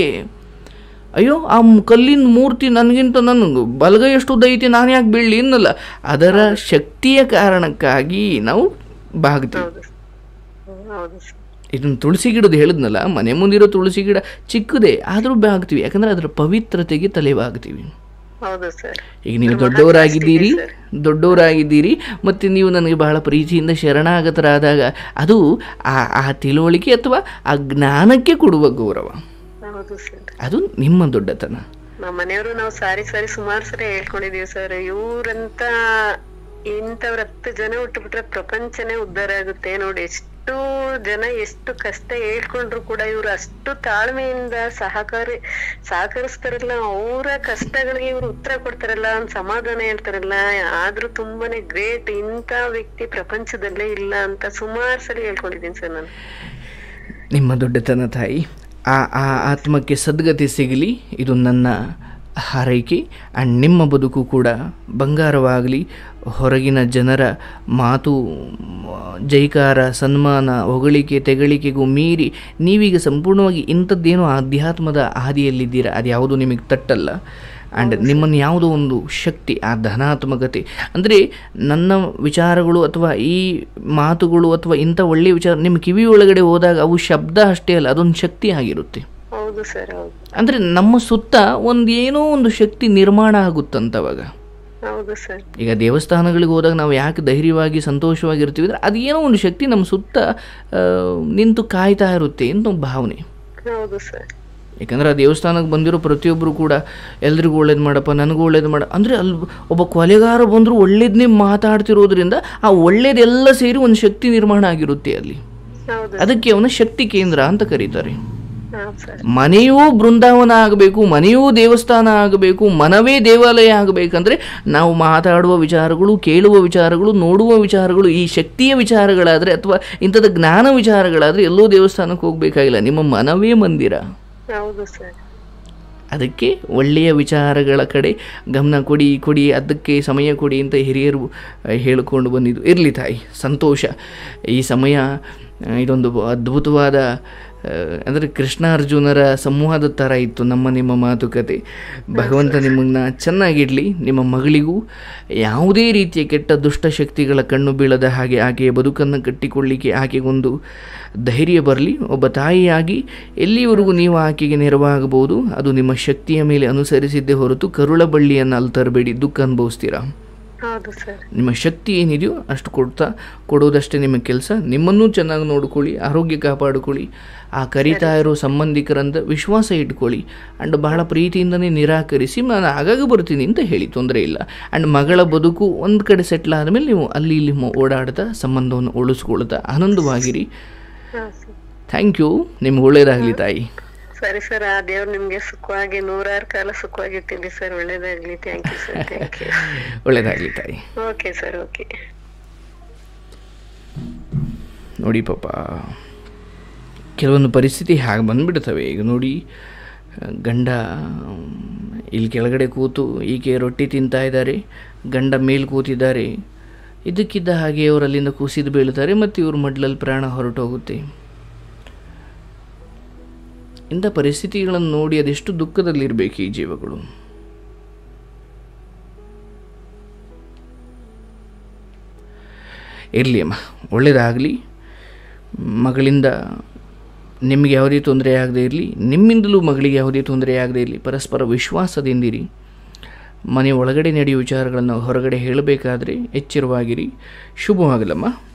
ಅಯ್ಯೋ ಆ ಮ್- ಕಲ್ಲಿನ ಮೂರ್ತಿ ನನಗಿಂತ ನನ್ನ ಬಲಗೈ ಎಷ್ಟು ಉದ್ದ ಐತಿ ನಾನು ಯಾಕೆ ಬೀಳಲಿ ಅನ್ನಲ್ಲ ಅದರ ಶಕ್ತಿಯ ಕಾರಣಕ್ಕಾಗಿ ನಾವು ಬಾಗ್ತೀವಿ ಹೌದು ಹ್ಮ್, ಹೌದು ಸರ್ ಇದನ್ನು ತುಳಸಿ ಗಿಡದ ಹೇಳಿದ್ನಲ್ಲ ಮನೆ ಮುಂದಿರೋ ತುಳಸಿ ಗಿಡ ಚಿಕ್ಕದೇ ಆದರೂ ಬಾಗ್ತೀವಿ ಯಾಕಂದ್ರೆ ಅದರ ಪವಿತ್ರತೆಗೆ ತಲೆ ಬಾಗ್ತೀವಿ ಹೌದು ಸರ್ ಈಗ ನೀವು ದೊಡ್ಡವರಾಗಿದ್ದೀರಿ ದೊಡ್ಡವರಾಗಿದ್ದೀರಿ ಮತ್ತು ನೀವು ನನಗೆ ಬಹಳ ಪ್ರೀತಿಯಿಂದ ಶರಣಾಗತರಾದಾಗ ಅದು ಆ ಆ ತಿಳುವಳಿಕೆ ಅಥವಾ ಆ ಜ್ಞಾನಕ್ಕೆ ಕೊಡುವ ಗೌರವ ಹೌದು ಸರ್ ಅದು ನಿಮ್ಮ ದೊಡ್ಡತನ ನಮ್ಮ ಮನೆಯವರು ನಾವು ಸಾರಿ ಸಾರಿ ಸುಮಾರು ಸರಿ ಹೇಳ್ಕೊಂಡಿದೀವಿ ಸರ್ ಇವ್ರಂತ ಇಂಥವ್ರ ಹತ್ತು ಜನ ಹುಟ್ಟುಬಿಟ್ರೆ ಪ್ರಪಂಚನೇ ಉದ್ಧಾರ ಆಗುತ್ತೆ ನೋಡಿ ಎಷ್ಟು ಜನ ಎಷ್ಟು ಕಷ್ಟ ಹೇಳ್ಕೊಂಡ್ರು ಕೂಡ ಇವ್ರು ಅಷ್ಟು ತಾಳ್ಮೆಯಿಂದ ಸಹಕಾರಿ ಸಹಕರಿಸ್ತಾರಲ್ಲ ಅವರ ಕಷ್ಟಗಳಿಗೆ ಇವ್ರು ಉತ್ತರ ಕೊಡ್ತಾರಲ್ಲ ಒಂದ್ ಸಮಾಧಾನ ಹೇಳ್ತಾರಲ್ಲ ಆದ್ರೂ ತುಂಬಾನೇ ಗ್ರೇಟ್ ಇಂಥ ವ್ಯಕ್ತಿ ಪ್ರಪಂಚದಲ್ಲೇ ಇಲ್ಲ ಅಂತ ಸುಮಾರು ಸರಿ ಹೇಳ್ಕೊಂಡಿದ್ದೀನಿ ಸರ್ ನಾನು ನಿಮ್ಮ ದೊಡ್ಡತನ ತಾಯಿ ಆ ಆ ಆತ್ಮಕ್ಕೆ ಸದ್ಗತಿ ಸಿಗಲಿ ಇದು ನನ್ನ ಹಾರೈಕೆ ಆ್ಯಂಡ್ ನಿಮ್ಮ ಬದುಕು ಕೂಡ ಬಂಗಾರವಾಗಲಿ ಹೊರಗಿನ ಜನರ ಮಾತು ಮ, ಜೈಕಾರ ಸನ್ಮಾನ ಹೊಗಳಿಕೆ ತೆಗಳಿಕೆಗೂ ಮೀರಿ ನೀವೀಗ ಸಂಪೂರ್ಣವಾಗಿ ಇಂಥದ್ದೇನೋ ಆಧ್ಯಾತ್ಮದ ಹಾದಿಯಲ್ಲಿದ್ದೀರಾ ಅದು ಯಾವುದು ನಿಮಗೆ ತಟ್ಟಲ್ಲ ಆ್ಯಂಡ್ ನಿಮ್ಮನ್ನು ಯಾವುದೋ ಒಂದು ಶಕ್ತಿ ಆ ಧನಾತ್ಮಕತೆ ಅಂದರೆ ನನ್ನ ವಿಚಾರಗಳು ಅಥವಾ ಈ ಮಾತುಗಳು ಅಥವಾ ಇಂಥ ಒಳ್ಳೆಯ ವಿಚಾರ ನಿಮ್ಮ ಕಿವಿ ಒಳಗಡೆ ಹೋದಾಗ ಅವು ಶಬ್ದ ಅಷ್ಟೇ ಅಲ್ಲ ಅದೊಂದು ಶಕ್ತಿ ಆಗಿರುತ್ತೆ ಹೌದು ಸರ್ ಹೌದು ಅಂದರೆ ನಮ್ಮ ಸುತ್ತ ಒಂದು ಏನೋ ಒಂದು ಶಕ್ತಿ ನಿರ್ಮಾಣ ಆಗುತ್ತಂತವಾಗ ಹೌದು ಸರ್ ಈಗ ದೇವಸ್ಥಾನಗಳಿಗೆ ಹೋದಾಗ ನಾವು ಯಾಕೆ ಧೈರ್ಯವಾಗಿ ಸಂತೋಷವಾಗಿರ್ತೀವಿ ಅಂದರೆ ಅದು ಏನೋ ಒಂದು ಶಕ್ತಿ ನಮ್ಮ ಸುತ್ತ ಆ, ನಿಂತು ಕಾಯ್ತಾ ಇರುತ್ತೆ ಅಂತ ಒಂದು ಭಾವನೆ ಹೌದು ಸರ್ ಯಾಕಂದ್ರೆ ಆ ದೇವಸ್ಥಾನಕ್ಕೆ ಬಂದಿರೋ ಪ್ರತಿಯೊಬ್ಬರು ಕೂಡ ಎಲ್ರಿಗೂ ಒಳ್ಳೇದು ಮಾಡಪ್ಪ ನನಗೂ ಒಳ್ಳೇದು ಮಾಡ ಅಂದರೆ ಅಲ್ಲಿ ಒಬ್ಬ ಕೊಲೆಗಾರ ಬಂದರೂ ಒಳ್ಳೇದನ್ನೇ ಮಾತಾಡ್ತಿರೋದ್ರಿಂದ ಆ ಒಳ್ಳೇದೆಲ್ಲ ಸೇರಿ ಒಂದು ಶಕ್ತಿ ನಿರ್ಮಾಣ ಆಗಿರುತ್ತೆ ಅಲ್ಲಿ ಹೌದು ಅದಕ್ಕೆ ಅವನ ಶಕ್ತಿ ಕೇಂದ್ರ ಅಂತ ಕರೀತಾರೆ ಹಾ ಸರ್ ಮನೆಯೂ ಬೃಂದಾವನ ಆಗಬೇಕು ಮನೆಯೂ ದೇವಸ್ಥಾನ ಆಗಬೇಕು ಮನವೇ ದೇವಾಲಯ ಆಗಬೇಕಂದ್ರೆ ನಾವು ಮಾತಾಡುವ ವಿಚಾರಗಳು ಕೇಳುವ ವಿಚಾರಗಳು ನೋಡುವ ವಿಚಾರಗಳು ಈ ಶಕ್ತಿಯ ವಿಚಾರಗಳಾದರೆ ಅಥವಾ ಇಂಥದ್ದು ಜ್ಞಾನ ವಿಚಾರಗಳಾದರೆ ಎಲ್ಲೋ ದೇವಸ್ಥಾನಕ್ಕೆ ಹೋಗಬೇಕಾಗಿಲ್ಲ ನಿಮ್ಮ ಮನವೇ ಮಂದಿರ ಹೌದು ಸರ್ ಅದಕ್ಕೆ ಒಳ್ಳೆಯ ವಿಚಾರಗಳ ಕಡೆ ಗಮನ ಕೊಡಿ ಕೊಡಿ ಅದಕ್ಕೆ ಸಮಯ ಕೊಡಿ ಅಂತ ಹಿರಿಯರು ಆ, ಹೇಳಿಕೊಂಡು ಬಂದಿದ್ದು ಇರಲಿ ತಾಯಿ ಸಂತೋಷ ಈ ಸಮಯ ಆ, ಇದೊಂದು ಅದ್ಭುತವಾದ ಅಂದರೆ ಕೃಷ್ಣ ಅರ್ಜುನರ ಸಂವಾದ ಥರ ಇತ್ತು ನಮ್ಮ ನಿಮ್ಮ ಮಾತುಕತೆ ಭಗವಂತ ನಿಮ್ಮನ್ನ ಚೆನ್ನಾಗಿಡಲಿ ನಿಮ್ಮ ಮಗಳಿಗೂ ಯಾವುದೇ ರೀತಿಯ ಕೆಟ್ಟ ದುಷ್ಟಶಕ್ತಿಗಳ ಕಣ್ಣು ಬೀಳದ ಹಾಗೆ ಆಕೆಯ ಬದುಕನ್ನು ಕಟ್ಟಿಕೊಳ್ಳಿಕ್ಕೆ ಆಕೆಗೊಂದು ಧೈರ್ಯ ಬರಲಿ ಒಬ್ಬ ತಾಯಿಯಾಗಿ ಎಲ್ಲಿವರೆಗೂ ನೀವು ಆಕೆಗೆ ನೆರವಾಗಬಹುದು ಅದು ನಿಮ್ಮ ಶಕ್ತಿಯ ಮೇಲೆ ಅನುಸರಿಸಿದ್ದೇ ಹೊರತು ಕರುಳ ಬಳ್ಳಿಯನ್ನು ಅಲ್ಲಿ ತರಬೇಡಿ ದುಃಖ ಅನುಭವಿಸ್ತೀರಾ ಹೌದು ಸರ್ ನಿಮ್ಮ ಶಕ್ತಿ ಏನಿದೆಯೋ ಅಷ್ಟು ಕೊಡ್ತಾ ಕೊಡೋದಷ್ಟೇ ನಿಮ್ಮ ಕೆಲಸ ನಿಮ್ಮನ್ನೂ ಚೆನ್ನಾಗಿ ನೋಡ್ಕೊಳ್ಳಿ ಆರೋಗ್ಯ ಕಾಪಾಡಿಕೊಳ್ಳಿ ಆ ಕರಿತಾ ಇರೋ ಸಂಬಂಧಿಕರಂತ ವಿಶ್ವಾಸ ಇಟ್ಕೊಳ್ಳಿ ಆ್ಯಂಡ್ ಬಹಳ ಪ್ರೀತಿಯಿಂದನೇ ನಿರಾಕರಿಸಿ ನಾನು ಆಗಾಗ ಬರ್ತೀನಿ ಅಂತ ಹೇಳಿ ತೊಂದರೆ ಇಲ್ಲ ಆ್ಯಂಡ್ ಮಗಳ ಬದುಕು ಒಂದು ಕಡೆ ಸೆಟ್ಲ್ ಆದಮೇಲೆ ನೀವು ಅಲ್ಲಿ ಇಲ್ಲಿ ಮ- ಓಡಾಡ್ತಾ ಸಂಬಂಧವನ್ನು ಉಳಿಸ್ಕೊಳ್ತಾ ಆನಂದವಾಗಿರಿ ಹಾ ಸರ್ ಥ್ಯಾಂಕ್ ಯು ನಿಮ್ಗೆ ಒಳ್ಳೇದಾಗಲಿ ತಾಯಿ ಸರಿ ಸರ್ ಆ ದೇವ್ರು ನಿಮ್ಗೆ ಸುಖವಾಗಿ ನೂರಾರು ಕಾಲ ಸುಖವಾಗಿಟ್ಟಿರಿ ಸರ್ ಒಳ್ಳೇದಾಗ್ಲಿ thank you sir thank you ಒಳ್ಳೇದಾಗಲಿ ತಾಯಿ ಓಕೆ ಸರ್ ಓಕೆ ನೋಡಿ ಪಾಪ ಕೆಲವೊಂದು ಪರಿಸ್ಥಿತಿ ಹಾಗೆ ಬಂದ್ಬಿಡ್ತವೆ ಈಗ ನೋಡಿ ಗಂಡ ಮ್, ಇಲ್ಲಿ ಕೆಳಗಡೆ ಕೂತು ಈಕೆ ರೊಟ್ಟಿ ತಿಂತಾ ಇದ್ದಾರೆ ಗಂಡ ಮೇಲೆ ಕೂತಿದ್ದಾರೆ ಇದಕ್ಕಿದ್ದ ಹಾಗೆ ಅವರು ಅಲ್ಲಿಂದ ಕುಸಿದು ಬೀಳ್ತಾರೆ ಮತ್ತು ಇವ್ರ ಮಡ್ಲಲ್ಲಿ ಪ್ರಾಣ ಹೊರಟೋಗುತ್ತೆ ಇಂಥ ಪರಿಸ್ಥಿತಿಗಳನ್ನು ನೋಡಿ ಅದೆಷ್ಟು ದುಃಖದಲ್ಲಿರಬೇಕು ಈ ಜೀವಗಳು ಇರಲಿ ಅಮ್ಮ ಒಳ್ಳೆಯದಾಗಲಿ ಮಗಳಿಂದ ನಿಮಗೆ ಯಾವುದೇ ತೊಂದರೆ ಆಗದೇ ಇರಲಿ ನಿಮ್ಮಿಂದಲೂ ಮಗಳಿಗೆ ಯಾವುದೇ ತೊಂದರೆ ಆಗದೇ ಇರಲಿ ಪರಸ್ಪರ ವಿಶ್ವಾಸದಿಂದಿರಿ ಮನೆ ಒಳಗಡೆ ನಡೆಯುವ ವಿಚಾರಗಳನ್ನು ಹೊರಗಡೆ ಹೇಳಬೇಕಾದ್ರೆ ಎಚ್ಚರವಾಗಿರಿ ಶುಭವಾಗಲಮ್ಮ